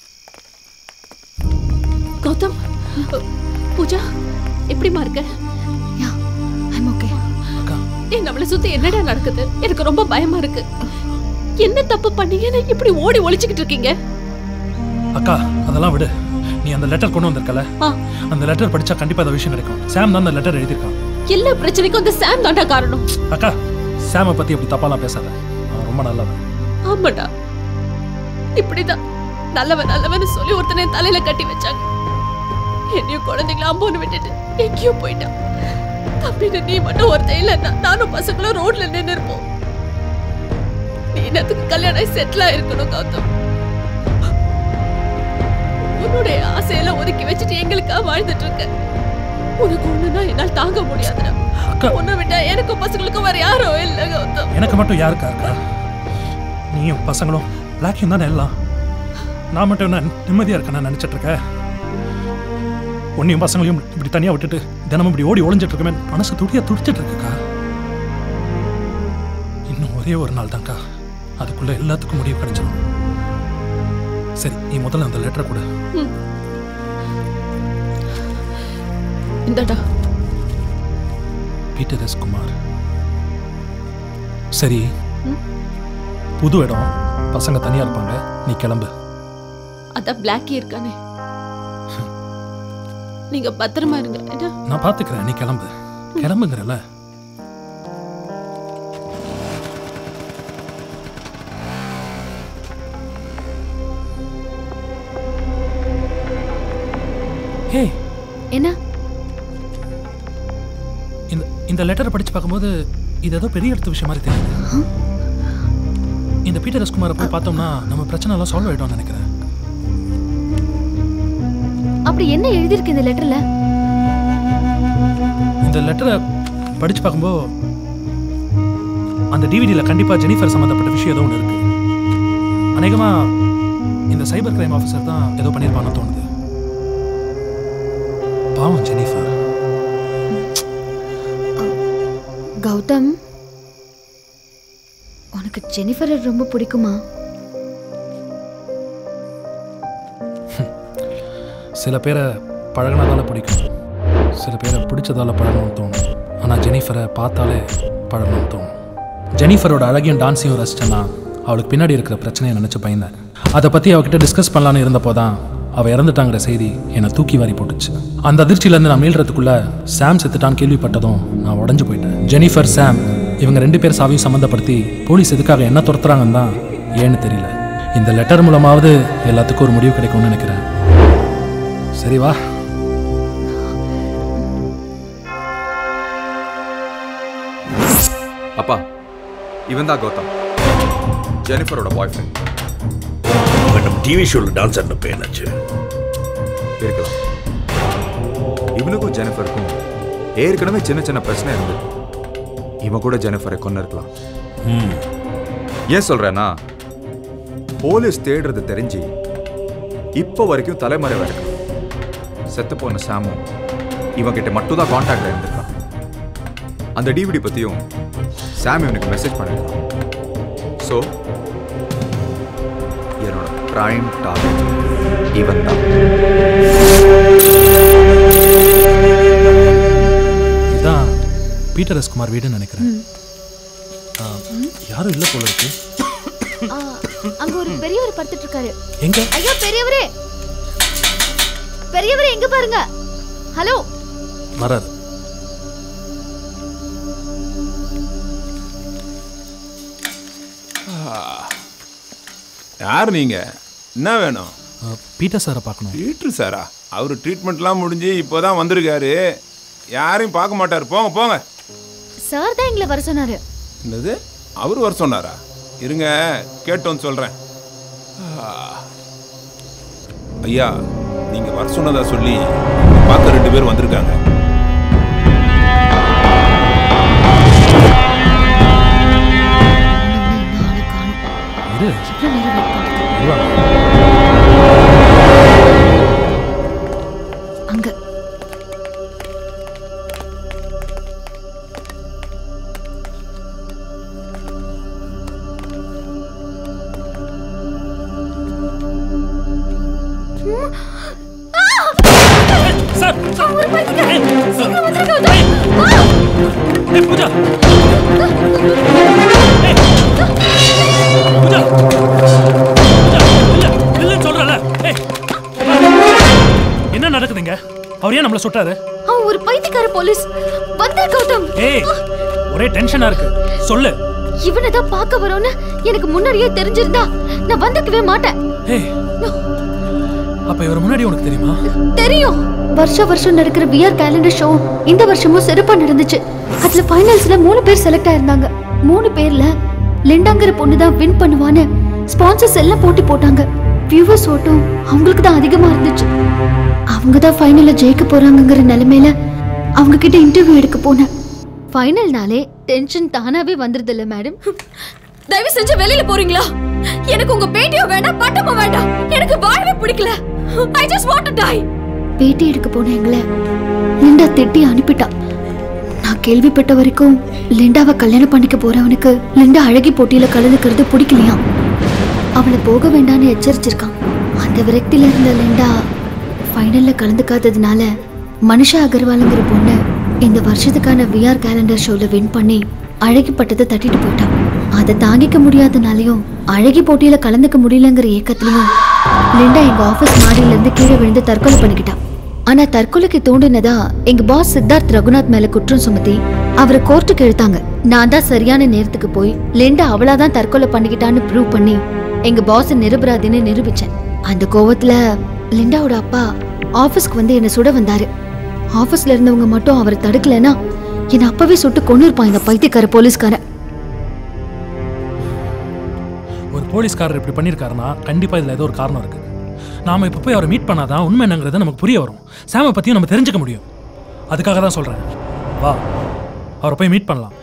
கௌதம் பூஜா எப்படிமா இருக்க ஐம் ஓகே ஏய் நம்மளை சுத்தி என்னடா நடக்குது எனக்கு ரொம்ப பயமா இருக்கு என்ன தப்பு பண்ணீங்கன்னு இப்படி ஓடி ஒளிச்சுக்கிட்டு இருக்கீங்க அக்கா அதெல்லாம் விடு நீ அந்த லெட்டர் கொண்டு வந்திருக்கல ஆ. அந்த லெட்டர் படிச்சா கண்டிப்பா அந்த விஷயம் கிடைக்கும் சாம் தான் அந்த லெட்டர் எழுதியிருக்கான் எல்லா பிரச்சனைக்கும் அந்த சாம் தாண்டா காரணம் அக்கா சாமை பத்தி அப்படி தப்பாலாம் பேசாத அவன் ரொம்ப நல்லவன் ஆமாடா இப்படிதான் நல்லவன் நல்லவன் சொல்லி ஒருத்தனை என் தலையில கட்டி வச்சாங்க என்னையும் குழந்தைங்கள அம்போன்னு விட்டுட்டு எங்கேயோ போயிட்டான் தம்பின்னு நீ மட்டும் ஒருத்தன் இல்லைன்னா நானும் பசங்களும் ரோட்ல நின்று இருப்போம் நீ என்னத்துக்கு கல்யாணம் செட்டில் ஆயிருக்கணும் கௌதம் உன்னுடைய ஆசையெல்லாம் ஒதுக்கி வச்சுட்டு எங்களுக்காக வாழ்ந்துட்டு இருக்க உனக்கு ஒண்ணுனா என்னால் தாங்க முடியாதுடா உன்னை விட்டா எனக்கும் பசங்களுக்கும் வேற யாரும் இல்லை கௌதம் எனக்கு மட்டும் யாருக்கா இருக்கா நீயும் பசங்களும் பிளாக்கியும் தானே எல்லாம் நான் மட்டும் என்ன நிம்மதியா இருக்க நான் நினைச்சிட்டு இருக்க உன்னையும் பசங்களையும் இப்படி தனியா விட்டுட்டு தினமும் இப்படி ஓடி ஒளிஞ்சிட்டு இருக்கமே மனசு துடியா துடிச்சிட்டு இருக்குக்கா இன்னும் ஒரே ஒரு நாள் தான்க்கா அதுக்குள்ள எல்லாத்துக்கும் முடிவு கிடைச்சிடும் சரி நீ முதல்ல அந்த லெட்டரை கொடு ம். இந்தாடா பீட்டர் எஸ் குமார் சரி ம். புது இடம் பசங்க தனியா இருப்பாங்க நீ கிளம்பு அதான் பிளாக்கி இருக்கானே நீங்க பத்திரமா இருங்க என்ன நான் பாத்துக்கிறேன் நீ கிளம்பு கிளம்புங்கிறல ஹே என்ன இந்த இந்த லெட்டரை படிச்சு பார்க்கும்போது இது ஏதோ பெரிய எடுத்த விஷயம் மாதிரி தெரியுது இந்த பீட்டர் எஸ் குமாரை போய் பார்த்தோம்னா நம்ம பிரச்சனை எல்லாம் சால்வ் ஆயிடும்னு நினைக்கிறேன் அப்படி என்ன எழுதியிருக்கு இந்த லெட்டர்ல இந்த லெட்டரை படிச்சு பார்க்கும்போது அந்த டிவிடியில் கண்டிப்பாக ஜெனிஃபர் சம்மந்தப்பட்ட விஷயம் ஏதோ ஒன்று இருக்கு அநேகமா இந்த சைபர் கிரைம் ஆஃபீஸர் தான் ஏதோ பண்ணியிருப்பான்னு தோணுது பாவம் ஜெனிஃபர் கௌதம் உனக்கு ஜெனிஃபர் ரொம்ப பிடிக்குமா சில பேரை பழகினதால பிடிக்கும் சில பேரை பிடிச்சதால பழகணும்னு தோணும் ஆனால் ஜெனிஃபரை பார்த்தாலே பழகணும்னு தோணும் ஜெனிஃபரோட அழகையும் டான்ஸையும் ரசிச்சேன்னா அவளுக்கு பின்னாடி இருக்கிற பிரச்சனையை நினச்சி பயந்தேன் அதை பற்றி அவகிட்ட டிஸ்கஸ் பண்ணலான்னு இருந்தப்போ தான் அவள் இறந்துட்டாங்கிற செய்தி என்னை தூக்கி வாரி போட்டுச்சு அந்த அதிர்ச்சியிலேருந்து நான் மீள்றதுக்குள்ள சாம் செத்துட்டான்னு கேள்விப்பட்டதும் நான் உடஞ்சு போயிட்டேன் ஜெனிஃபர் சாம் இவங்க ரெண்டு பேர் சாவியும் சம்மந்தப்படுத்தி போலீஸ் எதுக்காக என்ன துரத்துறாங்கன்னு தான் ஏன்னு தெரியல இந்த லெட்டர் மூலமாவது எல்லாத்துக்கும் ஒரு முடிவு கிடைக்கும்னு நினைக்கிறேன் சரி வா அப்பா இவன் தான் கௌதம் ஜெனிஃபரோட பாய் ஃப்ரெண்ட் மேடம் டிவி ஷோவில் டான்ஸ் ஆடினப்ப என்னாச்சு இருக்கலாம் இவனுக்கும் ஜெனிஃபருக்கும் ஏற்கனவே சின்ன சின்ன பிரச்சனை இருந்து இவன் கூட ஜெனிஃபரை கொண்டு இருக்கலாம் ஏன் சொல்றேன்னா போலீஸ் தேடுறது தெரிஞ்சு இப்போ வரைக்கும் தலைமறைவா இருக்கு செத்து போன சாமும் இவன் கிட்ட மட்டும் தான் கான்டாக்ட்ல இருந்திருக்கான் அந்த டிவிடி பத்தியும் சாம் இவனுக்கு மெசேஜ் பண்ணிருக்கான் ஸோ என்னோட பிரைம் டார்கெட் இவன் தான் இதான் பீட்டர் எஸ் குமார் வீடுன்னு நினைக்கிறேன் ஆ, யாரும் இல்லை போல இருக்கு ஆ, அங்க ஒரு பெரியவர் படுத்துட்டு இருக்காரு எங்க ஐயோ பெரியவரே பெரியவரே எங்க பாருங்க ஹலோ வராது யார் நீங்க என்ன வேணும் பீட்டர் சாரை பார்க்கணும் பீட்டர் சாரா அவர் ட்ரீட்மெண்ட்லாம் முடிஞ்சு இப்போதான் வந்திருக்காரு யாரையும் பார்க்க மாட்டார் போங்க போங்க சார் தான் எங்களை வர சொன்னாரு என்னது அவர் வர சொன்னாரா இருங்க கேட்டோன்னு சொல்றேன் ஆ. ஐயா நீங்க வர சொன்னதா சொல்லி பார்க்க ரெண்டு பேர் வந்திருக்காங்க இரு அங்க சார் அவர் பைத்தியக்காரன். சீக்கிரம் வந்துருங்க, உதவி. ஏய் பூஜா பூஜா பூஜா இல்ல இல்லன்னு சொல்றல ஏய் என்ன நடக்குதுங்க அவர் ஏன் நம்மள சுட்டாரு அவன் ஒரு பைத்தியக்கார போலீஸ் வந்தே கௌதம் ஏய் ஒரே டென்ஷனா இருக்கு சொல்லு இவனை தான் பார்க்க வரோன்னு எனக்கு முன்னாடியே தெரிஞ்சிருந்தா நான் வந்திருக்கவே மாட்டேன் ஏய் அப்ப இவர் முன்னாடி உனக்கு தெரியுமா தெரியும் வருஷம் வருஷம் நடக்கிற விஆர் கேலண்டர் ஷோ இந்த வருஷமும் சிறப்பா நடந்துச்சு அதுல ஃபைனல்ஸ்ல மூணு பேர் செலக்ட் ஆயிருந்தாங்க மூணு பேர்ல லிண்டாங்கிற பொண்ணு தான் வின் பண்ணுவான்னு ஸ்பான்சர்ஸ் எல்லாம் போட்டி போட்டாங்க வியூவர்ஸ் ஓட்டும் அவங்களுக்கு தான் அதிகமா இருந்துச்சு அவங்க தான் ஃபைனல்ல ஜெயிக்க போறாங்கங்கிற நிலைமையில அவங்க கிட்ட இன்டர்வியூ எடுக்க போனேன் ஃபைனல்னாலே டென்ஷன் தானாவே வந்துருது இல்ல மேடம் தயவு செஞ்சு வெளியில போறீங்களா எனக்கு உங்க பேட்டியும் வேண்டாம் பட்டமும் வேண்டாம் எனக்கு வாழவே பிடிக்கல I just want to die பேட்டி எடுக்க போன எங்களை லிண்டா திட்டி அனுப்பிட்டா நான் கேள்விப்பட்ட வரைக்கும் லிண்டாவை கல்யாணம் பண்ணிக்க போறவனுக்கு லிண்டா அழகி போட்டியில கலந்துக்கிறது பிடிக்கலையாம் அவளை போக வேண்டாம்னு எச்சரிச்சிருக்கான் அந்த விரக்தியில இருந்த லிண்டா ஃபைனல்ல கலந்துக்காததுனால மனுஷா அகர்வாலுங்கிற பொண்ணு இந்த வருஷத்துக்கான விஆர் கேலண்டர் ஷோல வின் பண்ணி அழகி பட்டத்தை தட்டிட்டு போயிட்டான் அதை தாங்கிக்க முடியாதனாலையும் அழகி போட்டியில கலந்துக்க முடியலங்கிற ஏக்கத்திலையும் லிண்டா எங்க ஆபீஸ் மாடியில இருந்து கீழே விழுந்து தற்கொலை பண்ணிக்கிட்டான் ஆனா தற்கொலைக்கு தூண்டினதா எங்க பாஸ் சித்தார்த் ரகுநாத் மேல குற்றம் சுமத்தி அவரை கோர்ட்டுக்கு இழுத்தாங்க நான் தான் சரியான நேரத்துக்கு போய் லிண்டா அவளாதான் தற்கொலை பண்ணிக்கிட்டான்னு ப்ரூவ் பண்ணி எங்க பாஸ் நிரபராதின்னு நிரூபிச்சேன் அந்த கோவத்துல லிண்டாவோட அப்பா ஆபீஸ்க்கு வந்து என்ன சுட வந்தாரு ஆபீஸ்ல இருந்தவங்க மட்டும் அவரை தடுக்கலைன்னா என்ன அப்பவே சுட்டு கொண்டு இருப்பான் இந்த பைத்தியக்கார போலீஸ்காரன் ஒரு போலீஸ்காரர் இப்படி பண்ணியிருக்காருன்னா கண்டிப்பா இதுல ஏதோ ஒரு காரணம் இருக்கு நாம இப்ப போய் அவரை மீட் பண்ணாதான் உண்மை என்னங்கிறது நமக்கு புரிய வரும் சாமை பத்தியும் நம்ம தெரிஞ்சுக்க முடியும் அதுக்காக தான் சொல்றேன் வா அவரை போய் மீட் பண்ணலாம்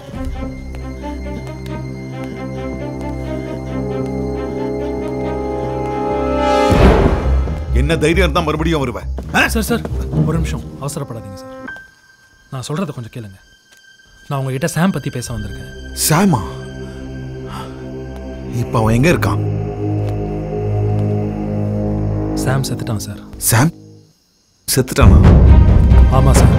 என்ன தைரியம் இருந்தா மறுபடியும் வருவேன் சார் சார் ஒரு நிமிஷம் அவசரப்படாதீங்க சார் நான் சொல்றத கொஞ்சம் கேளுங்க நான் உங்ககிட்ட சாம் பத்தி பேச வந்திருக்கேன் சாமா இப்ப அவன் எங்க இருக்கான் சாம் செத்துட்டான் சார் சாம் செத்துட்டானா ஆமா சார்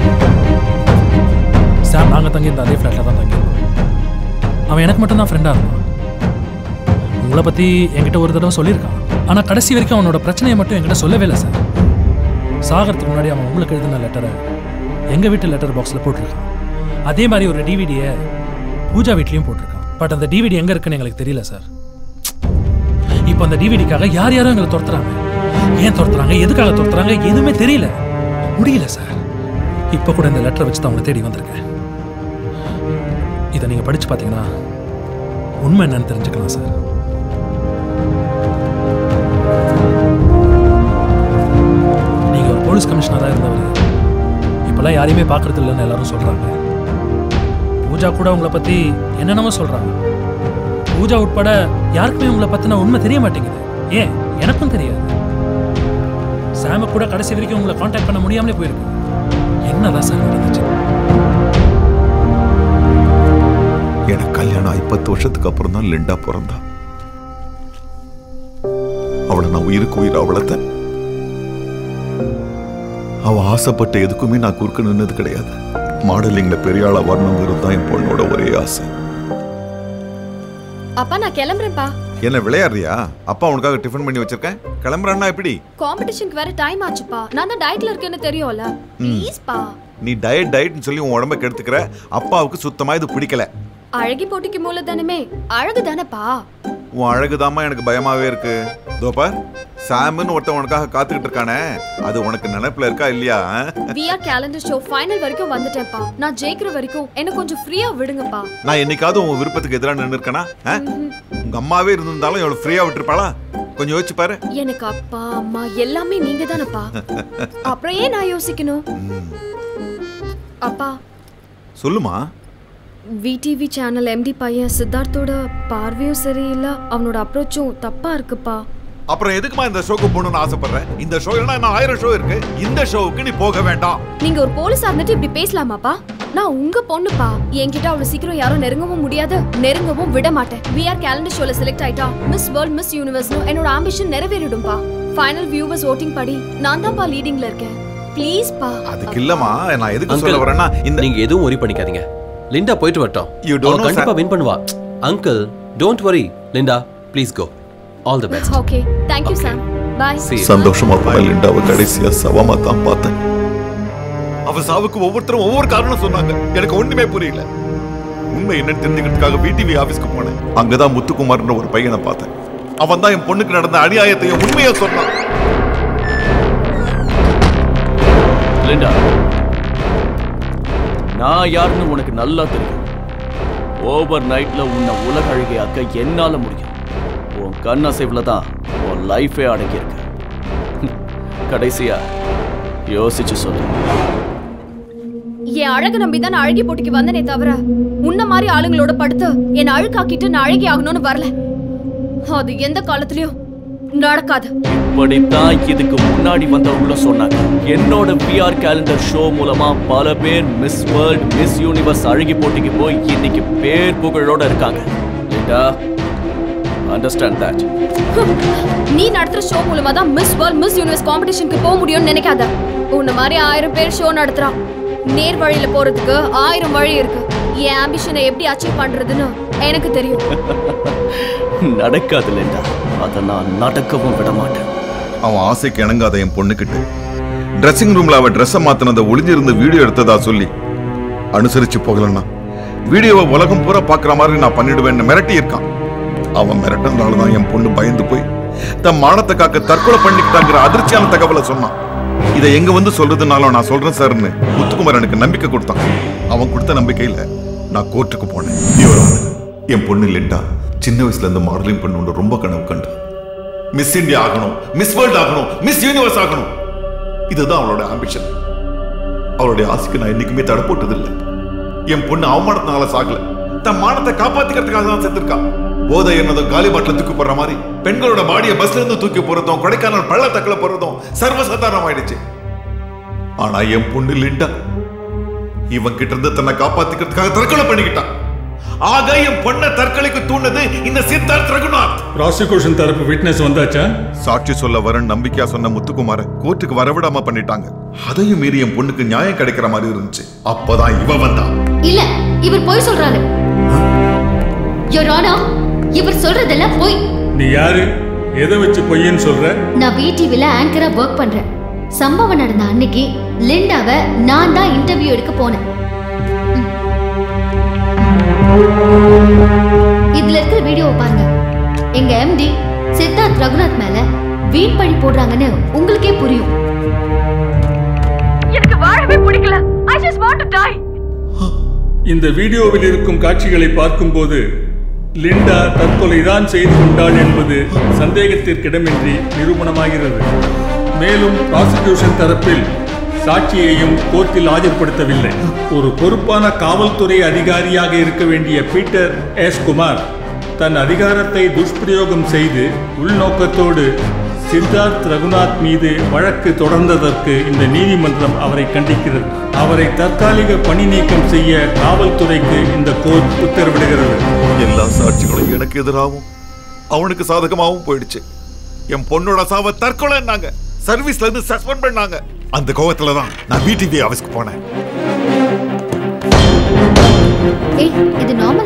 சாம் நாங்க தங்கி இந்த அதே ஃப்ளாட்ல தான் தங்கியிருந்தோம் அவன் எனக்கு மட்டும் தான் ஃப்ரெண்டா இருந்தான் உங்களை பற்றி என்கிட்ட ஒரு தடவை சொல்லியிருக்கான் ஆனால் கடைசி வரைக்கும் அவனோட பிரச்சனையை மட்டும் என்கிட்ட சொல்லவே இல்லை சார் சாகிறதுக்கு முன்னாடி அவன் உங்களுக்கு எழுதின லெட்டரை எங்கள் வீட்டு லெட்டர் பாக்ஸில் போட்டிருக்கான் அதே மாதிரி ஒரு டிவிடியை பூஜா வீட்லேயும் போட்டிருக்கான் பட் அந்த டிவிடி எங்கே இருக்குன்னு எங்களுக்கு தெரியல சார் இப்போ அந்த டிவிடிக்காக யார் யாரும் எங்களை துரத்துறாங்க ஏன் துரத்துறாங்க எதுக்காக துரத்துறாங்க எதுவுமே தெரியல முடியல சார் இப்போ கூட இந்த லெட்டரை வச்சு தான் உங்களை தேடி வந்திருக்கேன் இதை நீங்கள் படித்து பார்த்தீங்கன்னா உண்மை என்னன்னு தெரிஞ்சுக்கலாம் சார் நீங்க ஒரு போலீஸ் கமிஷனராக இருந்தவர் இப்பெல்லாம் யாரையுமே பார்க்கறது இல்லைன்னு எல்லாரும் சொல்றாங்க பூஜா கூட உங்களை பத்தி என்னென்னமோ சொல்றாங்க பூஜா உட்பட யாருக்குமே உங்களை பத்தின உண்மை தெரிய மாட்டேங்குது ஏன் எனக்கும் தெரியாது சாம கூட கடைசி வரைக்கும் உங்களை காண்டாக்ட் பண்ண முடியாமலே போயிருக்கு என்னதான் சார் நடந்துச்சு எனக்கு கல்யாணம் ஆகி பத்து வருஷத்துக்கு அப்புறம் தான் லிண்டா பிறந்தா அவளை நான் உயிருக்கு உயிர் வளர்த்தேன் அவ ஆசைப்பட்ட எதுக்குமே நான் குறுக்க நின்னது கிடையாது மாடலிங்ல பெரிய ஆளா வரணுங்கிறது தான் என் பொண்ணோட ஒரே ஆசை அப்பா நான் கிளம்புறேன்ப்பா என்ன விளையாடுறியா அப்பா உனக்காக டிஃபன் பண்ணி வச்சிருக்கேன் கிளம்புறேன்னா எப்படி காம்படிஷனுக்கு வேற டைம் ஆச்சுப்பா நான் தான் டயட்ல இருக்கேன்னு தெரியும்ல ப்ளீஸ்ப்பா நீ டயட் டயட்னு சொல்லி உன் உடம்ப கெடுத்துக்கிற அப்பாவுக்கு சுத்தமா இது பிடிக்கல அழகி போட்டிக்கு மூலதானமே அழகு தானேப்பா உன் அழகுதாம்மா எனக்கு பயமாவே இருக்கு தோப்பா சாம்னு ஒருத்தன் உனக்காக காத்துக்கிட்டு இருக்கானே அது உனக்கு நினைப்புல இருக்கா இல்லையா விஆர் கேலண்டர் ஷோ ஃபைனல் வரைக்கும் வந்துட்டேன்ப்பா நான் ஜெயிக்கிற வரைக்கும் என்ன கொஞ்சம் ஃப்ரீயா விடுங்கப்பா நான் என்னைக்காவது உன் விருப்பத்துக்கு எதிராக நின்று இருக்கனா உங்க அம்மாவே இருந்திருந்தாலும் எவ்வளவு ஃப்ரீயா விட்டுருப்பாளா கொஞ்சம் யோசிச்சு பாரு எனக்கு அப்பா அம்மா எல்லாமே நீங்க தானப்பா அப்புறம் ஏன் நான் யோசிக்கணும் அப்பா சொல்லுமா விடிவி சேனல் எம்டி பையன் சித்தார்த்தோட பார்வையும் சரியில்லை அவனோட அப்ரோச்சும் தப்பா இருக்குப்பா அப்புறம் எதுக்குமா இந்த ஷோக்கு போகணும்னு ஆசைப்படுறேன் இந்த ஷோ இல்லைன்னா இன்னும் ஆயிரம் ஷோ இருக்கு இந்த ஷோவுக்கு நீ போக வேண்டாம் நீங்க ஒரு போலீஸா இருந்துட்டு இப்படி பேசலாமாப்பா நான் உங்க பொண்ணுப்பா என்கிட்ட அவ்வளவு சீக்கிரம் யாரும் நெருங்கவும் முடியாது நெருங்கவும் விட மாட்டேன் விஆர் கேலண்டர் ஷோல செலக்ட் ஆயிட்டா மிஸ் வேர்ல்ட் மிஸ் யூனிவர்ஸ்னு என்னோட ஆம்பிஷன் நிறைவேறிடும்பா ஃபைனல் வியூவர்ஸ் ஓட்டிங் படி நான் தான்ப்பா லீடிங்ல இருக்கேன் ப்ளீஸ் பா அதுக்கு இல்லம்மா நான் எதுக்கு Uncle, சொல்ல வரேன்னா இந்த நீங்க எதுவும் worry பண்ணிக்காதீங்க லிண்டா போயிட்டு வரட்டும் You don't அவ know, கண்டிப்பா sir. வின் பண்ணுவா uncle don't worry Linda please go all the best okay thank you Sam bye சந்தோஷமா போய் லிண்டாவை கடைசியா சவமா தான் பார்த்தேன் அவ சாவுக்கு ஒவ்வொருத்தரும் ஒவ்வொரு காரணம் சொன்னாங்க எனக்கு ஒண்ணுமே புரியல உண்மை என்னன்னு தெரிஞ்சுக்கிறதுக்காக விடிவி ஆபீஸ்க்கு போனேன் அங்கதான் முத்துக்குமார்ன்ற ஒரு பையனை பார்த்தேன் அவன் தான் என் பொண்ணுக்கு நடந்த அநியாயத்தையும் உண்மையை சொன்னான் லிண்டா நான் யாருன்னு உனக்கு நல்லா தெரியும் ஓவர் நைட்ல உன்னை உலக அழகையாக்க என்னால முடியும் உன் கண் அசைவுல தான் உன் லைஃபே அடங்கி இருக்கு கடைசியா யோசிச்சு சொல்லு என் அழக நம்பி தான் நான் அழகி போட்டிக்கு வந்தனே தவிர உன்ன மாதிரி ஆளுங்களோட படுத்து என்னை அழுக்காக்கிட்டு நான் அழகி ஆகணும்னு வரல அது எந்த காலத்துலயும் நடக்காது இப்படித்தான் இதுக்கு முன்னாடி வந்தவங்களும் சொன்னாங்க என்னோட பிஆர் கேலண்டர் ஷோ மூலமா பல பேர் மிஸ் வேர்ல்ட் மிஸ் யூனிவர்ஸ் அழகி போட்டிக்கு போய் இன்னைக்கு பேர் புகழோட இருக்காங்க லிண்டா அண்டர்ஸ்டாண்ட் தட் நீ நடத்துற ஷோ மூலமா தான் மிஸ் வேர்ல்ட் மிஸ் யூனிவர்ஸ் காம்படிஷனுக்கு போக முடியும்னு நினைக்காத உன்ன மாதிரி ஆயிரம் பேர் ஷோ நடத்துறான் நேர் வழியில போறதுக்கு ஆயிரம் வழி இருக்கு என் ஆம்பிஷனை எப்படி அச்சீவ் பண்றதுன்னு எனக்கு தெரியும் நடக்காது லிண்டா அதை நான் நடக்கவும் விட மாட்டேன் அவன் ஆசைக்கு இணங்காத என் பொண்ணுக்கிட்ட ட்ரெஸ்ஸிங் ரூம்ல அவ ட்ரெஸ்ஸை மாத்தினதை ஒளிஞ்சிருந்து வீடியோ எடுத்ததா சொல்லி அனுசரிச்சு போகலன்னா வீடியோவை உலகம் பூரா பாக்குற மாதிரி நான் பண்ணிடுவேன்னு மிரட்டி இருக்கான் அவன் மிரட்டினால தான் என் பொண்ணு பயந்து போய் தன் மானத்தை காக்க தற்கொலை பண்ணிக்கிட்டாங்கிற அதிர்ச்சியான தகவலை சொன்னான் இதை எங்க வந்து சொல்றதுனாலும் நான் சொல்றேன் சார்னு முத்துக்குமார் எனக்கு நம்பிக்கை கொடுத்தான் அவன் கொடுத்த நம்பிக்கையில நான் கோர்ட்டுக்கு போனேன் Your Honor, என் பொண்ணு லிண்டா சின்ன வயசுல இருந்து மாடலிங் பண்ணணும்னு ரொம்ப கனவு கண்டா மிஸ் இந்தியா ஆகணும் மிஸ் வேர்ல்ட் ஆகணும் மிஸ் யூனிவர்ஸ் ஆகணும் இதுதான் அவளோட ஆம்பிஷன் அவளுடைய ஆசைக்கு நான் என்னைக்குமே தடை போட்டதில்லை என் பொண்ணு அவமானத்தினால சாகல தன் மானத்தை காப்பாத்திக்கிறதுக்காக தான் செத்துருக்கா போதை என்னதும் காலி பாட்டில் தூக்கி போடுற மாதிரி பெண்களோட பாடியை பஸ்ல இருந்து தூக்கி போறதும் கொடைக்கானல் பள்ளத்தக்கல போறதும் சர்வசாதாரணம் ஆயிடுச்சு ஆனா என் பொண்ணு லிண்டா இவன் கிட்ட இருந்து தன்னை காப்பாத்திக்கிறதுக்காக தற்கொலை பண்ணிக்கிட்டான் ஆக என் பொண்ணை தற்கொலைக்கு தூண்டது இந்த சித்தார்த் ரகுநாத் ப்ராசிக்யூஷன் தரப்பு விட்னஸ் வந்தாச்சா சாட்சி சொல்ல வர நம்பிக்கையா சொன்ன முத்துக்குமார கோர்ட்டுக்கு வரவிடாம பண்ணிட்டாங்க அதையும் மீறி என் பொண்ணுக்கு நியாயம் கிடைக்கிற மாதிரி இருந்துச்சு அப்பதான் இவ வந்தா இல்ல இவர் பொய் சொல்றாரு யோர் ஆனர் இவர் சொல்றதெல்லாம் பொய் நீ யாரு எதை வச்சு பொய்யன்னு சொல்ற நான் விடிவில ஆங்கரா ஒர்க் பண்றேன் சம்பவம் நடந்த அன்னைக்கு லிண்டாவை நான் தான் இன்டர்வியூ எடுக்க போனேன் ம். இதுல இருக்கிற வீடியோவை பாருங்க எங்க எம்டி சித்தார்த் ரகுநாத் மேல வீண் பழி போடுறாங்கன்னு உங்களுக்கே புரியும் எனக்கு வாழவே பிடிக்கல I just want to die இந்த வீடியோவில் இருக்கும் காட்சிகளை பார்க்கும்போது லிண்டா தற்கொலைதான் செய்து கொண்டாள் என்பது சந்தேகத்திற்கிடமின்றி நிரூபணமாகிறது மேலும் ப்ராசிக்யூஷன் தரப்பில் சாட்சியையும் கோர்ட்டில் ஆஜர்படுத்தவில்லை ஒரு பொறுப்பான காவல்துறை அதிகாரியாக இருக்க வேண்டிய பீட்டர் எஸ் குமார் தன் அதிகாரத்தை துஷ்பிரயோகம் செய்து உள்நோக்கத்தோடு சித்தார்த் ரகுநாத் மீது வழக்கு தொடர்ந்ததற்கு இந்த நீதிமன்றம் அவரை கண்டிக்கிறது அவரை தற்காலிக பணி நீக்கம் செய்ய காவல்துறைக்கு இந்த கோர்ட் உத்தரவிடுகிறது எல்லா சாட்சிகளும் எனக்கு எதிராகவும் அவனுக்கு சாதகமாகவும் போயிடுச்சு என் பொண்ணோட சாவ தற்கொலைன்னாங்க சர்வீஸ்ல இருந்து சஸ்பெண்ட் பண்ணாங்க அந்த கோவத்துல தான் நான் பிடிவி ஆஃபீஸ்க்கு போனேன் ஏய் இது நார்மல்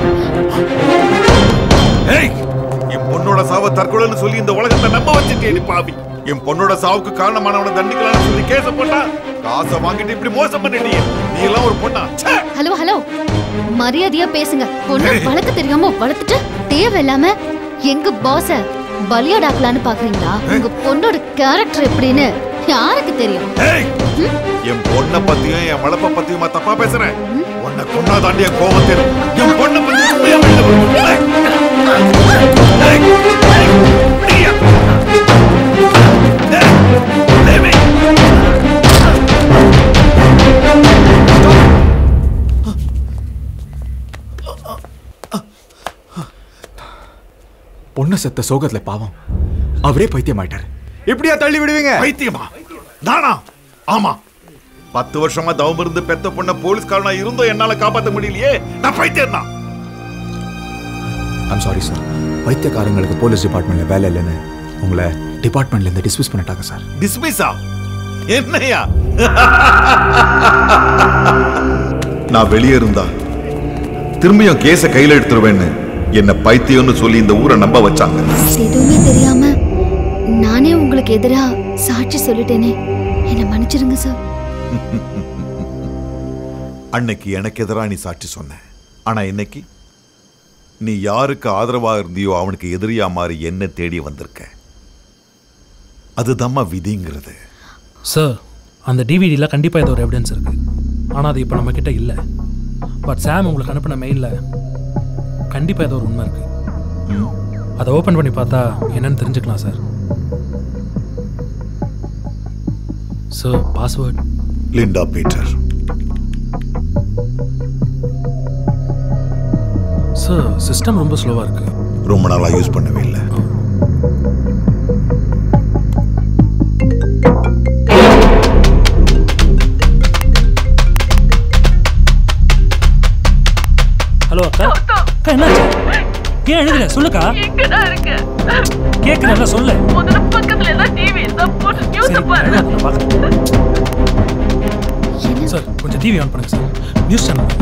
ஏய் என் பொண்ணோட சாவ தற்கொலைன்னு சொல்லி இந்த உலகத்தை நம்ப வச்சுட்டே நீ பாவி என் பொண்ணோட சாவுக்கு காரணமானவனை தண்டிக்கலாம்னு சொல்லி கேஸ போட்டா காசை வாங்கிட்டு இப்படி மோசம் பண்ணிட்டீங்க நீ எல்லாம் ஒரு பொண்ணா ச்சே! ஹலோ ஹலோ மரியாதையா பேசுங்க பொண்ணு வளர்க்க தெரியாம வளர்த்துட்டு தேவையில்லாம எங்க பாஸ பலியாடாக்கலான்னு பாக்குறீங்களா உங்க பொண்ணோட கேரக்டர் எப்படின்னு யாருக்கு தெரியும் ஏய் என் பொண்ணை பத்தியும் என் வளப்ப பத்தியுமா தப்பா பேசுறேன் உன்னை கொண்டா தாண்டி என் கோவம் தெரியும் என் பொண்ணை பத்தி உண்மையா வெளில வரும். ஏய்! ஏய்! ஏய்! நீயா? ஏய்! தேவி! பொண்ணு செத்த சோகத்துல பாவம் அவரே பைத்தியம் ஆயிட்டாரு எப்படியா தள்ளி விடுவீங்க பைத்தியமா நானா ஆமா பத்து வருஷமா தவம் இருந்து பெத்த பொண்ண போலீஸ்காரனா இருந்தோ என்னால காப்பாத்த முடியலையே நான் பைத்தியம் தான் ஐம் சாரி சார் வைத்தியக்காரங்களுக்கு போலீஸ் டிபார்ட்மெண்ட்ல வேலை இல்லைன்னு உங்களை டிபார்ட்மெண்ட்ல இருந்து டிஸ்மிஸ் பண்ணிட்டாங்க சார் டிஸ்மிஸா என்னையா நான் வெளியே இருந்தா திரும்பியும் கேஸ கையில எடுத்துருவேன்னு என்ன பைத்தியம்னு சொல்லி இந்த ஊரை நம்ப வச்சாங்க எதுவுமே தெரியாம நானே உங்களுக்கு எதிரா சாட்சி சொல்லிட்டேனே என்ன மன்னிச்சிருங்க சார் அன்னைக்கு எனக்கு எதிரா நீ சாட்சி சொன்ன ஆனா இன்னைக்கு நீ யாருக்கு ஆதரவா இருந்தியோ அவனுக்கு எதிரியா மாறி என்ன தேடி வந்திருக்க அதுதாம்மா விதிங்கிறது சார் அந்த டிவிடியில் கண்டிப்பாக ஏதோ ஒரு எவிடன்ஸ் இருக்கு ஆனால் அது இப்போ நம்ம கிட்ட இல்லை பட் சாம் உங்களுக்கு அனுப்பின மெயிலில் கண்டிப்பாக ஏதோ ஒரு உண்மை இருக்கு அதை ஓப்பன் பண்ணி பார்த்தா என்னன்னு தெரிஞ்சுக்கலாம் sir sir password Linda Peter sir system ரொம்ப ஸ்லோவாக இருக்கு ரொம்ப நாளா யூஸ் பண்ணவே இல்லை ஹலோ அக்கா அக்கா என்னாச்சு ஏன் எழுதல சொல்லுக்கா இங்கதான் இருக்கு கேட்குறேன்ல சொல்லு முதல்ல பக்கத்துல ஏதாவது டிவி இருந்தா போட்டு நியூஸ் பாரு சார் கொஞ்சம் டிவி ஆன் பண்ணுங்க சார் நியூஸ் சேனல்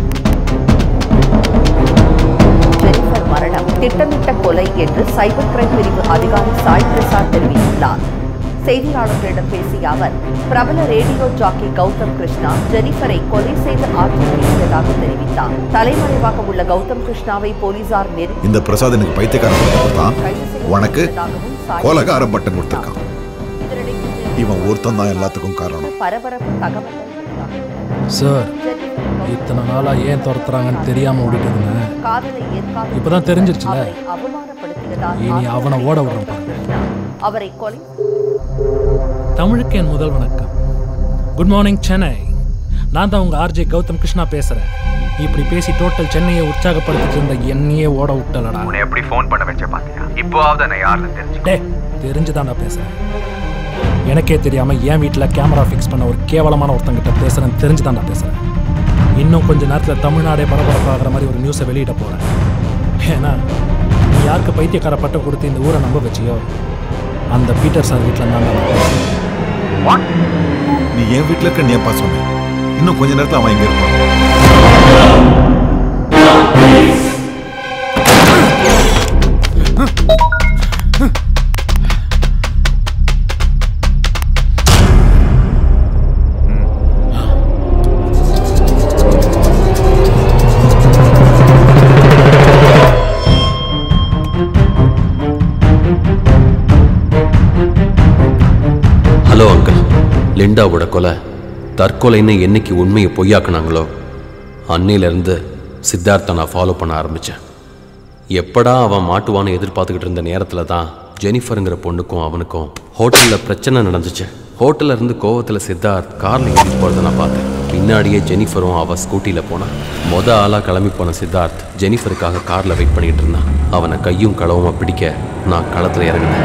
ஜெனிஃபர் மரணம் திட்டமிட்ட கொலை என்று சைபர் கிரைம் பிரிவு அதிகாரி சாய் பிரசாத் தெரிவித்துள்ளார் செய்தியாளர்களிடம் பேசிய அவர் பிரபல ரேடியோ ஜாக்கி கௌதம் கிருஷ்ணா ஜெனிஃபரை கொலை செய்து ஆட்சியமைத்ததாக தெரிவித்தார் தலைமறைவாக உள்ள கௌதம் கிருஷ்ணாவை போலீசார் நெருங்கி இந்த பிரசாத் எனக்கு பைத்தியக்காரன் பட்டம் கொடுத்தான் உனக்கு கோலகாரம் பட்டம் கொடுத்துருக்கான் இவன் ஒருத்தன் தான் எல்லாத்துக்கும் காரணம் பரபரப்பு தகவல் சார் இத்தனை நாளா ஏன் துரத்துறாங்கன்னு தெரியாம ஓடிட்டு இருந்தேன் காதலை ஏற்காது இப்பதான் தெரிஞ்சிருச்சுல அவரை அவமானப்படுத்தியதால் இனி அவனை ஓட விடுறேன் பாருங்க அவரை கொலை தமிழுக்கு என் முதல் வணக்கம் குட் மார்னிங் சென்னை நான் தான் உங்க ஆர்ஜே கௌதம் கிருஷ்ணா பேசுறேன் இப்படி பேசி டோட்டல் சென்னையை உற்சாகப்படுத்திட்டு இருந்த என்னையே ஓட விட்டலடா உன்னை எப்படி ஃபோன் பண்ண வச்ச பாத்தியா இப்போவாவது நான் யாருன்னு தெரிஞ்சு டே தெரிஞ்சுதான் நான் பேசுறேன் எனக்கே தெரியாம என் வீட்டில் கேமரா ஃபிக்ஸ் பண்ண ஒரு கேவலமான ஒருத்தங்கிட்ட பேசுறேன் தெரிஞ்சுதான் நான் பேசுறேன் இன்னும் கொஞ்ச நேரத்தில் தமிழ்நாடே பரபரப்பாகிற மாதிரி ஒரு நியூஸை வெளியிட போறேன் ஏன்னா நீ யாருக்கு பைத்தியக்கார பட்டம் கொடுத்து இந்த ஊரை நம்ப வச்சியோ அந்த பீட்டர் சார் வீட்டில் நான் தான் பேசுறேன். நீ என் வீட்டுல இருக்க நீ அப்பா சொன்ன இன்னும் கொஞ்ச நேரத்துல அவன் இங்க இருப்பான் ஹலோ அங்கிள் லிண்டாவோட கொலை தற்கொலைன்னு என்னைக்கு உண்மையை பொய்யாக்குனாங்களோ அன்னையிலேருந்து சித்தார்த்தை நான் ஃபாலோ பண்ண ஆரம்பித்தேன் எப்படா அவன் மாட்டுவான்னு எதிர்பார்த்துக்கிட்டு இருந்த நேரத்தில் தான் ஜெனிஃபருங்கிற பொண்ணுக்கும் அவனுக்கும் ஹோட்டலில் பிரச்சனை நடந்துச்சு ஹோட்டல்ல இருந்து கோவத்தில் சித்தார்த் காரில் ஏறி போகிறத நான் பார்த்தேன் பின்னாடியே ஜெனிஃபரும் அவள் ஸ்கூட்டியில் போனான் மொத ஆளாக கிளம்பி போன சித்தார்த் ஜெனிஃபருக்காக காரில் வெயிட் பண்ணிட்டு இருந்தான் அவனை கையும் களவுமா பிடிக்க நான் களத்தில் இறங்கினேன்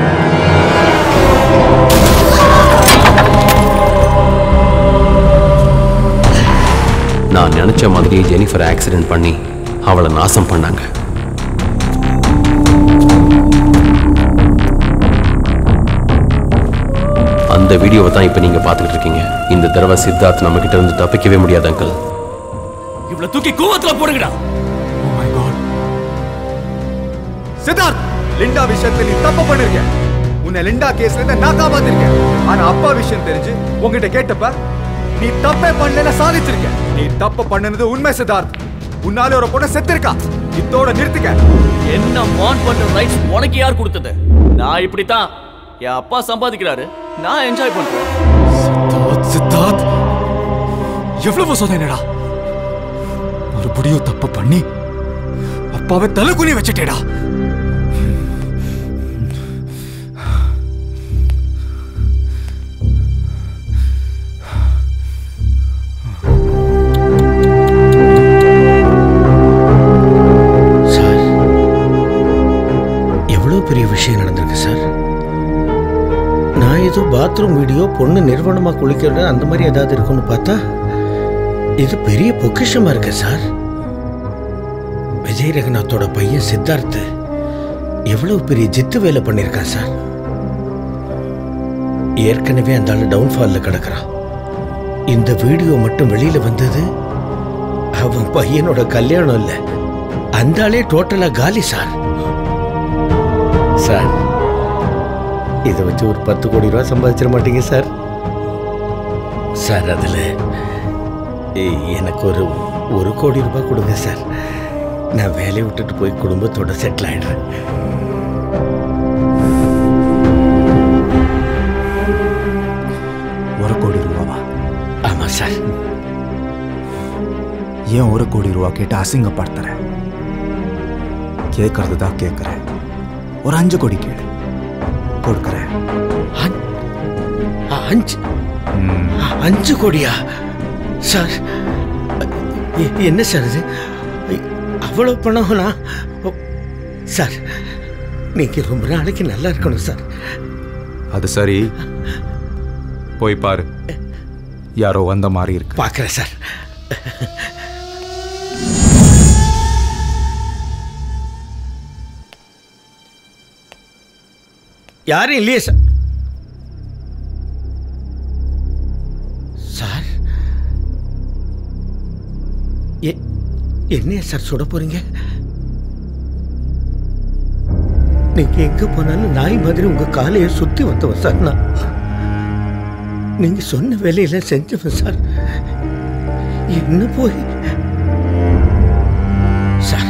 நான் நினைச்ச மாதிரியே ஜெனிஃபர் ஆக்சிடென்ட் பண்ணி அவளை நாசம் பண்ணாங்க அந்த வீடியோவை தான் இப்போ நீங்க பார்த்துக்கிட்டு இருக்கீங்க இந்த தடவை சித்தார்த் நம்ம கிட்ட இருந்து தப்பிக்கவே முடியாது அங்கிள் இவ்வளவு தூக்கி கூவத்துல போடுங்கடா சித்தார்த் லிண்டா விஷயத்துல நீ தப்பு பண்ணிருக்க உன்னை லிண்டா கேஸ்ல இருந்து நான் காப்பாத்திருக்கேன் ஆனா அப்பா விஷயம் தெரிஞ்சு உன்கிட்ட கேட்டப்ப நீ தப்பே பண்ணல சாதிச்சிருக்க நீ தப்பு பண்ணுனது உண்மை சித்தார்த் உன்னால ஒரு பொண்ணு செத்திருக்கா இதோட நிறுத்திக்க என்ன வான் பண்ற ரைட்ஸ் உனக்கு யார் கொடுத்தது நான் இப்படித்தான் என் அப்பா சம்பாதிக்கிறாரு நான் என்ஜாய் பண்றேன் சித்தார்த் சித்தார்த் எவ்வளவு சோதனைடா மறுபடியும் தப்பு பண்ணி அப்பாவை தலை குனி வச்சுட்டேடா சார் எவ்வளோ பெரிய விஷயம் நடந்திருக்கு சார் நான் ஏதோ பாத்ரூம் வீடியோ பொண்ணு நிர்வாணமாக குளிக்கிறது அந்த மாதிரி ஏதாவது இருக்குன்னு பார்த்தா இது பெரிய பொக்கிஷமா இருக்கு சார் விஜய் ரங்கநாத்தோட பையன் சித்தார்த் எவ்வளவு பெரிய ஜித்து வேலை பண்ணியிருக்கான் சார் ஏற்கனவே அந்த ஆள் டவுன்ஃபாலில் கிடக்குறான் இந்த வீடியோ மட்டும் வெளியில வந்தது அவன் பையனோட கல்யாணம் இல்லை அந்த ஆளே டோட்டலா காலி சார் சார் இதை வச்சு ஒரு பத்து கோடி ரூபா சம்பாதிச்சிட மாட்டீங்க சார் சார் அதில் எனக்கு ஒரு ஒரு கோடி ரூபாய் கொடுங்க சார் நான் வேலையை விட்டுட்டு போய் குடும்பத்தோட செட்டில் ஆயிடுறேன் ஒரு கோடி ரூபாவா ஆமாம் சார் ஏன் ஒரு கோடி ரூபா கேட்டு அசிங்கப்படுத்துற கேட்கறது தான் கேட்குறேன் ஒரு அஞ்சு கோடி கேளு கொடுக்குறேன் அஞ்சு அஞ்சு கோடியா சார் எ- என்ன சார் இது அவ்வளோ பணம்னா சார் நீங்கள் ரொம்ப நாளைக்கு நல்லா இருக்கணும் சார் அது சரி போய் பாரு யாரோ வந்த மாதிரி இருக்கு பார்க்குறேன் சார் யாரும் இல்லையே சார் சார் எ- என்னைய சார் சுட போறீங்க நீங்க எங்க போனாலும் நாய் மாதிரி உங்க காலையை சுத்தி வந்தவன் சார் நான் நீங்க சொன்ன வேலையில செஞ்சவன் சார் என்ன போய் சார்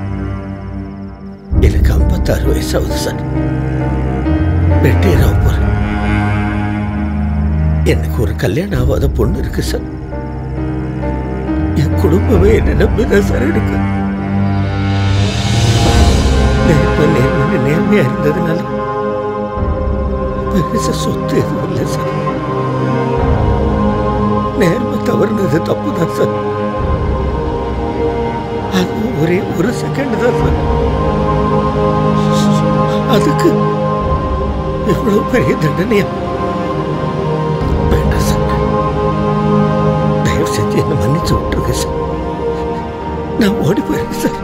எனக்கு ஐம்பத்தாறு வயசாகுது சார் ரிட்டையர் ஆக போறேன் எனக்கு ஒரு கல்யாணம் ஆகாத பொண்ணு இருக்கு சார் என் குடும்பமே என்ன நம்பிதான் சார் இருக்கு நேர்மை நேர்மை நேர்மையா இருந்ததுனால பெருசா சொத்து எதுவும் இல்லை சார் நேர்மை தவறுனது தப்பு தான் சார் அது ஒரே ஒரு செகண்ட் தான் சார் அதுக்கு எவ்வளவு பெரிய தண்டனையா வேண்டாம் சார் தயவு செஞ்சு என்னை மன்னிச்சு விட்டுருங்க சார் நான் ஓடி போயிருக்கேன் சார்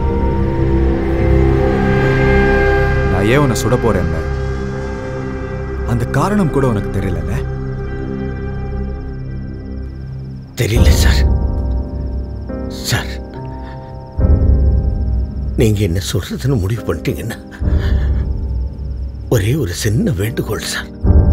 நான் ஏன் உன்னை சுட போறேன்ல அந்த காரணம் கூட உனக்கு தெரியலல்ல தெரியல சார் சார் நீங்க என்ன சொல்றதுன்னு முடிவு பண்ணிட்டீங்கன்னா ஒரே ஒரு சின்ன வேண்டுகோள் சார்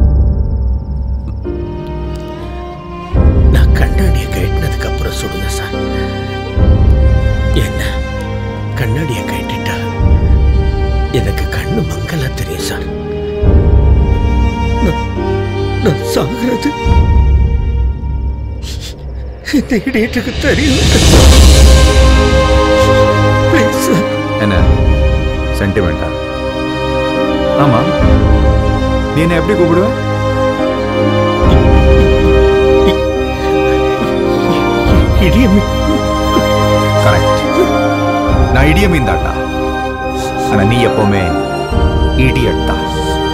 நான் கண்ணாடியை கட்டினதுக்கு அப்புறம் சொல்லுங்க சார் என்ன கண்ணாடியை கட்டிட்டா எனக்கு கண்ணு மங்கலா தெரியும் சார் நான்- நான் சாகிறது இந்த இடியட்டுக்கு தெரியும் ப்ளீஸ் சார் என்ன சென்டிமெண்டா ஆமா நீ என்ன எப்படி கூப்பிடுவ இடியமே கரெக்ட் நான் இடியமீன் தாண்டா ஆனா நீ எப்பவுமே இடியட் தான்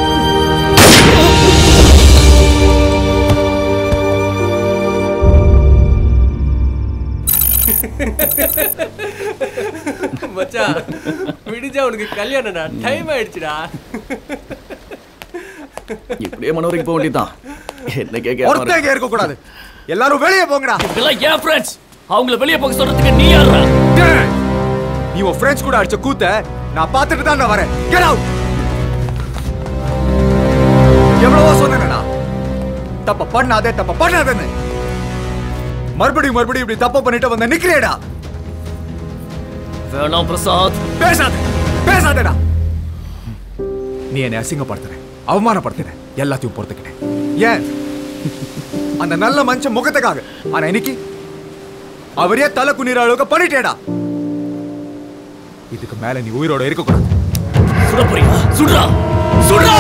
மச்சான் விடிஞ்சா உனக்கு கல்யாணம்டா டைம் ஆயிடுச்சுடா இப்படியே மனோரிக்கு போக வேண்டியதுதான் என்ன கேட்க ஒருத்தங்க இருக்க கூடாது எல்லாரும் வெளியே போங்கடா இதெல்லாம் ஏன் ஃப்ரெண்ட்ஸ் அவங்கள வெளியே போக சொல்றதுக்கு நீ யாரா நீ உன் ஃப்ரெண்ட்ஸ் கூட அடிச்ச கூத்த நான் பார்த்துட்டு தான் நான் வரேன் கெட் அவுட் எவ்வளவோ சொன்னேனடா தப்ப பண்ணாதே தப்ப பண்ணாதேன்னு மறுபடியும் மறுபடியும் இப்படி தப்பு பண்ணிட்டு வந்த நிக்கிறேடா வேணாம் பிரசாத் பேசாத பேசாதடா நீ என்னை அசிங்கப்படுத்துற அவமானப்படுத்துற எல்லாத்தையும் பொறுத்துக்கிட்டேன் ஏன் அந்த நல்ல மனுஷன் முகத்துக்காக ஆனா இன்னைக்கு அவரே தலை குனிற அளவுக்கு பண்ணிட்டேடா இதுக்கு மேல நீ உயிரோட இருக்க கூடாது சுட போறியா சுடுறா சுடுறா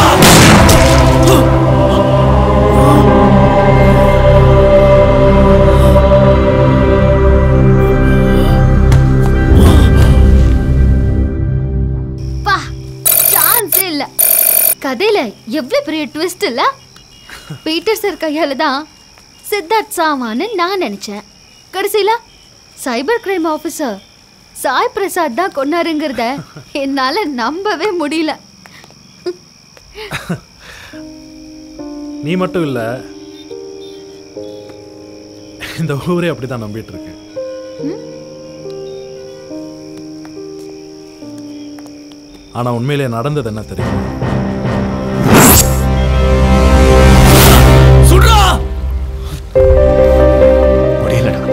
பா சான்ஸே இல்ல கதையில எவ்வளவு பெரிய ட்விஸ்ட் இல்ல பீட்டர் சார் கையால தான் சித்தார்த் சாவான்னு நான் நினைச்சேன் கடைசியில cyber crime officer Sai Prasad தான் கொன்னாருங்கிறத என்னால நம்பவே முடியல நீ மட்டும் இல்ல இந்த ஊரே அப்படிதான் நம்பிட்டு இருக்கு ஆனா உண்மையிலே நடந்தது என்ன தெரியும் சுடுறா முடியலடா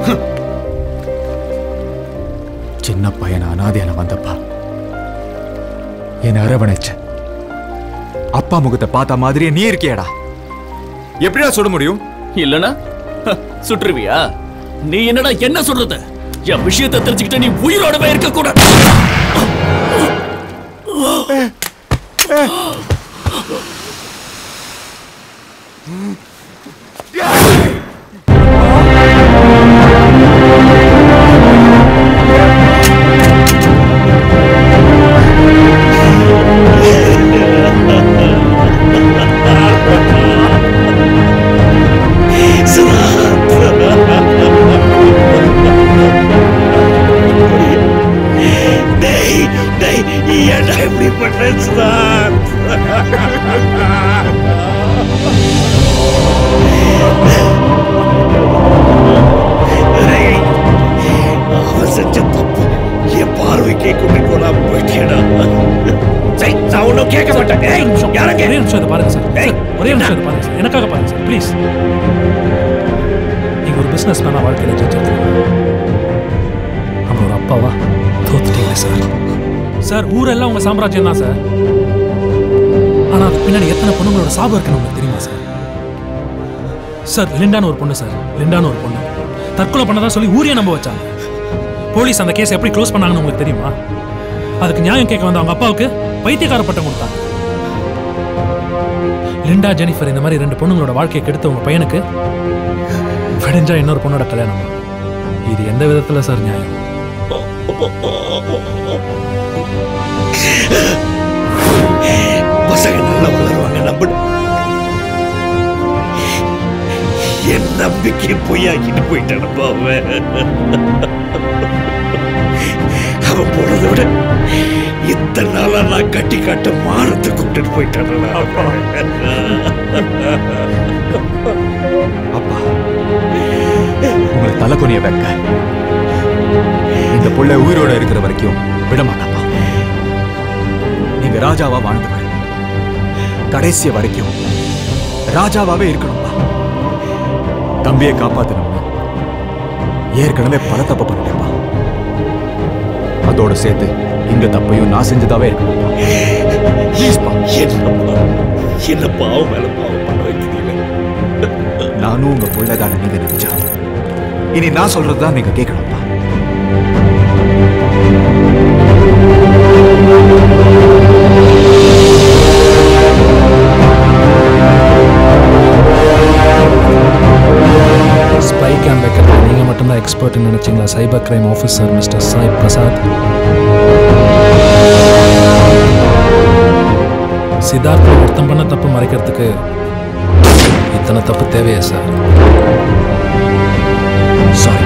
சின்ன பையன் அனாதையான வந்தப்பா என்னை அரவணைச்ச அப்பா முகத்தை பார்த்த மாதிரியே நீ இருக்கியடா எப்படிடா சுட முடியும் இல்லனா சுற்றுவியா நீ என்னடா என்ன சொல்றது என் விஷயத்தை தெரிஞ்சுக்கிட்டு நீ உயிரோடவே இருக்க கூடாது டேய் டேய் ஏன்டா இப்படி பண்ற சுதார் டேய், அவன் செஞ்ச தப்பு என் பார்வைக்கே கூட்டிட்டு போனா போயிட்டேடா சரி நான் ஒன்றும் கேட்க மாட்டேன் ஏய் யாரங்க ஒரே நிமிஷம் இதை பாருங்க சார் சார், ஒரே நிமிஷம் இதை பாருங்க சார் எனக்காக பாருங்க சார் ப்ளீஸ் நீங்க ஒரு பிசினஸ் மேனா வாழ்க்கையில ஜெயிச்சிருக்கீங்க ஆனா ஒரு அப்பாவா தோத்துட்டீங்க சார் சார் ஊரெல்லாம் உங்க சாம்ராஜ்யம் தான் சார் ஆனா அதுக்கு பின்னாடி எத்தனை பொண்ணுங்களோட சாபம் இருக்குன்னு உங்களுக்கு தெரியுமா சார் சார் லிண்டான்னு ஒரு பொண்ணு சார் லிண்டான்னு ஒரு பொண்ணு தற்கொலை பண்ணதா சொல்லி ஊரே நம்ப வச்சாங்க போலீஸ் அந்த கேஸ் எப்படி க்ளோஸ் பண்ணாங்கன்னு உங்களுக்கு தெரியுமா அதுக்கு நியாயம் கேட்க வந்த அவங்க அப்பாவுக்கு பைத்தியக்கார பட்டம் கொடுத்தாங்க லிண்டா ஜெனிஃபர் இந்த மாதிரி ரெண்டு பொண்ணுங்களோட வாழ்க்கையை கெடுத்த உங்க பையனுக்கு விடிஞ்சா இன்னொரு பொண்ணோட கல்யாணம் இது எந்த விதத்துல சார் நியாயம் பசங்க நல்லா வளருவாங்க நம்பு என் நம்பிக்கை பொய்யாக்கிட்டு போயிட்டானப்பா அவன் அவன் போனதை விட இத்தனை நாளா நான் கட்டி காட்ட மானத்தை கூப்பிட்டு போயிட்டானா அப்பா அப்பா உங்களை தலை குனிய வைக்க இந்த புள்ள உயிரோட இருக்கிற வரைக்கும் விட மாட்டாப்பா நீங்க ராஜாவா வாழ்ந்தவர் கடைசி வரைக்கும் ராஜாவாவே இருக்கணும்பா தம்பியை காப்பாத்தணும்னு ஏற்கனவே பல தப்பு பண்ணிட்டேப்பா அதோட சேர்த்து இந்த தப்பையும் நான் செஞ்சதாவே இருக்கணும்ப்பா ப்ளீஸ்ப்பா என்னப்பா என்ன பாவம் மேல பாவம் பண்ண வைக்கிறீங்க நானும் உங்க புள்ளதான நீங்க நினைச்சா இனி நான் சொல்றதுதான் நீங்க கேட்கணும்ப்பா ஸ்பை கேம் வைக்கிறது நீங்கள் மட்டும்தான் எக்ஸ்பர்ட்னு நினச்சிங்களா cyber crime officer mister Sai Prasad Siddharth ஒருத்தம் பண்ண தப்பு மறைக்கிறதுக்கு இத்தனை தப்பு தேவையா சார் சாரி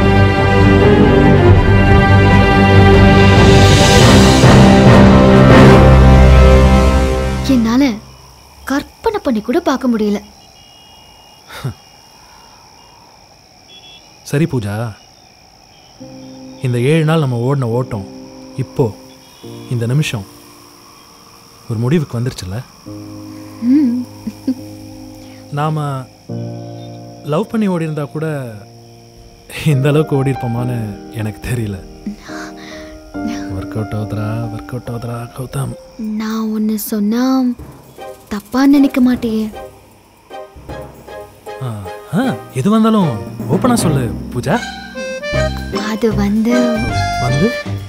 என்னால கற்பனை பண்ணி கூட பார்க்க முடியல சரி பூஜா இந்த ஏழு நாள் நம்ம ஓடின ஓட்டம் இப்போ இந்த நிமிஷம் ஒரு முடிவுக்கு வந்துருச்சுல்ல ம் நாம் லவ் பண்ணி ஓடி இருந்தா கூட இந்த அளவுக்கு ஓடி இருப்போமான்னு எனக்கு தெரியல ஒர்க் அவுட் ஆகுதுரா ஒர்க் அவுட் ஆகுதுரா கௌதம் நான் ஒன்று சொன்னா தப்பா நினைக்க மாட்டியே ஆ, ஆ, எது வந்தாலும் ஓப்பனாக சொல்லு பூஜா அது வந்து வந்து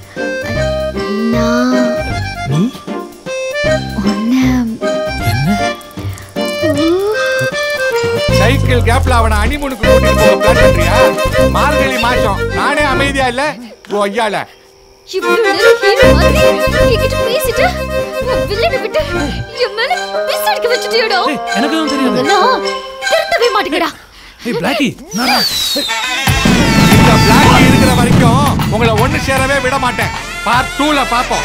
நான் நீ ஒன்று சைக்கிள் கேப்ல அவனை அனிமுனுக்கு கூட்டிட்டு போக பிளான் பண்றியா மார்கழி மாசம் நானே அமைதியா இல்ல ஓ ஐயால இவ்வளவு நேரம் ஹீரோ மாதிரி என்கிட்ட பேசிட்டு உன் வில்லனை விட்டு என் மேல பிஸ் அடிக்க வச்சுட்டியடா எனக்கு எதுவும் தெரியாது இதெல்லாம் திருத்தவே மாட்டேங்கடா ஏய் பிளாக்கி நான் இந்த பிளாக் இருக்கிற வரைக்கும் உங்களை ஒண்ணு சேரவே விட மாட்டேன் பார்ட் டூல பாப்போம்